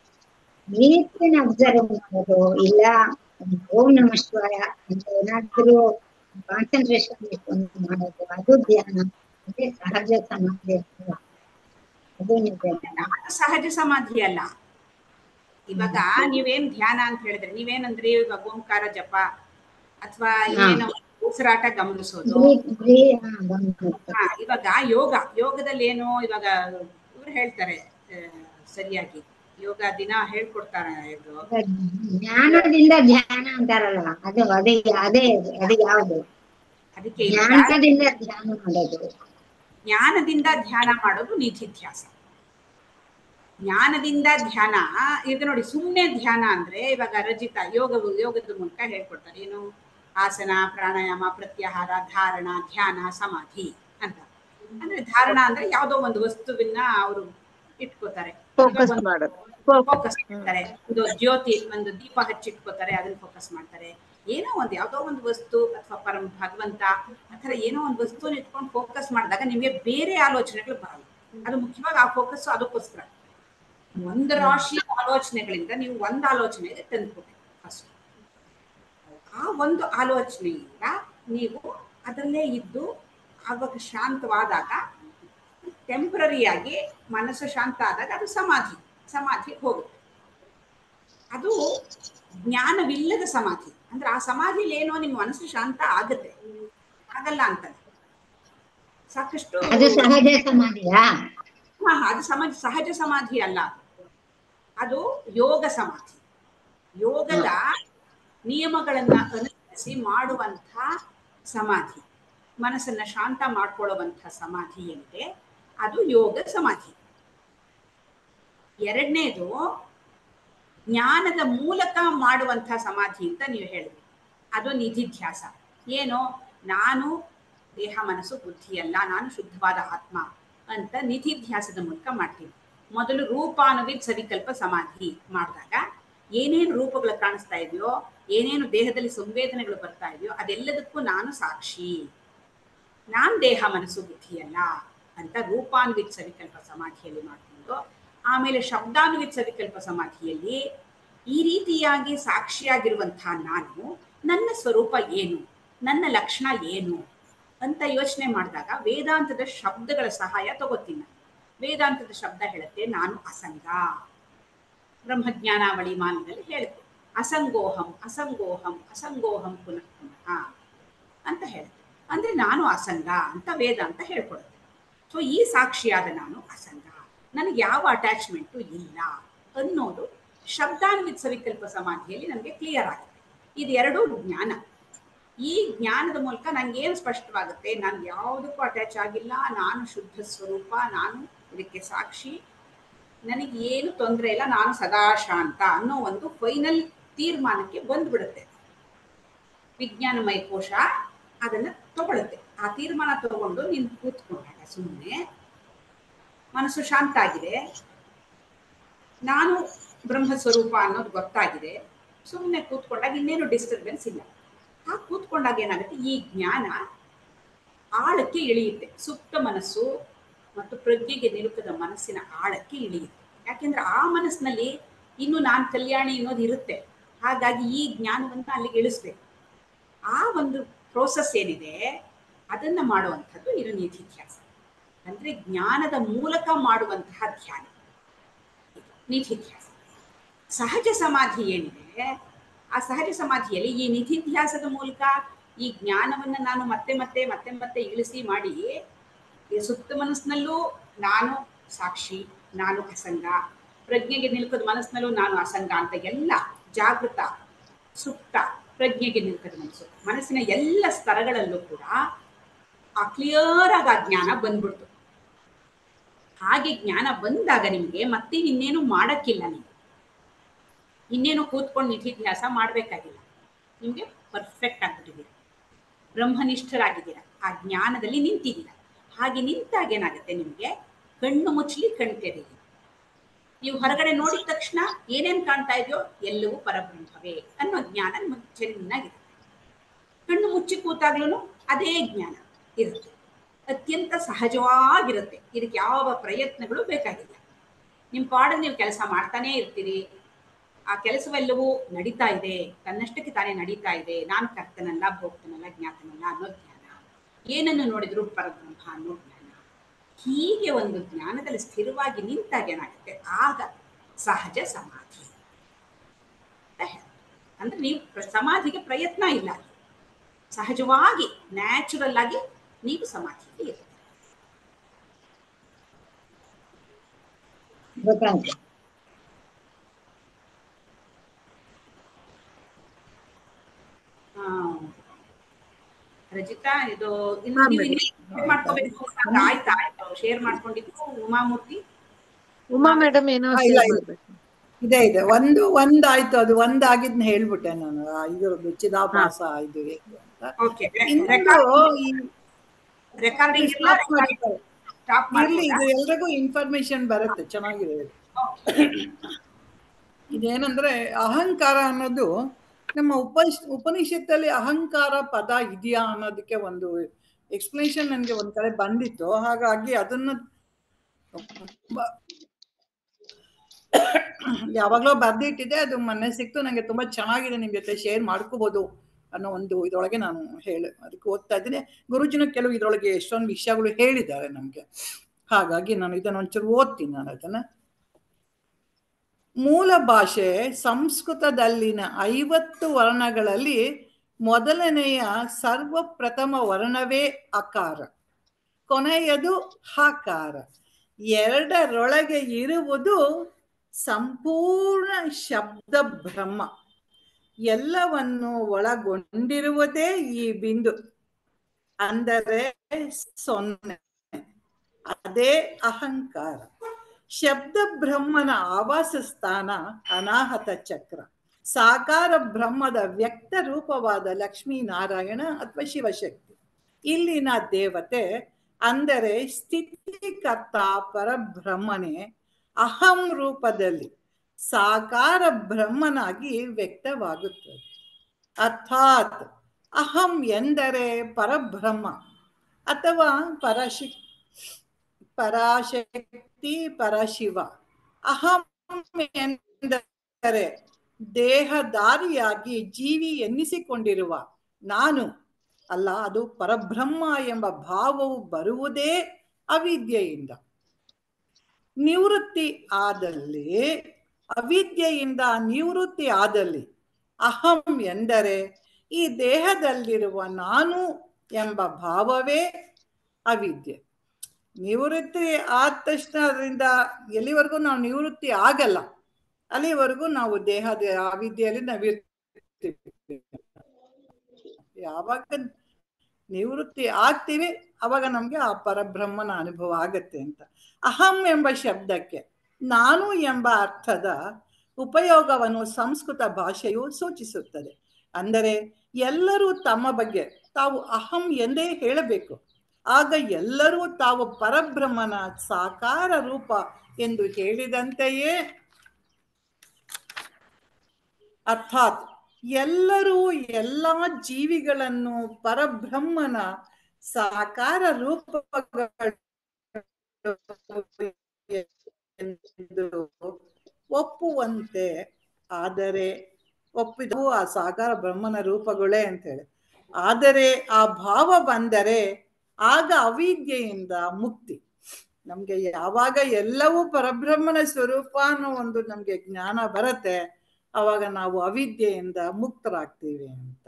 ನೀತಿನ ಅಬ್ಸರ್ವ್ ಮಾಡೋದು ಇಲ್ಲ ಓಂ ನಮ ಶಿವಾಯ ಅಂತ ಏನಾದ್ರೂ ಕಾನ್ಸಂಟ್ರೇಷನ್ ಇಟ್ಕೊಂಡು ಮಾಡೋದು ಅದು ಧ್ಯಾನ ಅದೇ ಸಹಜ ಸಮಾಧಿ ಅಂತ. ಅದು ನಿಜ ಅದು ಸಹಜ ಸಮಾಧಿ ಅಲ್ಲ ಇವಾಗ ನೀವೇನ್ ಧ್ಯಾನ ಅಂತ ಹೇಳಿದ್ರೆ ನೀವೇನಂದ್ರಿ ಇವಾಗ ಓಂಕಾರ ಜಪ ಅಥವಾ ಇನ್ನೇನೋ ಉಸಿರಾಟ ಗಮನಿಸೋದು ಬ್ರೀ- ಬ್ರೀ- ಹಾ, ಗಮನಿಸಿ. ಹಾ, ಇವಾಗ ಯೋಗ ಯೋಗದಲ್ಲಿ ಏನು ಇವಾಗ ಇವ್ರು ಹೇಳ್ತಾರೆ ಆ, ಸರಿಯಾಗಿ ಯೋಗ ದಿನ ಹೇಳ್ಕೊಡ್ತಾರ ಇದು ಜ್ಞಾನದಿಂದ ಧ್ಯಾನ ಅಂತಾರಲ್ಲ ಅದು ಅದೇ ಅದೇ ಅದು ಯಾವುದು ಅದಕ್ಕೆ ಇವಾಗ ಜ್ಞಾನದಿಂದ ಧ್ಯಾನ ಮಾಡೋದು ಜ್ಞಾನದಿಂದ ಧ್ಯಾನ ಮಾಡೋದು ನಿಧಿಧ್ಯಾಸ ಜ್ಞಾನದಿಂದ ಧ್ಯಾನ ಈಗ ನೋಡಿ ಸುಮ್ಮನೆ ಧ್ಯಾನ ಅಂದ್ರೆ ಇವಾಗ ರಜಿತ ಯೋಗ ಯೋಗದ ಮೂಲಕ ಹೇಳ್ಕೊಡ್ತಾರೆ ಏನು ಆಸನ ಪ್ರಾಣಾಯಾಮ ಪ್ರತ್ಯಾಹಾರ ಧಾರಣ ಧ್ಯಾನ ಸಮಾಧಿ ಅಂತ ಅಂದ್ರೆ ಧಾರಣ ಅಂದ್ರೆ ಯಾವುದೋ ಒಂದು ವಸ್ತುವಿನ ಅವರು ಇಟ್ಕೋತಾರೆ ಫೋಕಸ್ ಮಾಡೋದು ಫೋಕಸ್ ಮಾಡ್ತಾರೆ ಒಂದು ಜ್ಯೋತಿ ಒಂದು ದೀಪ ಹಚ್ಚಿಟ್ಕೋತಾರೆ ಅದನ್ನ ಫೋಕಸ್ ಮಾಡ್ತಾರೆ ಏನೋ ಒಂದು ಯಾವ್ದೋ ಒಂದು ವಸ್ತು ಅಥವಾ ಪರಂ ಭಗವಂತ ಅಥವಾ ಏನೋ ಒಂದು ವಸ್ತುನ ಇಟ್ಕೊಂಡು ಫೋಕಸ್ ಮಾಡಿದಾಗ ನಿಮಗೆ ಬೇರೆ ಆಲೋಚನೆಗಳು ಬರಲ್ಲ ಅದು ಮುಖ್ಯವಾಗಿ ಆ ಫೋಕಸ್ ಅದಕ್ಕೋಸ್ಕರ ಒಂದು ರಾಶಿ ಆಲೋಚನೆಗಳಿಂದ ನೀವು ಒಂದು ಆಲೋಚನೆಗೆ ತಂದ್ಕೊಬೇಕು ಫಸ್ಟ್ ಆ ಒಂದು ಆಲೋಚನೆಯಿಂದ ನೀವು ಅದರಲ್ಲೇ ಇದ್ದು ಆವಾಗ ಶಾಂತವಾದಾಗ ಟೆಂಪ್ರರಿಯಾಗಿ ಮನಸ್ಸು ಶಾಂತ ಆದಾಗ ಅದು ಸಮಾಧಿ ಸಮಾಧಿಗೆ ಹೋಗುತ್ತೆ ಅದು ಜ್ಞಾನವಿಲ್ಲದ ಸಮಾಧಿ ಅಂದ್ರೆ ಆ ಸಮಾಧಿಲಿ ಏನೋ ನಿಮ್ಮ ಮನಸ್ಸು ಶಾಂತ ಆಗುತ್ತೆ ಆಗಲ್ಲ ಅಂತಲ್ಲ ಸಾಕಷ್ಟು ಅದು ಸಹಜ ಸಮಾಧಿಯಾ ಹಾ, ಹಾ, ಅದು ಸಮಾಜ ಸಹಜ ಸಮಾಧಿ ಅಲ್ಲ ಅದು ಯೋಗ ಸಮಾಧಿ ಯೋಗದ ನಿಯಮಗಳನ್ನ ಅನುಸರಿಸಿ ಮಾಡುವಂಥ ಸಮಾಧಿ ಮನಸ್ಸನ್ನ ಶಾಂತ ಮಾಡ್ಕೊಳ್ಳುವಂಥ ಸಮಾಧಿ ಏನಿದೆ ಅದು ಯೋಗ ಸಮಾಧಿ ಎರಡನೇದು ಜ್ಞಾನದ ಮೂಲಕ ಮಾಡುವಂಥ ಸಮಾಧಿ ಅಂತ ನೀವು ಹೇಳಿದ್ರಿ ಅದು ನಿಧಿಧ್ಯಾಸ ಏನು ನಾನು ದೇಹ ಮನಸ್ಸು ಬುದ್ಧಿ ಅಲ್ಲ ನಾನು ಶುದ್ಧವಾದ ಆತ್ಮ ಅಂತ ನಿಧಿಧ್ಯಾಸದ ಮೂಲಕ ಮಾಡ್ತೀವಿ ಮೊದಲು ರೂಪಾನುವಿದ್ ಸವಿಕಲ್ಪ ಸಮಾಧಿ ಮಾಡಿದಾಗ ಏನೇನು ರೂಪಗಳು ಕಾಣಿಸ್ತಾ ಇದೆಯೋ ಏನೇನು ದೇಹದಲ್ಲಿ ಸಂವೇದನೆಗಳು ಬರ್ತಾ ಇದೆಯೋ ಅದೆಲ್ಲದಕ್ಕೂ ನಾನು ಸಾಕ್ಷಿ ನಾನ್ ದೇಹ ಮನಸ್ಸು ಬುದ್ಧಿ ಅಲ್ಲ ಅಂತ ರೂಪಾನ್ವಿತ್ ಸವಿಕಲ್ಪ ಸಮಾಧಿಯಲ್ಲಿ ಮಾಡಿಕೊಂಡು ಆಮೇಲೆ ಶಬ್ದಾನ್ವಿತ್ ಸವಿಕಲ್ಪ ಸಮಾಧಿಯಲ್ಲಿ ಈ ರೀತಿಯಾಗಿ ಸಾಕ್ಷಿಯಾಗಿರುವಂತಹ ನಾನು ನನ್ನ ಸ್ವರೂಪ ಏನು ನನ್ನ ಲಕ್ಷಣ ಏನು ಅಂತ ಯೋಚನೆ ಮಾಡಿದಾಗ ವೇದಾಂತದ ಶಬ್ದಗಳ ಸಹಾಯ ತಗೋತೀನಿ ನಾನು ವೇದಾಂತದ ಶಬ್ದ ಹೇಳುತ್ತೆ ನಾನು ಅಸಂಗ ಬ್ರಹ್ಮಜ್ಞಾನಾವಳಿ ಮಾನದಲ್ಲಿ ಹೇಳುತ್ತೆ ಅಸಂಗೋಹಂ ಅಸಂಗೋಹಂ ಅಸಂಗೋಹಂ ಪುನಃ ಪುನಃ ಅಂತ ಹೇಳುತ್ತೆ ಅಂದ್ರೆ ನಾನು ಅಸಂಗ ಅಂತ ವೇದಾಂತ ಹೇಳ್ಕೊಡುತ್ತೆ ಸೊ ಈ ಸಾಕ್ಷಿಯಾದ ನಾನು ಅಸಂಗ ನನಗೆ ಯಾವ ಅಟ್ಯಾಚ್ಮೆಂಟು ಇಲ್ಲ ಅನ್ನೋದು ಶಬ್ದಾನ್ವಿತ್ ಸವಿಕಲ್ಪ ಸಮಾಧಿಯಲ್ಲಿ ನನಗೆ ಕ್ಲಿಯರ್ ಆಗುತ್ತೆ ಇದು ಎರಡೂ ಜ್ಞಾನ ಈ ಜ್ಞಾನದ ಮೂಲಕ ನಂಗೆ ಏನು ಸ್ಪಷ್ಟವಾಗುತ್ತೆ ನಾನು ಯಾವುದಕ್ಕೂ ಅಟ್ಯಾಚ್ ಆಗಿಲ್ಲ ನಾನು ಶುದ್ಧ ಸ್ವರೂಪ ನಾನು ಇದಕ್ಕೆ ಸಾಕ್ಷಿ ನನಗೆ ಏನು ತೊಂದರೆ ಇಲ್ಲ ನಾನು ಸದಾ ಶಾಂತ ಅನ್ನೋ ಒಂದು ಫೈನಲ್ ತೀರ್ಮಾನಕ್ಕೆ ಬಂದ್ಬಿಡುತ್ತೆ ವಿಜ್ಞಾನಮಯ ಕೋಶ ಅದನ್ನ ತಗೊಳುತ್ತೆ ಆ ತೀರ್ಮಾನ ತಗೊಂಡು ನೀನು ಕೂತ್ಕೊಂಡಾಗ ಸುಮ್ಮನೆ ಮನಸ್ಸು ಶಾಂತ ಆಗಿದೆ ನಾನು ಬ್ರಹ್ಮ ಸ್ವರೂಪ ಅನ್ನೋದು ಗೊತ್ತಾಗಿದೆ ಸುಮ್ಮನೆ ಕೂತ್ಕೊಂಡಾಗ ಇನ್ನೇನು ಡಿಸ್ಟರ್ಬೆನ್ಸ್ ಇಲ್ಲ ಆ ಕೂತ್ಕೊಂಡಾಗ ಏನಾಗುತ್ತೆ ಈ ಜ್ಞಾನ ಆಳಕ್ಕೆ ಇಳಿಯುತ್ತೆ ಸುಪ್ತ ಮನಸ್ಸು ಮತ್ತು ಪ್ರಜ್ಞೆಗೆ ನಿಲುಕದ ಮನಸ್ಸಿನ ಆಳಕ್ಕೆ ಇಳಿಯುತ್ತೆ ಯಾಕೆಂದ್ರೆ ಆ ಮನಸ್ಸಿನಲ್ಲಿ ಇನ್ನು ನಾನು ಕಲ್ಯಾಣಿ ಅನ್ನೋದು ಇರುತ್ತೆ ಹಾಗಾಗಿ ಈ ಜ್ಞಾನವನ್ನು ಅಲ್ಲಿಗೆ ಇಳಿಸ್ಬೇಕು ಆ ಒಂದು ಪ್ರೋಸೆಸ್ ಏನಿದೆ ಅದನ್ನ ಮಾಡುವಂಥದ್ದು ಇದು ನಿಧಿಧ್ಯಾಸ ಅಂದ್ರೆ ಜ್ಞಾನದ ಮೂಲಕ ಮಾಡುವಂತಹ ಧ್ಯಾನ ಇದು ನಿಧಿಧ್ಯಾಸ ಸಹಜ ಸಮಾಧಿ ಏನಿದೆ ಆ ಸಹಜ ಸಮಾಧಿಯಲ್ಲಿ ಈ ನಿಧಿಧ್ಯಾಸದ ಮೂಲಕ ಈ ಜ್ಞಾನವನ್ನ ನಾನು ಮತ್ತೆ ಮತ್ತೆ ಮತ್ತೆ ಮತ್ತೆ ಇಳಿಸಿ ಮಾಡಿ ಈ ಸುಪ್ತ ಮನಸ್ಸಿನಲ್ಲೂ ನಾನು ಸಾಕ್ಷಿ ನಾನು ಅಸಂಗ ಪ್ರಜ್ಞೆಗೆ ನಿಲ್ಕದ ಮನಸ್ಸಿನಲ್ಲೂ ನಾನು ಅಸಂಗ ಅಂತ ಎಲ್ಲ ಜಾಗೃತ ಸುಪ್ತ ಪ್ರಜ್ಞೆಗೆ ನಿಲ್ಕದ ಮನಸ್ಸು ಮನಸ್ಸಿನ ಎಲ್ಲ ಸ್ತರಗಳಲ್ಲೂ ಕೂಡ ಆ ಕ್ಲಿಯರ್ ಆಗಿ ಆ ಜ್ಞಾನ ಬಂದ್ಬಿಡ್ತು ಹಾಗೆ ಜ್ಞಾನ ಬಂದಾಗ ನಿಮಗೆ ಮತ್ತೆ ಇನ್ನೇನು ಮಾಡಕ್ಕಿಲ್ಲ ನೀವು ಇನ್ನೇನು ಕೂತ್ಕೊಂಡು ನಿಧಿಧ್ಯಾಸ ಮಾಡಬೇಕಾಗಿಲ್ಲ ನಿಮಗೆ ಪರ್ಫೆಕ್ಟ್ ಆಗ್ಬಿಟ್ಟಿದ್ದೀರ ಬ್ರಹ್ಮನಿಷ್ಠರಾಗಿದ್ದೀರ ಆ ಜ್ಞಾನದಲ್ಲಿ ನಿಂತಿದ್ದೀರ ಹಾಗೆ ನಿಂತಾಗ ಏನಾಗುತ್ತೆ ನಿಮಗೆ ಕಣ್ಣು ಮುಚ್ಚಲಿ ಕಣ್ ತೆರೀಲಿ ನೀವು ಹೊರಗಡೆ ನೋಡಿದ ತಕ್ಷಣ ಏನೇನ್ ಕಾಣ್ತಾ ಇದೆಯೋ ಎಲ್ಲವೂ ಪರಬ್ರಹ್ಮವೇ ಅನ್ನೋ ಜ್ಞಾನ ನಿಮಗೆ ಚೆನ್ನಾಗಿರುತ್ತೆ ಕಣ್ಣು ಮುಚ್ಚಿ ಕೂತಾಗ್ಲೂ ಅದೇ ಜ್ಞಾನ ಇರುತ್ತೆ ಅತ್ಯಂತ ಸಹಜವಾಗಿರುತ್ತೆ ಇದಕ್ಕೆ ಯಾವ ಪ್ರಯತ್ನಗಳು ಬೇಕಾಗಿಲ್ಲ ನಿಮ್ಮ ಪಾಡಲ್ಲಿ ನೀವು ಕೆಲಸ ಮಾಡ್ತಾನೇ ಇರ್ತೀರಿ ಆ ಕೆಲಸವೆಲ್ಲವೂ ನಡೀತಾ ಇದೆ ತನ್ನಷ್ಟಕ್ಕೆ ತಾನೇ ನಡೀತಾ ಇದೆ ನಾನು ಕರ್ತನಲ್ಲ ಭೋಕ್ತನಲ್ಲ ಜ್ಞಾತನಲ್ಲ ಅನ್ನೋ ಜ್ಞಾನ ಏನನ್ನು ನೋಡಿದ್ರು ಪರಬ್ರಹ್ಮ ಅನ್ನೋ ಜ್ಞಾನ ಹೀಗೆ ಒಂದು ಜ್ಞಾನದಲ್ಲಿ ಸ್ಥಿರವಾಗಿ ನಿಂತಾಗ ಏನಾಗುತ್ತೆ ಆಗ ಸಹಜ ಸಮಾಧಿ ಅಂತ ಹೇಳ್ತಾರೆ. ಅಂದ್ರೆ ನೀವು ಪ್ರ- ಸಮಾಧಿಗೆ ಪ್ರಯತ್ನ ಇಲ್ಲ ಅಲ್ಲಿ. ಸಹಜವಾಗಿ ನ್ಯಾಚುರಲ್ ಆಗಿ ನೀವು ಸಮಾಧಿಯಲ್ಲಿ ಇರ್ತೀರಿ ಗೊತ್ತಾಯ್ತು ಆ, ರಜಿತಾ ಇದು ಇನ್ನು ಹಾ, ನೀವು ಮೇಡಮ್. ಇನ್ನೇನು share ಮಾಡ್ಕೋಬೇಕು ಅಂತ ಆಯ್ತಾ ಆಯ್ತು ಶೇರ್ ಮಾಡ್ಕೊಂಡಿದ್ದು ಉಮಾಮೂರ್ತಿ ಉಮಾ ಮೇಡಮ್ ಏನೋ ಹಾ, ಇಲ್ಲ, share ಇಲ್ಲ. ಮಾಡ್ಬೇಕು ಇದೆ ಇದೆ ಒಂದು ಒಂದಾಯ್ತು ಅದು ಒಂದಾಗಿದ್ನ ಹೇಳ್ಬಿಟ್ಟೆ ನಾನು ಆ ಇದ್ರದ್ದು ಚಿದಾಭಾಸ ಇದು ಏನು ಅಂತ ಓಕೆ ಇನ್ನೊಂದು ಈ ರೆಕಾರ್ಡಿಂಗ್ ಎಲ್ಲ stop ಮಾಡ್ತಾರೆ. ಸ್ಟಾಪ್ ಇರ್ಲಿ ಮಾಡಿ ಇದು ಎಲ್ರಿಗೂ ಇನ್ಫಾರ್ಮೇಶನ್ ಬರುತ್ತೆ ಚೆನ್ನಾಗಿದೆ ಇದು. ಇದೇನಂದ್ರೆ ಅಹಂಕಾರ ಅನ್ನೋದು ನಮ್ಮ ಉಪನಿಷ್ ಉಪನಿಷತ್ತಲ್ಲಿ ಅಹಂಕಾರ ಪದ ಇದೆಯಾ ಅನ್ನೋದಕ್ಕೆ ಒಂದು ಎಕ್ಸ್ಪ್ಲನೇಷನ್ ನನಗೆ ಒಂದ್ ಕಡೆ ಬಂದಿತ್ತು ಹಾಗಾಗಿ ಅದನ್ನ ಬ- ಯಾವಾಗ್ಲೋ ಬರ್ದಿಟ್ಟಿದೆ ಅದು ಮೊನ್ನೆ ಸಿಕ್ತು ನಂಗೆ ತುಂಬಾ ಚೆನ್ನಾಗಿದೆ ನಿಮ್ ಜೊತೆ ಶೇರ್ ಮಾಡ್ಕೋಬಹುದು ಅನ್ನೋ ಒಂದು ಇದ್ರೊಳಗೆ ನಾನು ಹೇಳಿ ಅದಕ್ಕೆ ಓದ್ತಾ ಇದ್ದೀನಿ ಗುರುಜಿನ ಕೆಲವು ಇದ್ರೊಳಗೆ ಎಷ್ಟೊಂದು ವಿಷಯಗಳು ಹೇಳಿದ್ದಾರೆ ನಮ್ಗೆ ಹಾಗಾಗಿ ನಾನು ಇದನ್ನ ಒಂಚೂರು ಓದ್ತೀನಿ ನಾನು ಅದನ್ನ ಮೂಲ ಭಾಷೆ ಸಂಸ್ಕೃತದಲ್ಲಿನ ಐವತ್ತು ವರ್ಣಗಳಲ್ಲಿ ಮೊದಲನೆಯ ಸರ್ವಪ್ರಥಮ ವರ್ಣವೇ ಅಕಾರ ಕೊನೆಯದು ಹಕಾರ ಎರಡರೊಳಗೆ ಇರುವುದು ಸಂಪೂರ್ಣ ಶಬ್ದ ಬ್ರಹ್ಮ ಎಲ್ಲವನ್ನು ಒಳಗೊಂಡಿರುವುದೇ ಈ ಬಿಂದು ಅಂದರೆ ಸೊನ್ನೆ ಅದೇ ಅಹಂಕಾರ ಶಬ್ದ ಬ್ರಹ್ಮನ ಆವಾಸ ಸ್ಥಾನ ಅನಾಹತ ಚಕ್ರ ಸಾಕಾರ ಬ್ರಹ್ಮದ ವ್ಯಕ್ತ ರೂಪವಾದ ಲಕ್ಷ್ಮೀನಾರಾಯಣ ಅಥವಾ ಶಿವಶಕ್ತಿ ಇಲ್ಲಿನ ದೇವತೆ ಅಂದರೆ ಸ್ಥಿತಿಕರ್ತ ಪರಬ್ರಹ್ಮನೇ ಅಹಂ ರೂಪದಲ್ಲಿ ಸಾಕಾರ ಬ್ರಹ್ಮನಾಗಿ ವ್ಯಕ್ತವಾಗುತ್ತದೆ ಅರ್ಥಾತ್ ಅಹಂ ಎಂದರೆ ಪರಬ್ರಹ್ಮ ಅಥವಾ ಪರಶಿ ಪರಾಶಕ್ತಿ ಪರಶಿವ ಅಹಂ ಎಂದರೆ ದೇಹದಾರಿಯಾಗಿ ಜೀವಿ ಎನ್ನಿಸಿಕೊಂಡಿರುವ ನಾನು ಅಲ್ಲ ಅದು ಪರಬ್ರಹ್ಮ ಎಂಬ ಭಾವವು ಬರುವುದೇ ಅವಿದ್ಯೆಯಿಂದ ನಿವೃತ್ತಿ ಆದಲ್ಲಿ ಅವಿದ್ಯೆಯಿಂದ ನಿವೃತ್ತಿ ಆದಲ್ಲಿ ಅಹಂ ಎಂದರೆ ಈ ದೇಹದಲ್ಲಿರುವ ನಾನು ಎಂಬ ಭಾವವೇ ಅವಿದ್ಯೆ ನಿವೃತ್ತಿ ಆದ ತಕ್ಷಣ ಅದರಿಂದ ಎಲ್ಲಿವರೆಗೂ ನಾವು ನಿವೃತ್ತಿ ಆಗಲ್ಲ ಅಲ್ಲಿವರೆಗೂ ನಾವು ದೇಹದ ಅವಿದ್ಯೆಯಲ್ಲಿ ನಾವಿರ್ತೀವಿ ಯಾವಾಗ ನಿವೃತ್ತಿ ಆಗ್ತೀವಿ ಅವಾಗ ನಮ್ಗೆ ಆ ಪರಬ್ರಹ್ಮನ ಅನುಭವ ಆಗತ್ತೆ ಅಂತ ಅಹಂ ಎಂಬ ಶಬ್ದಕ್ಕೆ ನಾನು ಎಂಬ ಅರ್ಥದ ಉಪಯೋಗವನ್ನು ಸಂಸ್ಕೃತ ಭಾಷೆಯು ಸೂಚಿಸುತ್ತದೆ ಅಂದರೆ ಎಲ್ಲರೂ ತಮ್ಮ ಬಗ್ಗೆ ತಾವು ಅಹಂ ಎಂದೇ ಹೇಳಬೇಕು ಆಗ ಎಲ್ಲರೂ ತಾವು ಪರಬ್ರಹ್ಮನ ಸಾಕಾರ ರೂಪ ಎಂದು ಹೇಳಿದಂತೆಯೇ ಅರ್ಥಾತ್ ಎಲ್ಲರೂ ಎಲ್ಲ ಜೀವಿಗಳನ್ನು ಪರಬ್ರಹ್ಮನ ಸಾಕಾರ ರೂಪಗಳು ಎಂದು ಒಪ್ಪುವಂತೆ ಆದರೆ ಒಪ್ಪಿದವು ಆ ಸಾಕಾರ ಬ್ರಹ್ಮನ ರೂಪಗಳೇ ಅಂತೇಳಿ ಆದರೆ ಆ ಭಾವ ಬಂದರೆ ಆಗ ಅವಿದ್ಯೆಯಿಂದ ಮುಕ್ತಿ ನಮ್ಗೆ ಯಾವಾಗ ಎಲ್ಲವೂ ಪರಬ್ರಹ್ಮನ ಸ್ವರೂಪ ಅನ್ನೋ ಒಂದು ನಮ್ಗೆ ಜ್ಞಾನ ಬರತ್ತೆ ಅವಾಗ ನಾವು ಅವಿದ್ಯೆಯಿಂದ ಮುಕ್ತರಾಗ್ತೀವಿ ಅಂತ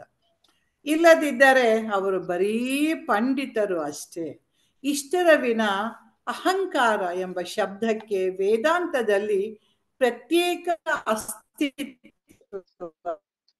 ಇಲ್ಲದಿದ್ದರೆ ಅವರು ಬರೀ ಪಂಡಿತರು ಅಷ್ಟೇ ಇಷ್ಟರ ವಿನ ಅಹಂಕಾರ ಎಂಬ ಶಬ್ದಕ್ಕೆ ವೇದಾಂತದಲ್ಲಿ ಪ್ರತ್ಯೇಕ ಅಸ್ತಿತ್ವ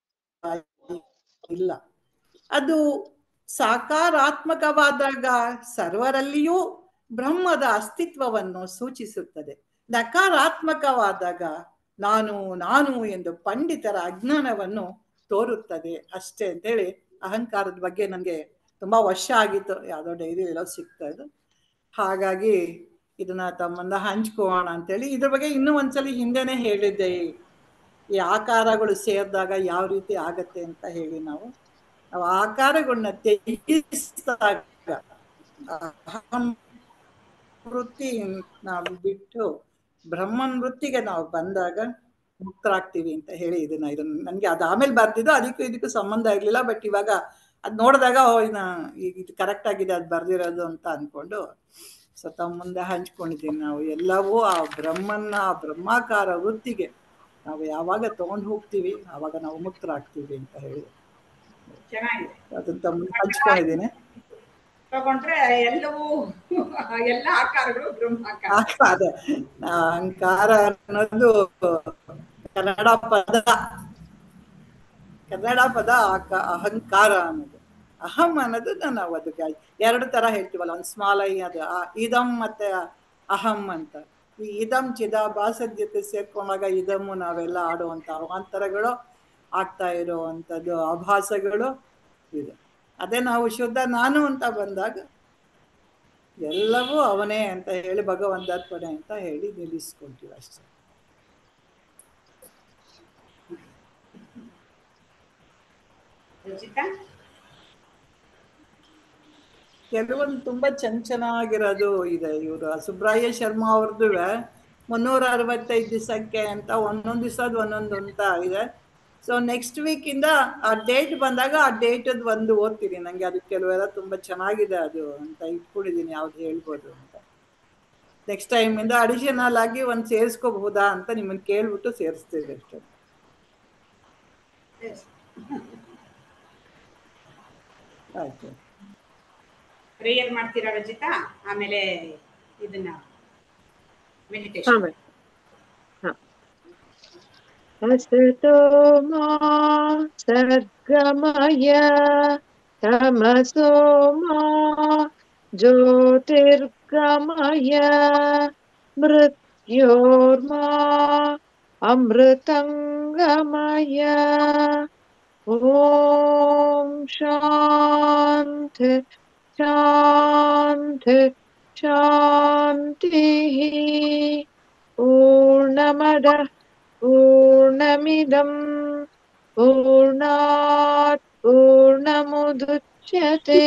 ಇಲ್ಲ ಅದು ಸಾಕಾರಾತ್ಮಕವಾದಾಗ ಸರ್ವರಲ್ಲಿಯೂ ಬ್ರಹ್ಮದ ಅಸ್ತಿತ್ವವನ್ನು ಸೂಚಿಸುತ್ತದೆ ನಕಾರಾತ್ಮಕವಾದಾಗ ನಾನು ನಾನು ಎಂದು ಪಂಡಿತರ ಅಜ್ಞಾನವನ್ನು ತೋರುತ್ತದೆ ಅಷ್ಟೇ ಅಂತೇಳಿ ಅಹಂಕಾರದ ಬಗ್ಗೆ ನನಗೆ ತುಂಬಾ ವರ್ಷ ಆಗಿತ್ತು ಯಾವುದೋ ಡೈರಿ ಎಲ್ಲೋ ಸಿಗ್ತಾ ಇದು ಹಾಗಾಗಿ ಇದನ್ನ ತಮ್ಮಂದ ಹಂಚ್ಕೋಣ ಅಂತೇಳಿ ಇದ್ರ ಬಗ್ಗೆ ಇನ್ನೂ ಒಂದ್ಸಲಿ ಹಿಂದೆನೆ ಹೇಳಿದ್ದೆ ಈ- ಈ ಆಕಾರಗಳು ಸೇರಿದಾಗ ಯಾವ ರೀತಿ ಆಗತ್ತೆ ಅಂತ ಹೇಳಿ ನಾವು ನಾವು ಆಕಾರಗಳನ್ನ ತ್ಯಜಿಸಿದಾಗ ಅಹಂ ವೃತ್ತಿ ನಾವು ಬಿಟ್ಟು ಬ್ರಹ್ಮನ್ ವೃತ್ತಿಗೆ ನಾವು ಬಂದಾಗ ಮುಕ್ತರಾಗ್ತೀವಿ ಅಂತ ಹೇಳಿ ಇದನ್ನ ಇದನ್ನ ನನಗೆ ಅದು ಆಮೇಲೆ ಬರ್ದಿದ್ದು ಅದಕ್ಕೂ ಇದಕ್ಕೂ ಸಂಬಂಧ ಇರಲಿಲ್ಲ ಬಟ್ ಇವಾಗ ಅದು ನೋಡಿದಾಗ ಓ ಇನ್ನ ಈಗ ಇದು ಕರೆಕ್ಟ್ ಆಗಿದೆ ಅದು ಬರ್ದಿರೋದು ಅಂತ ಅನ್ಕೊಂಡು ಸೊ ತಮ್ಮ ಮುಂದೆ ಹಂಚ್ಕೊಂಡಿದ್ದೀನಿ ನಾವು ಎಲ್ಲವೂ ಆ ಬ್ರಹ್ಮನ್ನ ಆ ಬ್ರಹ್ಮಾಕಾರ ವೃತ್ತಿಗೆ ನಾವು ಯಾವಾಗ ತಗೊಂಡು ಹೋಗ್ತೀವಿ ಆವಾಗ ನಾವು ಮುಕ್ತರಾಗ್ತೀವಿ ಅಂತ ಹೇಳಿ ಚೆನ್ನಾಗಿದೆ ಅದನ್ನ ತಮ್ಮ ಮುಂದೆ ಹಂಚ್ಕೊಂಡಿದ್ದೀನಿ ತಗೊಂಡ್ರೆ ಎಲ್ಲವೂ ಎಲ್ಲ ಆಕಾರಗಳು ಬ್ರಹ್ಮಾಕಾರ ಆಕಾರ ಅಹಂಕಾರ ಅನ್ನೋದು ಕನ್ನಡ ಪದ ಕನ್ನಡ ಪದ ಆಕ- ಅಹಂಕಾರ ಅನ್ನೋದು ಅಹಂ ಅನ್ನೋದು ನಾವು ಅದಕ್ಕೆ ಎರಡು ತರ ಹೇಳ್ತೀವಲ್ಲ ಒಂದು ಸ್ಮಾಲ್ ಐ ಅದು ಆ ಇದಂ ಮತ್ತೆ ಅಹಂ ಅಂತ ಈ ಇದಂ ಚಿದಾಭಾಸದ ಜೊತೆ ಸೇರ್ಕೊಂಡಾಗ ಇದಮ್ಮು ನಾವೆಲ್ಲ ಆಡುವಂತ ಅವಾಂತರಗಳು ಆಗ್ತಾ ಇರುವಂಥದ್ದು ಆಭಾಸಗಳು ಇದೆ ಅದೇ ನಾವು ಶುದ್ಧ ನಾನು ಅಂತ ಬಂದಾಗ ಎಲ್ಲವೂ ಅವನೇ ಅಂತ ಹೇಳಿ ಭಗವಂತಾರ್ಪಣೆ ಅಂತ ಹೇಳಿ ನಿಲ್ಲಿಸ್ಕೊಂತೀವಿ ಅಷ್ಟೇ ರಚಿತಾ ಕೆಲವೊಂದು ತುಂಬಾ ಚೆನ್ನ ಚೆನ್ನಾಗಿರೋದು ಇದೆ ಇವರು ಸುಬ್ರಾಯ ಶರ್ಮಾ ಅವ್ರದ್ದು ಮುನ್ನೂರ ಅರವತ್ತೈದು ದಿವಸಕ್ಕೆ ಅಂತ ಒಂದೊಂದು ದಿವಸದ ಒಂದೊಂದು ಅಂತ ಇದೆ ಸೊ ನೆಕ್ಸ್ಟ್ ವೀಕಿಂದ ಆ ಡೇಟ್ ಬಂದಾಗ ಆ ಡೇಟದ್ ಒಂದು ಓದ್ತೀನಿ ನಂಗೆ ಅದು ಕೆಲವೆಲ್ಲ ತುಂಬಾ ಚೆನ್ನಾಗಿದೆ ಅದು ಅಂತ ಇಟ್ಕೊಂಡಿದ್ದೀನಿ ಯಾವ್ದು ಹೇಳ್ಬೋದು ಅಂತ ನೆಕ್ಸ್ಟ್ ಟೈಮಿಂದ ಅಡಿಷನಲ್ ಆಗಿ ಒಂದು ಸೇರಿಸ್ಕೋಬಹುದಾ ಅಂತ ನಿಮ್ಮನ್ನ ಕೇಳ್ಬಿಟ್ಟು ಸೇರಿಸ್ತೀವಿ ಅಷ್ಟೇ ಆಯ್ತು ಪ್ರೇಯರ್ ಮಾಡ್ತೀರಾ ರಚಿತಾ ಆಮೇಲೆ ಇದನ್ನ ಮೆಡಿಟೇಷನ್ ಆಮೇಲೆ ಹ. ಹಸತೋ ಮಾ ಸರ್ಗಮಯ ತಮಸೋ ಮಾ ಜ್ಯೋತಿರ್ಗಮಯ ಮೃತ್ಯೋರ್ಮಾ ಅಮೃತಂಗಮಯ ಓಂ ಶಾಂತಿ ಶಾಂತಿ शान्तिः पूर्णमदः पूर्णमिदं पूर्णात् पूर्णमुदुच्यते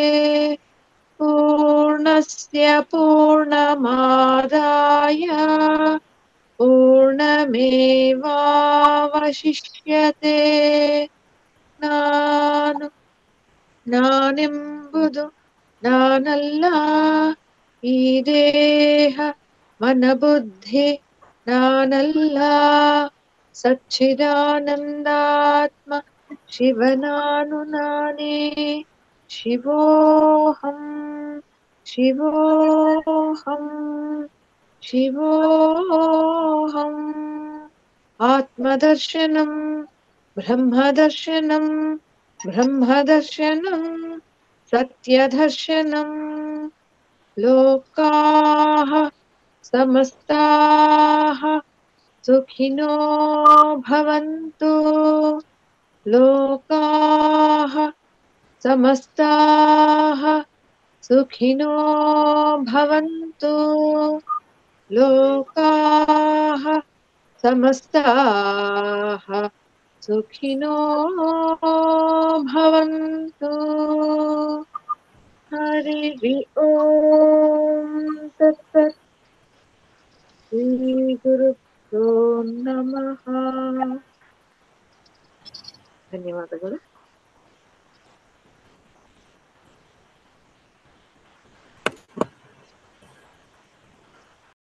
पूर्णस्य पूर्णमादाय पूर्णमेवावशिष्यते ನಾನು ನಾನೆಂಬುದು ನಾನಲ್ಲ ಈ ದೇಹ ಮನಬುದ್ಧಿ ನಾನಲ್ಲ ಸಚ್ಚಿದಾನಂದಾತ್ಮ ಶಿವನಾನು ನಾನೇ ಶಿವೋಹಂ ಶಿವೋಹಂ ಶಿವೋಹಂ ಆತ್ಮದರ್ಶನಂ ಬ್ರಹ್ಮದರ್ಶನಂ ಬ್ರಹ್ಮದರ್ಶನಂ सत्यदर्शनम् लोकाः समस्ताः सुखिनो भवन्तु लोकाः समस्ताः सुखिनो भवन्तु लोकाः समस्ताः सुखिनो भवन्तु हरिः ॐ तत्सत् श्रीगुरुभ्यो नमः ಧನ್ಯವಾದಗಳು